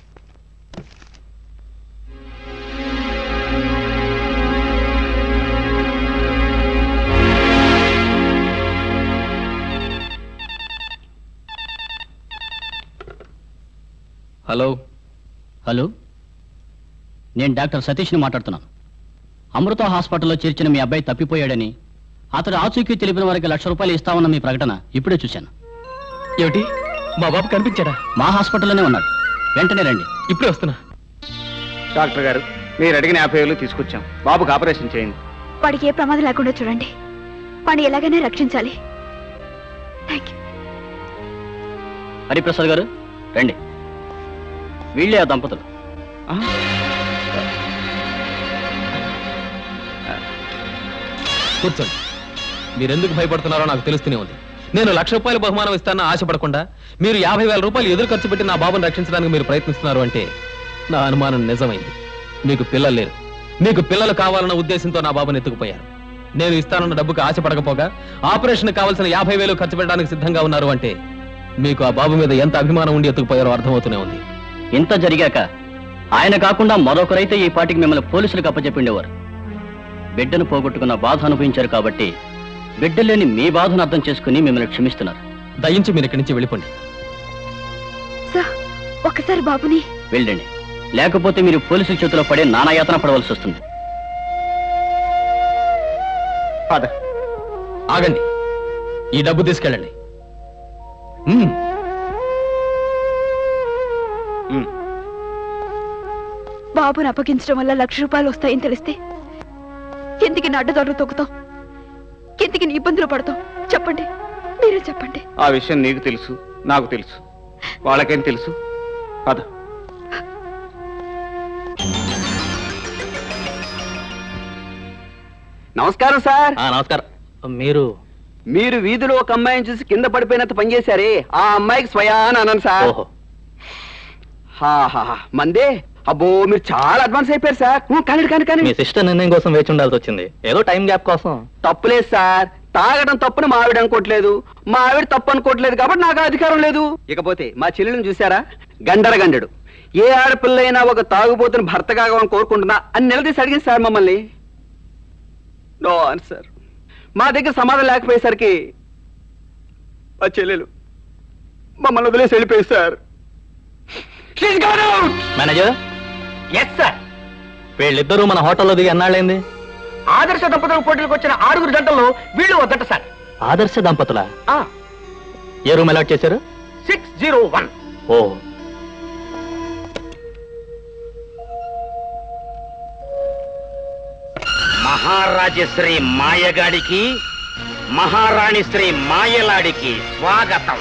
హలో హలో నేను డాక్టర్ సతీష్ని మాట్లాడుతున్నాను అమృత హాస్పిటల్లో చేర్చిన మీ అబ్బాయి తప్పిపోయాడని అతడు ఆచూకీ తెలిపిన వారికి లక్ష రూపాయలు ఇస్తామన్న మీ ప్రకటన ఇప్పుడే చూశాను ఏమిటి మా బాబు కనిపించాడా మా హాస్పిటల్లోనే ఉన్నాడు వెంటనే రండి ఇప్పుడే వస్తున్నా డాక్టర్ గారు మీరు అడిగిన యాభై వేలు తీసుకొచ్చాం బాబుకి ఆపరేషన్ చేయండి వాడికి ఏ ప్రమాదం లేకుండా చూడండి వాడిని ఎలాగైనా రక్షించాలి థ్యాంక్ యూ హరిప్రసాద్ గారు రండి వీళ్ళే ఆ దంపతులు కూర్చోండి మీరెందుకు భయపడుతున్నారో నాకు తెలుస్తూనే ఉంది నేను లక్ష రూపాయల బహుమానం ఇస్తానని ఆశపడకుండా మీరు యాభై వేల రూపాయలు ఎదురు ఖర్చు పెట్టి నా బాబుని రక్షించడానికి మీరు ప్రయత్నిస్తున్నారు అంటే నా అనుమానం నిజమైంది మీకు పిల్లలు లేరు మీకు పిల్లలు కావాలన్న ఉద్దేశంతో నా బాబుని ఎత్తుకుపోయారు నేను ఇస్తానన్న డబ్బుకి ఆశపడకపోగా ఆపరేషన్ కావాల్సిన యాభై వేలు ఖర్చు పెట్టడానికి సిద్ధంగా ఉన్నారు అంటే మీకు ఆ బాబు మీద ఎంత అభిమానం ఉండి ఎత్తుకుపోయారో అర్థమవుతూనే ఉంది ఇంత జరిగాక ఆయన కాకుండా మరొకరైతే ఈ పాటికి మిమ్మల్ని పోలీసులకు అప్పచెప్పిండేవారు బిడ్డను పోగొట్టుకున్న బాధ అనుభవించారు కాబట్టి బిడ్డ లేని మీ బాధను అర్థం చేసుకుని మిమ్మల్ని క్షమిస్తున్నారు దయించి మీరు ఇక్కడి నుంచి వెళ్ళిపోండి సార్ ఒకసారి బాబుని వెళ్ళండి లేకపోతే మీరు పోలీసుల చేతిలో పడే నానాయాతన పడవలసి వస్తుంది పద ఆగండి ఈ డబ్బు తీసుకెళ్ళండి మ్మ్. బాబుని అప్పగించడం వల్ల లక్ష రూపాయలు వస్తాయని తెలిస్తే ఎందుకు నా అడ్డదారులు తొక్కుతాం ఎందుకు ఇబ్బందులు పడతాం చెప్పండి మీరే చెప్పండి ఆ విషయం నీకు తెలుసు నాకు తెలుసు వాళ్ళకేం తెలుసు పద నమస్కారం సార్ నమస్కారం మీరు మీరు వీధిలో ఒక అమ్మాయిని చూసి కింద పడిపోయినంత పనిచేశారే ఆ అమ్మాయికి స్వయాన అన్నాను సార్ హాహా మందే అబ్బో మీరు చాలా అడ్వాన్స్ అయిపోయారు సార్ ఊ, కానీ కానీ కానీ మీ సిస్టర్ నిర్ణయం కోసం వేచి ఉండాల్సి వచ్చింది ఏదో టైం గ్యాప్ కోసం తప్పులేదు సార్ తాగడం తప్పుని మా ఆవిడ అనుకోవట్లేదు మా ఆవిడ తప్పు అనుకోవట్లేదు కాబట్టి నాకు ఆ అధికారం లేదు ఇకపోతే మా చెల్లెలను చూసారా గండర గండడు ఏ ఆడపిల్లైనా ఒక తాగుబోతుని భర్త కావాలని కోరుకుంటున్నా అని నిలదీసి అడిగింది సార్ మమ్మల్ని నో ఆన్సర్ మా దగ్గర సమాధానం లేకపోయేసరికి మా చెల్లెలు మమ్మల్ని వదిలేసి వెళ్ళిపోయి సార్ మేనేజర్ ఎస్ సార్ వీళ్ళిద్దరూ మన హోటల్లో దిగి ఎన్నాళ్ళైంది ఆదర్శ దంపతుల పోటీలకు వచ్చిన ఆరుగురు గంటల్లో వీళ్ళు వద్దట సార్ ఆదర్శ దంపతుల ఏ రూమ్ అలాట్ చేశారు సిక్స్ జీరో వన్ ఓ మహారాజశ్రీ మాయగాడికి మహారాణి శ్రీ మాయలాడికి స్వాగతం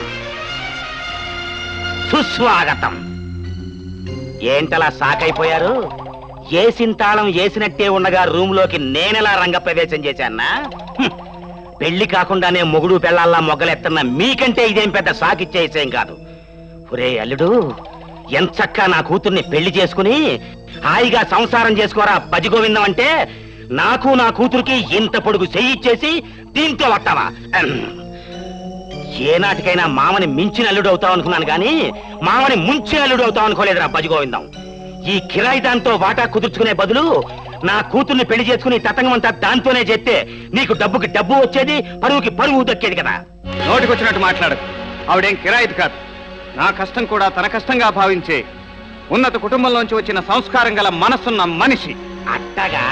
సుస్వాగతం ఏంటలా సాకైపోయారు ఏసిన తాళం ఏసినట్టే ఉండగా రూమ్ లోకి నేనెలా రంగప్రవేశం చేశానా హ్మ్. పెళ్లి కాకుండానే మొగుడు పెళ్ళాల్లా మొగ్గలెత్తన్న మీకంటే ఇదేం పెద్ద సాకిచ్చే విషయం కాదు ఒరే అల్లుడు ఎంచక్కా నా కూతుర్ని పెళ్లి చేసుకుని హాయిగా సంసారం చేసుకోరా బజిగోవిందం అంటే నాకు నా కూతురికి ఇంత పొడుగు చెయ్యిచ్చేసి దీంతో వస్తావా అహం. ఏనాటికైనా మామని మించిన అల్లుడు అవుతావు అనుకున్నాను కానీ మామని ముంచిన అల్లుడు అవుతావు అనుకోలేదురా బజిగోవిందం ఈ కిరాయి దాంతో వాటా కుదుర్చుకునే బదులు నా కూతుర్ని పెళ్లి చేసుకుని తతంగం అంతా దాంతోనే చెప్తే నీకు డబ్బుకి డబ్బు వచ్చేది పరువుకి పరువు దక్కేది కదా నోటికొచ్చినట్టు మాట్లాడు ఆవిడేం కిరాయిది కాదు నా కష్టం కూడా తన కష్టంగా భావించే ఉన్నత కుటుంబంలోంచి వచ్చిన సంస్కారం గల మనసున్న మనిషి అట్టగా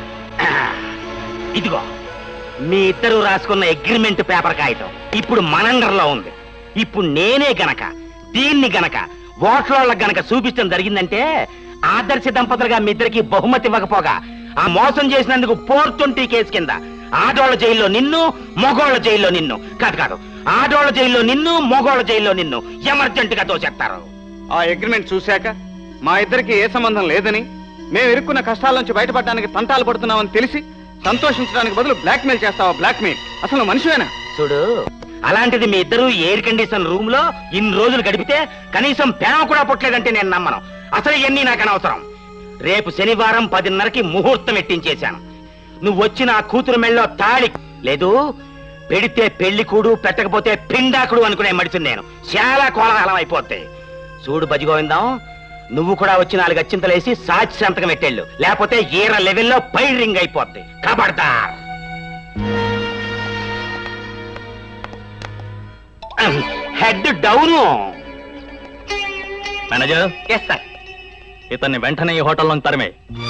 ఇదిగో మీ ఇద్దరు రాసుకున్న అగ్రిమెంట్ పేపర్ కాగితం ఇప్పుడు మనందరిలో ఉంది ఇప్పుడు నేనే గనక దీన్ని గనక ఓట్లోళ్ళకి గనక చూపించడం జరిగిందంటే ఆదర్శ దంపతులుగా మీ ఇద్దరికి బహుమతి ఇవ్వకపోగా ఆ మోసం చేసినందుకు ఫోర్ ట్వంటీ కేసు కింద ఆడోళ్ళ జైల్లో నిన్ను మగోళ్ళ జైల్లో నిన్ను కాదు కాదు ఆడోళ్ళ జైల్లో నిన్ను మగోళ్ళ జైల్లో నిన్ను ఎమర్జెంట్ గా తోసేస్తారు ఆ అగ్రిమెంట్ చూశాక మా ఇద్దరికి ఏ సంబంధం లేదని మేము ఇరుక్కున్న కష్టాల నుంచి బయటపడడానికి తంటాలు పడుతున్నామని తెలిసి సంతోషించడానికి బదులు బ్లాక్మెయిల్ చేస్తావా బ్లాక్మెయిల్ అసలు మనిషివేనా చూడు అలాంటిది మీ ఇద్దరు ఎయిర్ కండిషన్ రూమ్ లో ఇన్ని రోజులు గడిపితే కనీసం ప్రేమ కూడా పుట్టలేదంటే నేను నమ్మను అసలు ఇవన్నీ నాకు అనవసరం రేపు శనివారం పదిన్నరకి ముహూర్తం ఎట్టించేశాను నువ్వు వచ్చి నా కూతురు మెళ్ళో తాళి లేదు పెడితే పెళ్లి కూడు పెట్టకపోతే పిండాకుడు అనుకునే మడిచింది నేను చాలా కోలాహలం అయిపోతాయి చూడు బజిగోవిందం నువ్వు కూడా వచ్చి నాలుగు అచ్చింతలేసి సాచి సంతకం పెట్టేళ్ళు లేకపోతే ఈర లెవెల్లో పై రింగ్ అయిపోద్ది కబడ్దార్ head down manager yes sir ఇతన్ని వెంటనే ఈ హోటల్లో తరిమే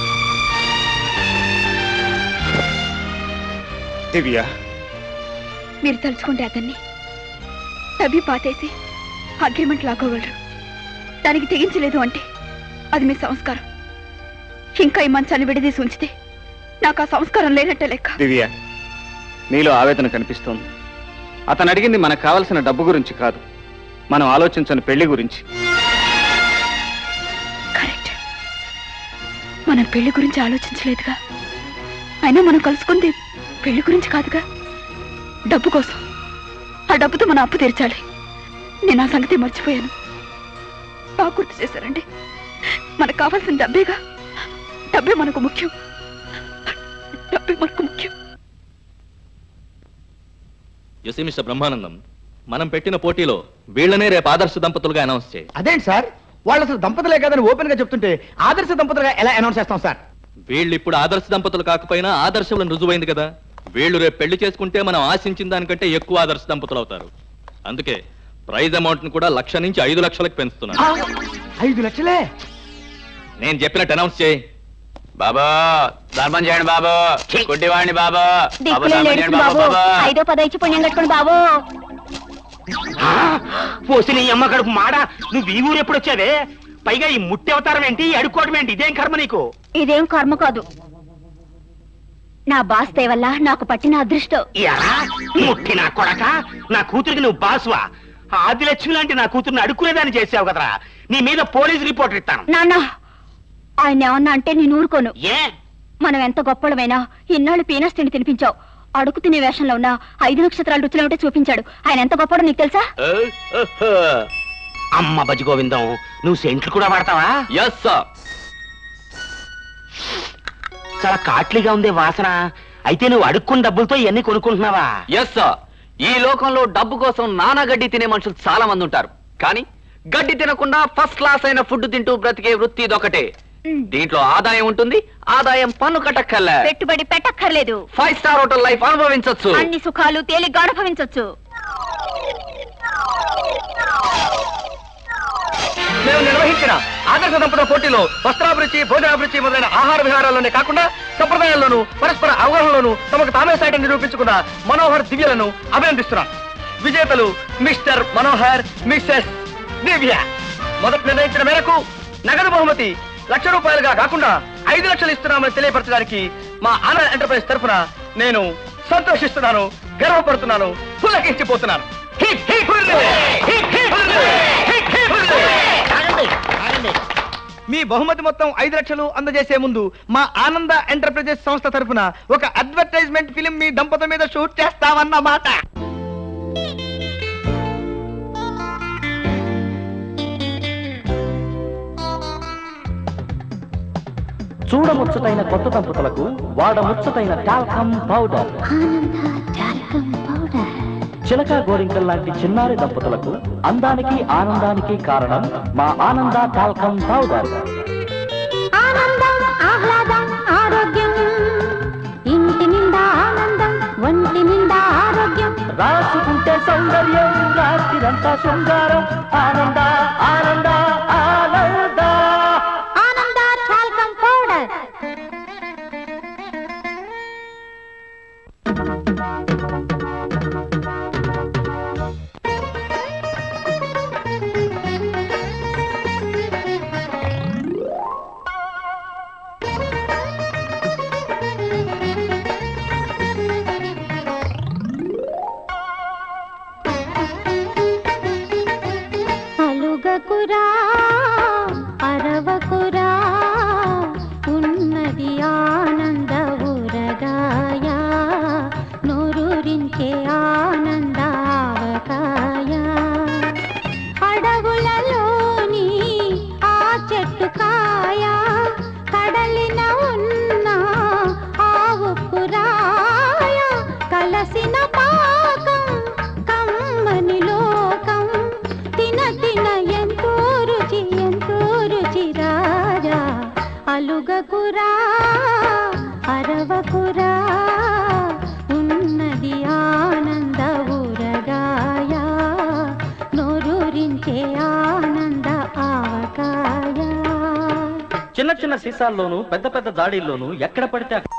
దివ్య మీరు తలుచుకుంటే అతన్ని తవ్వి పాతేసి అగ్రిమెంట్ లాక్కోగలరు దానికి తెగించలేదు అంటే అది మీ సంస్కారం ఇంకా ఈ మంచాన్ని విడదీసి ఉంచితే నాకు ఆ సంస్కారం లేనట్టే లెక్క దివ్య నీలో ఆవేదన కనిపిస్తోంది అతను అడిగింది మనకు కావలసిన డబ్బు గురించి కాదు మనం ఆలోచించని పెళ్లి గురించి కరెక్ట్ మనం పెళ్లి గురించి ఆలోచించలేదుగా అయినా మనం కలుసుకుంది పెళ్లి గురించి కాదుగా డబ్బు కోసం ఆ డబ్బుతో మన అప్పు తీర్చాలి నేను ఆ సంగతి మర్చిపోయాను బాగా గుర్తు చేశారండి మనకు కావాల్సిన డబ్బేగా డబ్బే మనకు ముఖ్యం డబ్బే మనకు ముఖ్యం యుసి మిస్టర్ బ్రహ్మానందం మనం పెట్టిన పోటీలో వీళ్ళనే రేపు ఆదర్శ దంపతులుగా అనౌన్స్ చేయి అదేంటి సార్ వాళ్ళు అసలు దంపతులే కాదని ఓపెన్ గా చెప్తుంటే ఆదర్శ దంపతులుగా ఎలా అనౌన్స్ చేస్తాం సార్ వీళ్ళు ఇప్పుడు ఆదర్శ దంపతులు కాకపోయినా ఆదర్శంలో రుజువైంది కదా వీళ్ళు రేపు పెళ్లి చేసుకుంటే మనం ఆశించిన దానికంటే ఎక్కువ ఆదర్శ దంపతులు అవుతారు అందుకే ప్రైజ్ అమౌంట్ ని కూడా లక్ష నుంచి ఐదు లక్షలకు పెంచుతున్నాను ఐదు లక్షలే నేను చెప్పినట్టు అనౌన్స్ చేయి బాబా ధర్మం చేయండి బాబు కొట్టివాడిని బాబా బాబు దిక్కులే ధర్మం లేడీస్ చేయండి బాబు బాబు బాబా ఐదో పదో ఇచ్చి పుణ్యం కట్టుకోండి బాబు పోసి నీ అమ్మ కడుపు మాడ నువ్వు ఈ ఊరు ఎప్పుడు వచ్చావే పైగా ఈ ముట్టి అవతారం ఏంటి అడుక్కోవడం ఏంటి ఇదేం కర్మ నీకు ఇదేం కర్మ కాదు నా బాస్ దయ వల్ల నాకు పట్టిన అదృష్టం ఎరా ముట్టి నా కొడక నా కూతురికి నువ్వు బాసువా ఆదిలక్ష్మి లాంటి నా కూతుర్ని అడుక్కునేదాన్ని చేసావు కదరా నీ మీద పోలీస్ రిపోర్ట్ ఇస్తాను నాన్న ఆయన ఏమన్నా అంటే నేను ఊరుకోను ఏ మనం ఎంత గొప్పలమైనా ఇన్నాళ్ళు పీనస్ తిండి తినిపించావు అడుగు తినే వేషంలో ఉన్న ఐదు నక్షత్రాలు రుచులు ఏమిటో చూపించాడు ఆయన ఎంత గొప్పడో నీకు తెలుసా అమ్మ బజి గోవిందం నువ్వు సెంట్లు కూడా వాడతావా ఎస్ సార్ చాలా కాట్లీగా ఉందే వాసన అయితే నువ్వు అడుక్కున్న డబ్బులతో ఇవన్నీ కొనుక్కుంటున్నావా ఎస్ సార్ ఈ లోకంలో డబ్బు కోసం నానా గడ్డి తినే మనుషులు చాలా మంది ఉంటారు కానీ గడ్డి తినకుండా ఫస్ట్ క్లాస్ అయిన ఫుడ్ తింటూ బ్రతికే వృత్తి ఇదొకటే దీంట్లో ఆదాయం ఉంటుంది ఆదాయం పన్ను కట్టక్కర్లే పెట్టుబడి పెట్టక్కర్లేదు ఫైవ్ స్టార్ హోటల్ లైఫ్ అనుభవించొచ్చు అన్ని సుఖాలు తేలిగ్గా అనుభవించొచ్చు మేము నిర్వహించిన ఆదర్శ దంపతుల పోటీలో వస్త్రాభిరుచి భోజనాభిరుచి మొదలైన ఆహార విహారాల్లోనే కాకుండా సంప్రదాయాల్లోనూ పరస్పర అవగాహనలోనూ తమకు తామే సైతం నిరూపించుకున్న మనోహర్ దివ్యలను అభినందిస్తున్నాను విజేతలు మిస్టర్ మనోహర్ మిస్సెస్ దివ్య మొదట నిర్ణయించిన మేరకు నగదు బహుమతి లక్ష రూపాయలుగా కాకుండా ఐదు లక్షలు ఇస్తున్నామని తెలియపరచడానికి మా ఆనంద్ ఎంటర్ప్రైజ్ తరఫున నేను సంతోషిస్తున్నాను గర్వపడుతున్నాను పులకించిపోతున్నాను hip hip hurray! Hip hip hurray! Hip hip hurray! మీ బహుమతి మొత్తం ఐదు లక్షలు అందజేసే ముందు మా ఆనంద ఎంటర్ప్రైజెస్ సంస్థ తరఫున ఒక అడ్వర్టైజ్మెంట్ ఫిలిం మీ దంపతుల మీద షూట్ చేస్తామన్నమాట చూడముచ్చటైన కొత్త దంపతులకు వాడముచ్చటైన టాల్కమ్ పౌడర్ చిలక గోరింకల్ లాంటి చిన్నారి దంపతులకు అందానికి ఆనందానికి కారణం మా ఆనంద టాల్కమ్ పౌడర్ ఆనందం ఆహ్లాదం ఆరోగ్యం ఇంటి నిండా ఆనందం ఒంటి నిండా ఆరోగ్యం రాసుకుంటే సౌందర్యం రాత్రిరంతా శృంగారం ఆనంద ఆనంద ఆనంద ఆనంద టాల్కమ్ పౌడర్ అలుగకురా అరవకురా ఉన్నది ఆనంద ఊరగాయ నోరూరించే ఆనందావకాయ అడవులలోని ఆ చెట్టు కాయ కడలిన ఉన్న ఆ ఉప్పురాయ కలసిన పాకం కమ్మని లోకం తిన తిన ఎంతో రుచి ఎంతో రుచి రాజా అలుగకురా అరవకురా ఉన్నది ఆనంద ఊరగాయ నోరూరించే ఆనంద ఆవకాయ చిన్న చిన్న సీసాల్లోనూ పెద్ద పెద్ద జాడీల్లోనూ ఎక్కడ పడితే అక్కడ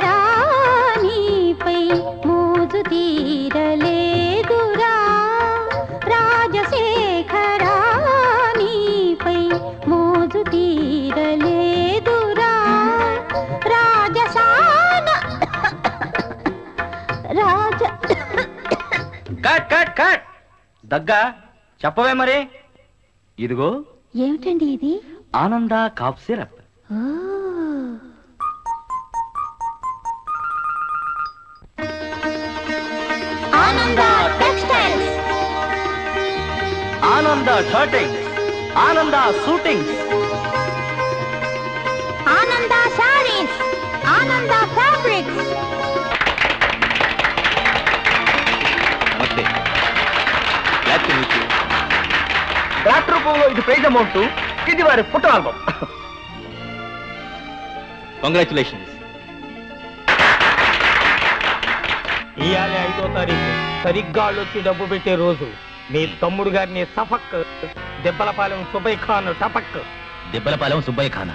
రాజశేఖరానిపై మోజు తీరలేదురా దగ్గా చెప్పవే మరి ఇదిగో ఏమిటండి ఇది Ananda cough syrup Ananda textiles Ananda shirting Ananda suiting Ananda sarees Ananda fabrics నమస్తే glad to meet you doctor రూపంలో ఇది ప్రైజ్ అమౌంట్ ఇది వారి ఫోటో ఆల్బమ్ కంగ్రాచులేషన్స్ ఇవాళ ఐదో తారీఖు సరిగ్గా వచ్చి డబ్బు పెట్టే రోజు మీ తమ్ముడు గారిని సఫక్ దెబ్బలపాలెం సుబై ఖాన్ టపక్ దెబ్బలపాలెం సుబ్బయ్య ఖానా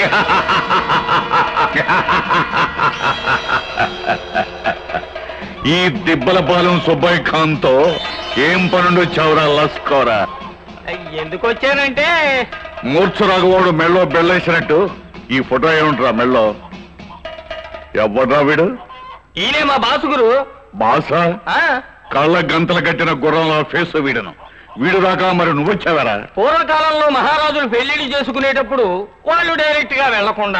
ఈ దిబ్బలపాలెం సుబ్బయ్య ఖాన్ తో ఏం పనుండి వచ్చావురా లస్కోరా ఎందుకు వచ్చానంటే మూర్ఛరాగవాడు మెళ్ళో బెల్లేసినట్టు ఈ ఫోటో ఏముంటరా మెళ్ళో ఎవడ్రా వీడు ఈయనే మా బాసుగురు బాసా కళ్ళ గంతలు కట్టిన గుర్రంలో ఫేస్ వీడను వీడు దాకా మరి నువ్వొచ్చావరా పూర్వకాలంలో మహారాజులు పెళ్లిళ్ళు చేసుకునేటప్పుడు వాళ్ళు డైరెక్ట్ గా వెళ్లకుండా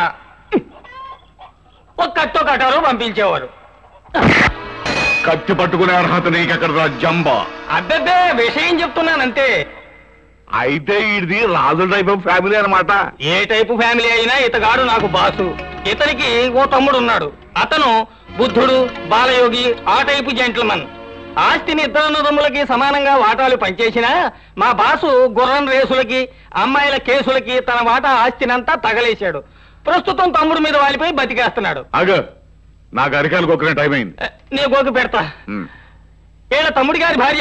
ఒక కట్టో కటారో పంపించేవారు కత్తి పట్టుకునే అర్హత నీకెక్కడరా జంబా అబ్బబ్బే విషయం చెప్తున్నానంతే అయితే ఇది రాజు టైప్ ఆఫ్ ఫ్యామిలీ అనమాట ఏ టైపు ఫ్యామిలీ అయినా ఇతగాడు నాకు బాసు ఇతనికి ఓ తమ్ముడు ఉన్నాడు అతను బుద్ధుడు బాలయోగి ఆ టైపు జెంట్లమన్ ఆస్తిని ఇద్దరు అన్నదమ్ములకి సమానంగా వాటాలు పంచేసినా మా బాసు గుర్రం రేసులకి అమ్మాయిల కేసులకి తన వాటా ఆస్తినంతా తగలేశాడు ప్రస్తుతం తమ్ముడు మీద వాలిపోయి బతికేస్తున్నాడు అగ నాకు అరికాలు కొక్కునే టైం అయింది నీ గోకు పెడతా ఉమ్. వీళ్ళ తమ్ముడి గారి భార్య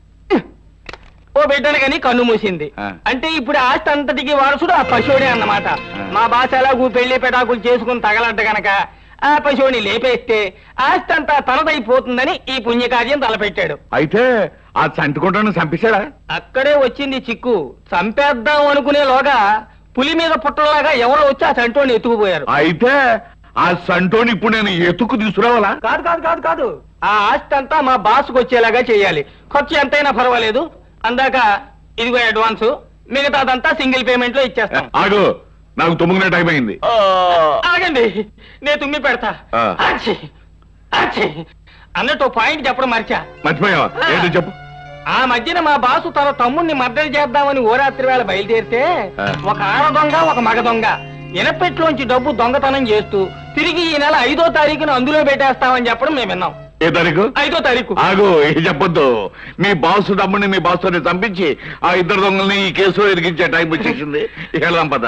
ఓ బిడ్డను కానీ కన్ను మూసింది ఆ. అంటే ఇప్పుడు ఆ ఆస్తి అంతటికి వారసుడు ఆ పశువుడే అన్నమాట మా బాస ఎలాగూ పెళ్లి పెటాకులు చేసుకుని తగలడ్డ గనక ఆ పశువుని లేపేస్తే ఆస్తి అంతా తనదైపోతుందని ఈ పుణ్యకార్యం తలపెట్టాడు అయితే ఆ చంటుకుంటాను చంపేశాడా అక్కడే వచ్చింది చిక్కు చంపేద్దాం అనుకునేలోగా పులి మీద పుట్టలాగా ఎవరో వచ్చి ఆ చంటోని ఎత్తుకుపోయారు అయితే ఆ సంటోని ఇప్పుడు నేను ఎతుకు తీసుకురావాలా కాదు కాదు కాదు కాదు ఆ ఆస్తి అంతా మా బాస్కు వచ్చేలాగా చేయాలి ఖర్చు ఎంతైనా పర్వాలేదు అందాక ఇదిగో అడ్వాన్స్ మిగతాదంతా సింగిల్ పేమెంట్ లో ఇచ్చేస్తాం ఆగు నాకు తొమ్మిదిన టైం అయింది ఆగండి నేను తుమ్మి పెడతా ఆ. ఆచి, ఆచి. అన్నట్టు ఓ పాయింట్ చెప్పడం మర్చా మర్చిపోయావా ఏంటో చెప్పు ఆ మధ్యన మా బాసు తన తమ్ముణ్ణి మర్డర్ చేద్దామని ఓ రాత్రి వేళ బయలుదేరితే ఆ. ఒక ఆడ దొంగ ఒక మగ దొంగ ఇనపెట్లోంచి డబ్బు దొంగతనం చేస్తూ తిరిగి ఈ నెల ఐదో తారీఖున అందులో పెట్టేస్తామని చెప్పడం మేము విన్నాం ఏ తారీఖు ఐదో తారీఖు ఆగు ఇది చెప్పొద్దు మీ బాసు తమ్ముడిని మీ బాసుని చంపించి ఆ ఇద్దరు దొంగల్ని ఈ కేసులో ఇరికించే టైం వచ్చేసింది ఇక వెళ్దాం పద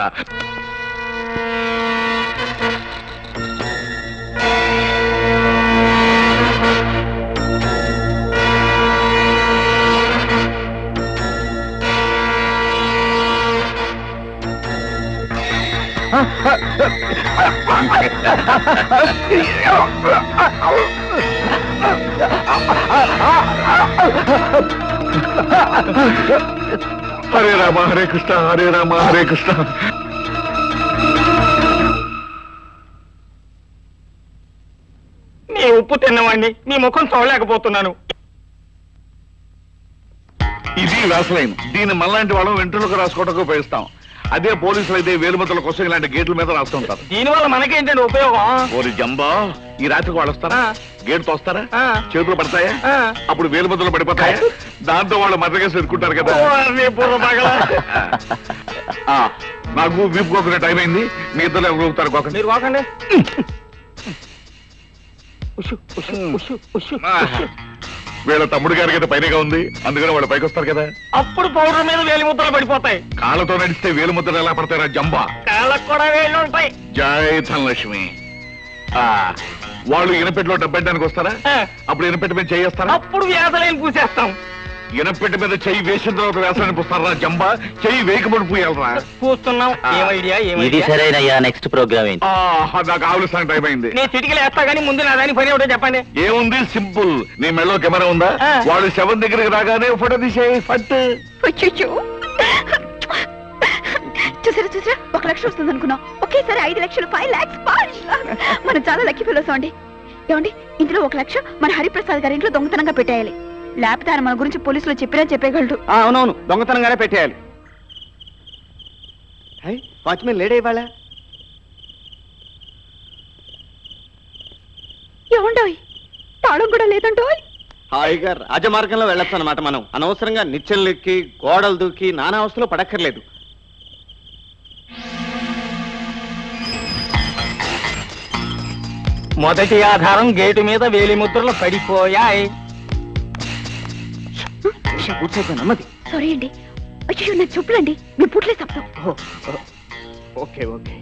హరే రామ హరే కృష్ణ హరే రామ హరే కృష్ణ నీ ఉప్పు తిన్నవాడిని నీ ముఖం చూడలేకపోతున్నాను ఇది వేసలైన్ దీన్ని మనలాంటి వాళ్ళం వెంట్రులకు రాసుకోవడానికి ఉపయోగిస్తాం అదే పోలీసులు అయితే వేలుమతుల కోసం ఇలాంటి గేట్ల మీద రాస్తుంటారు దీనివల్ల మనకేంటండి ఉపయోగం ఓరి జంబా ఈ రాత్రికి వాళ్ళు వస్తారా గేట్ తోస్తారా ఆ. చేతులు పడతాయా ఆ. అప్పుడు వేలుమతులు పడిపోతాయా దాంతో వాళ్ళు మద్దగేసి ఎదుర్కొంటారు కదా ఓర్ని బుర్ర పగలా. ఆ, నాకు వీపు కోకునే టైం అయింది మీ ఇద్దరు ఎవరు ఊపుతారు కోకండి మీరు వాకండి ఉషు, ఉషు, ఉషు, ఉషు, ఉషు. వీళ్ళ తమ్ముడు గారికి అయితే పైనగా ఉంది అందుకని వాళ్ళు పైకి వస్తారు కదా అప్పుడు పౌడర్ మీద వేలి ముద్దలు పడిపోతాయి కాళ్ళతో నడిస్తే వేలు ముద్దలు ఎలా పడతారా జంబా కాళ్ళకు కూడా వేళ్ళు ఉంటాయి జై ధనలక్ష్మి ఆ, వాళ్ళు ఇనపెట్టిలో డబ్బెట్టడానికి వస్తారా ఆ. అప్పుడు ఇనపెట్టి మీద చేయేస్తారా అప్పుడు వ్యాధులైన పూసేస్తాం ఇనపెట్టి మీద చెయ్యి వేసిన తర్వాత వేసాన్ని పుస్తారా జంబా చెయ్యి వేయకముడు పూయాలరా పూస్తున్నాం ఏం ఐడియా ఏం ఇది ఐడియా సరేనయ్యా నెక్స్ట్ ప్రోగ్రామ్ ఏంటి ఆ, నాకు ఆవులిస్తాను టైం అయింది నేను చిటికలు వేస్తా కానీ ముందు నా దాని పని ఏమిటో చెప్పండి ఏముంది సింపుల్ నీ మెళ్ళో కెమెరా ఉందా ఆ. వాడు శవం దగ్గరికి రాగానే ఫోటో తీసేయి ఫట్ అయ్యయ్యో. చూసారా చూసారా ఒక లక్ష వస్తుంది అనుకున్నాం ఒకేసారి ఐదు లక్షలు ఫైవ్ లాక్స్ మనం చాలా లక్కీ ఫెలోస్ అండి ఏమండి ఇందులో ఒక లక్ష మన హరిప్రసాద్ గారి ఇంట్లో దొంగతనంగా పెట్టేయాలి లేకపోతే ఆయన మన గురించి పోలీసులు చెప్పినా చెప్పేయగలడు ఆ, అవునవును దొంగతనంగానే పెట్టేయాలి హై వాచ్మెన్ లేడే ఇవాళ ఏమండోయ్ తాళం కూడా లేదండోయ్ హాయిగా రాజమార్గంలో వెళ్ళొచ్చు అనమాట మనం అనవసరంగా నిచ్చెనలెక్కి గోడలు దూకి నానా అవస్థలో పడక్కర్లేదు మొదటి ఆధారం గేటు మీద వేలి ముద్రలు పడిపోయాయి కూర్చోద్దాం నమ్మది సారీ అండి అయ్యో నా చెప్పులండి మీ పుట్లే శబ్దం ఓకే ఓకే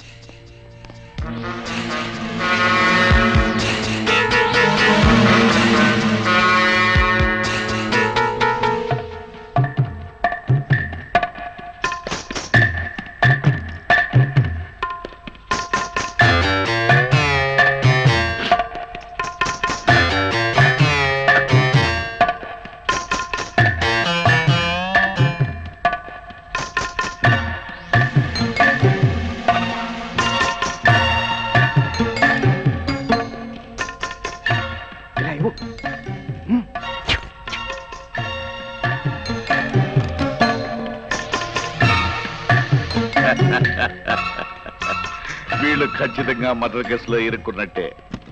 ఇలా ఇవ్వు. వీళ్ళు ఖచ్చితంగా మర్డర్ కేసులో ఇరుక్కున్నట్టే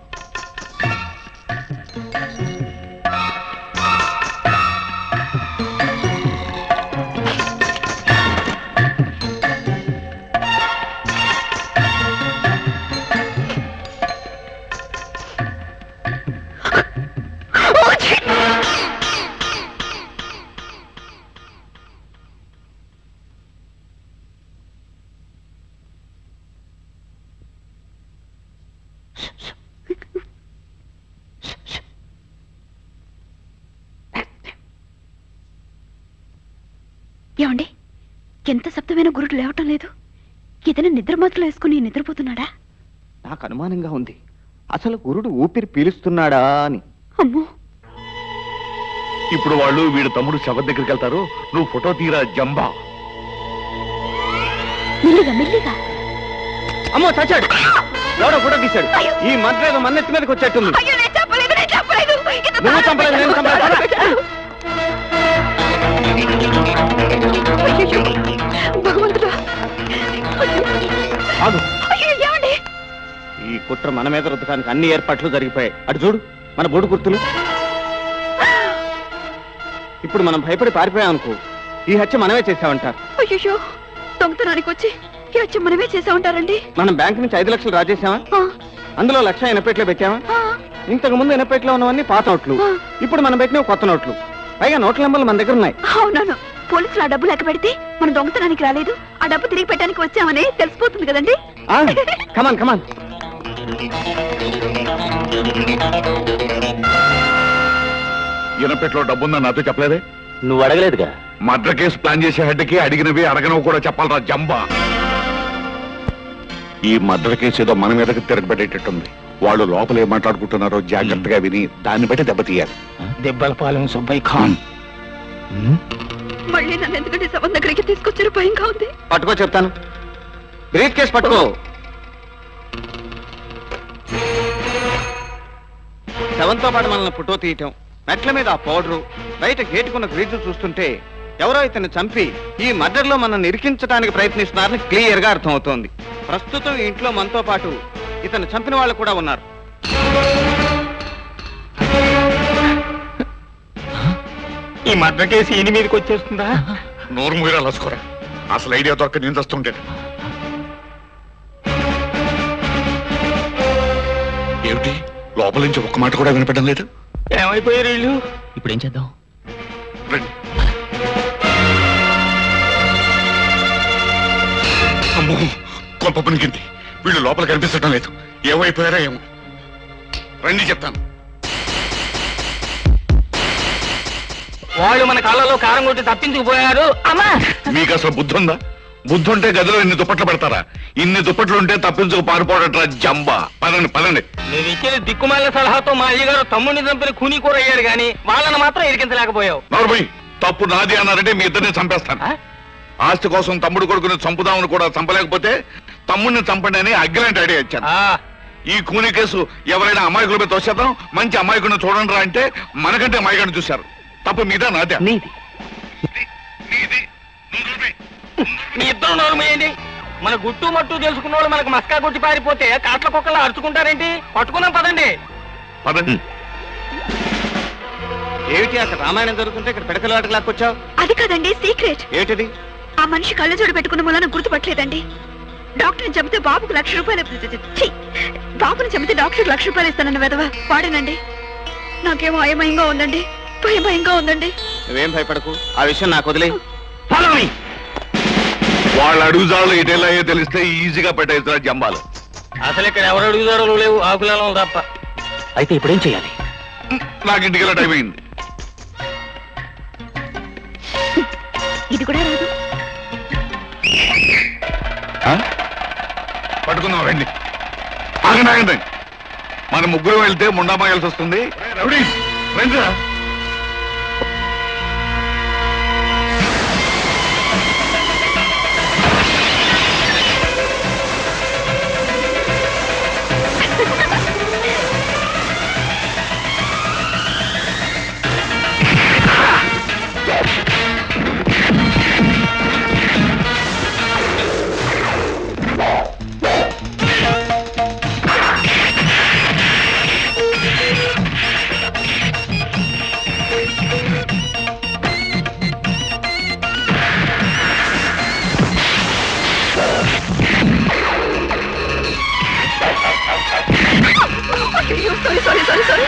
ఏమండి ఎంత శబ్దమైన గురుడు లేవటం లేదు ఏదైనా నిద్ర మాత్రలు వేసుకుని నిద్రపోతున్నాడా నాకు అనుమానంగా ఉంది అసలు గురుడు ఊపిరి పీలుస్తున్నాడా అని అమ్మో ఇప్పుడు వాళ్ళు వీడి తమ్ముడు శవం దగ్గరికి వెళ్తారు నువ్వు ఫోటో తీరా జంబా మెల్లిగా మెల్లిగా అమ్మో చచ్చాడు ఎవడో ఫోటో తీశాడు ఈ మంత్రం ఏదో మన్నెత్తి మీదకి వచ్చేట్టుంది నువ్వు చంపలేదు నేను చంపలేదు భగవంతుడా ఆగు అయ్యో ఏమండి ఈ కుట్ర మన మీద రుద్దడానికి అన్ని ఏర్పాట్లు జరిగిపోయాయి అటు చూడు మన బోడు గుర్తులు ఇప్పుడు మనం భయపడి పారిపోయాం అనుకో ఈ హత్య మనమే చేసామంటారు అయ్యో దొంగతనానికి వచ్చి ఈ వచ్చి మనమే చేసా ఉంటారండి మనం బ్యాంక్ నుంచి ఐదు లక్షలు డ్రా చేసామా ఆ, అందులో లక్ష ఎనపెట్లో పెట్టామా ఆ, ఇంతకు ముందు ఎనపెట్లో ఉన్నవన్నీ పాత నోట్లు ఇప్పుడు మనం పెట్టినవి కొత్త నోట్లు పైగా నోట్ల నెంబర్లు మన దగ్గర ఉన్నాయి అవునవును పోలీసులు ఆ డబ్బు లెక్క పెడితే మన దొంగతనానికి రాలేదు ఆ డబ్బు తిరిగి పెట్టడానికి వచ్చామని తెలిసిపోతుంది కదండి కమాన్ కమాన్ ఇనపెట్లో డబ్బుందని నాతో చెప్పలేదే నువ్వు అడగలేదుగా మర్డర్ కేసు ప్లాన్ చేసే హెడ్కి అడిగినవి అడగనవి కూడా చెప్పాలరా జంబా ఈ మర్డర్ కేసు ఏదో మన మీదకి తిరగబెట్టేటట్టుంది వాళ్ళు లోపల ఏం మాట్లాడుకుంటున్నారో జాగ్రత్తగా విని దాన్ని బట్టి దెబ్బతీయాలి దెబ్బలపాలెం సుబ్బయ్య ఖాన్ మళ్ళీ నన్ను ఎందుకంటే శవం దగ్గరికి తీసుకొచ్చారు భయంగా ఉంది పట్టుకో చెప్తాను బ్రీఫ్ కేసు పట్టుకో శవంతో పాటు మనల్ని ఫోటో తీయటం మెట్ల మీద ఆ పౌడరు బయట గేటుకున్న గ్రీజు చూస్తుంటే ఎవరో ఇతన్ని చంపి ఈ మర్డర్ లో మనం ఇరికించడానికి ప్రయత్నిస్తున్నారని క్లియర్ గా అర్థమవుతోంది ప్రస్తుతం ఈ ఇంట్లో మనతో పాటు ఇతను చంపిన వాళ్ళు కూడా ఉన్నారు ఈ మర్డర్ కేసు ఈయన మీదకి వచ్చేస్తుందా నోరు మూయరా లసుకోరా అసలు ఐడియా దొరక నేను వస్తుంటే ఏమిటి లోపల నుంచి ఒక్క మాట కూడా వినపడడం లేదు ఏమైపోయారు వీళ్ళు ఇప్పుడు ఏం చేద్దాం రండి అమ్మో కొంప పనికింది వీళ్ళు లోపల కనిపించడం లేదు ఏమైపోయారా ఏమో రండి చెప్తాను వాళ్ళు మన కాళ్ళలో కారం కొట్టి తప్పించుకుపోయారు అమ్మా మీకు అసలు బుద్ధి ఉందా బుద్ధి ఉంటే గదిలో ఇన్ని దుప్పట్లు పెడతారా ఇన్ని దుప్పట్లు ఉంటే తప్పించుకు పారిపోవడట్రా జంబా పదండి పదండి నువ్వు ఇచ్చిన దిక్కుమాల సలహాతో మా అయ్యగారు తమ్ముడిని చంపిన కూని కూర అయ్యారు గాని వాళ్ళని మాత్రం ఇరికించలేకపోయావు నోర్మయ్ తప్పు నాది అన్నారంటే మీ ఇద్దరిని చంపేస్తాను ఆస్తి కోసం తమ్ముడు కొడుకుని చంపుదామని కూడా చంపలేకపోతే తమ్ముడిని చంపండి అని అగ్గిలాంటి ఐడియా ఇచ్చాను ఈ కూని కేసు ఎవరైనా అమాయకుల మీద తోసేద్దాం మంచి అమాయకుడిని చూడండి రా అంటే మనకంటే అమాయకుడిని చూశారు తప్పు మీద నాదే నీది మీ ఇద్దరు నోరు మూయండి మన గుట్టు మట్టు తెలుసుకున్న వాళ్ళు మనకు మస్కా కొట్టి పారిపోతే కాట్ల కుక్కలు అరుచుకుంటారేంటి పట్టుకున్నాం పదండి పదండి ఏమిటి అక్కడ రామాయణం జరుగుతుంటే ఇక్కడ పిడకలు ఆటకు లాక్కొచ్చావు అది కాదండి సీక్రెట్ ఏమిటిది ఆ మనిషి కళ్ళజోడు పెట్టుకున్న మూలన గుర్తుపట్టలేదండి డాక్టర్ని చంపితే బాబుకు లక్ష రూపాయలు ఛీ! బాబుని చంపితే డాక్టర్ లక్ష రూపాయలు ఇస్తానన్న వెదవ వాడేనండి నాకేమో అయమయంగా ఉందండి భయం భయంగా ఉందండి నువ్వేం భయపడకు ఆ విషయం నాకు వదిలే వాళ్ళ అడుగుజాడలు ఎటెలాయో తెలిస్తే ఈజీగా పెట్టేస్తారు జంబాలు అసలు ఇక్కడ ఎవరు అడుగుదారో లేవు ఆకులలో తప్ప అయితే ఇప్పుడేం చేయాలి నాకు ఇంటికి టైం అయింది ఇది కూడా రాదు ఆ? పట్టుకుందాం రండి ఆగండి ఆగండి మన ముగ్గురు వెళ్తే ముండామాయాల్సి వస్తుంది రౌడీస్, రండి రా. అయ్యో సారీ సారీ సారీ సారీ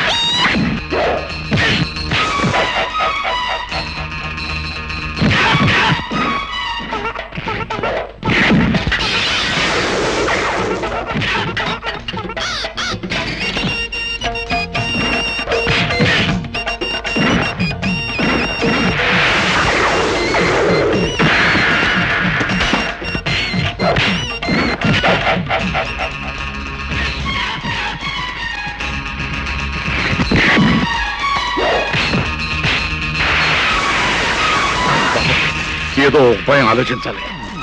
ఏదో ఉపాయం ఆలోచించాలి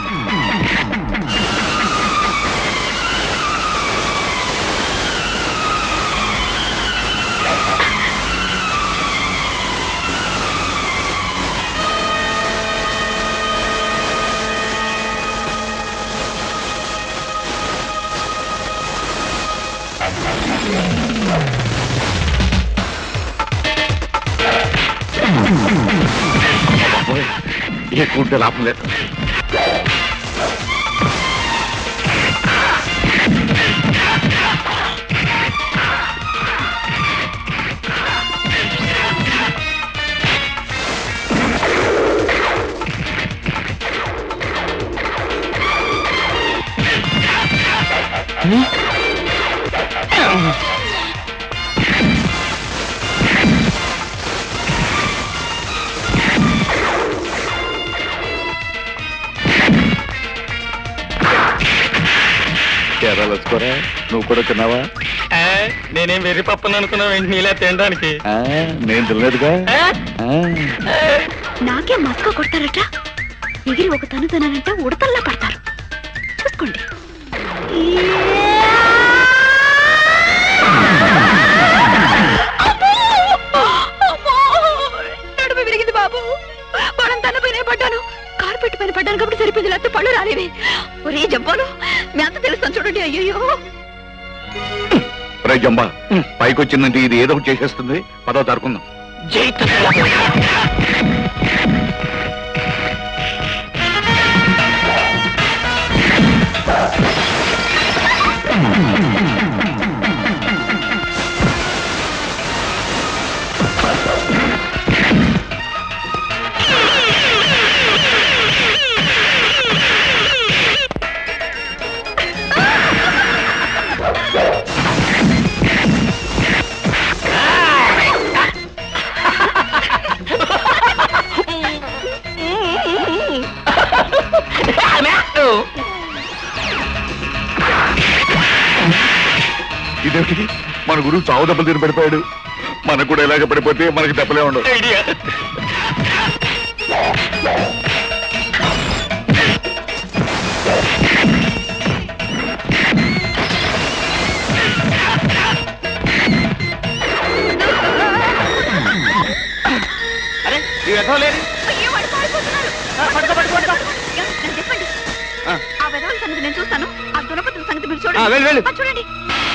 బాబోయ్, ఏ కూడితే లాభం లేదు ఎరా లసుకోరా నువ్వు కూడా తిన్నావా ఏ, నేనేం వెర్రి పప్పని అనుకున్నావు ఏంటి నీలా తినడానికి ఆ, నేను తినలేదుగా ఏ? ఆ. నాకే మస్క కొడతారట ఎగిరి ఒక తను తనంట ఉడతల్లా పడతారు చూసుకోండి నడుము విరిగింది బాబు పడం తన పైన పడ్డాను కార్పెట్ పైన పడ్డాను కాబట్టి సరిపోయింది లేకపోతే పళ్ళు రాలేవి ఒరే జంపాలు మీ అంత తెలుస్తాను చూడండి అయ్యో రే జంబా పైకి వచ్చిందంటే ఇది ఏదో ఒకటి చేసేస్తుంది పదో తరుకుందాం ఇదేమిటి మన గురువు చావు దెబ్బలు తిని పడిపోయాడు మనకు కూడా ఇలాగ పడిపోతే మనకి దెబ్బలే ఉండవు దునపతుల సంగతి మీరు ఆ, వెళ్ళు, వెళ్ళు. చూడండి ఆ, చూడండి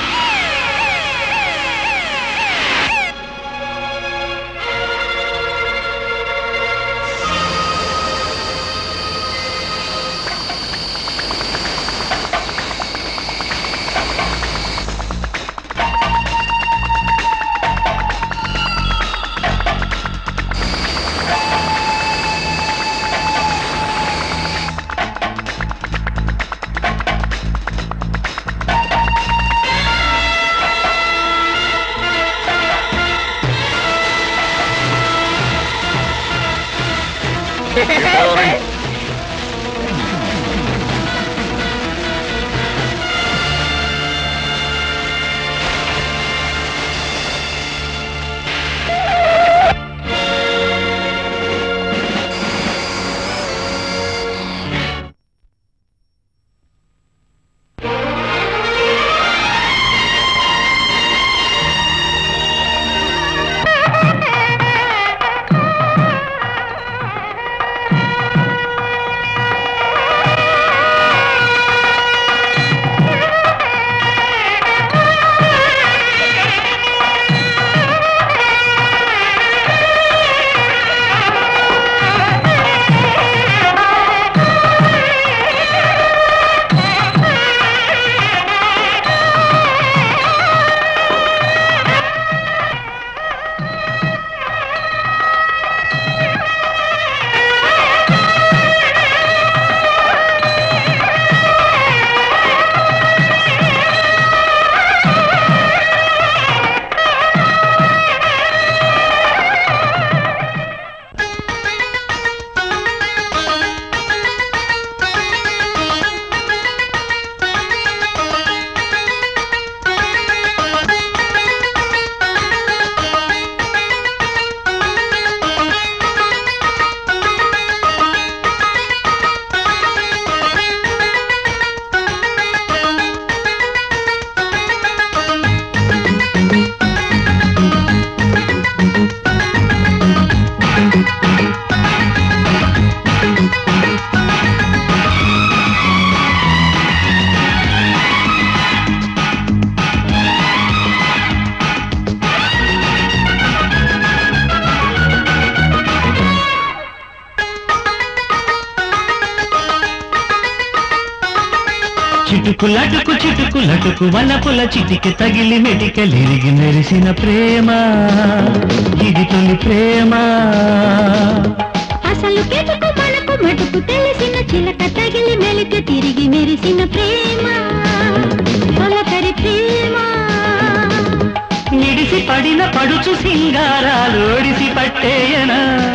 చిటుకులటుకు చిటుకులటుకు వలపుల చిటికి తగిలి మెటికలిరిగి మెరిసిన ప్రేమ ఇది తొలి ప్రేమ అసలు కెటుకు మనకు మటుకు తెలిసిన చిలక తగిలి మెలికి తిరిగి మెరిసిన ప్రేమ తొలకరి ప్రేమ నిడిసి పడిన పడుచు సింగారాలు ఒడిసి పట్టేయనా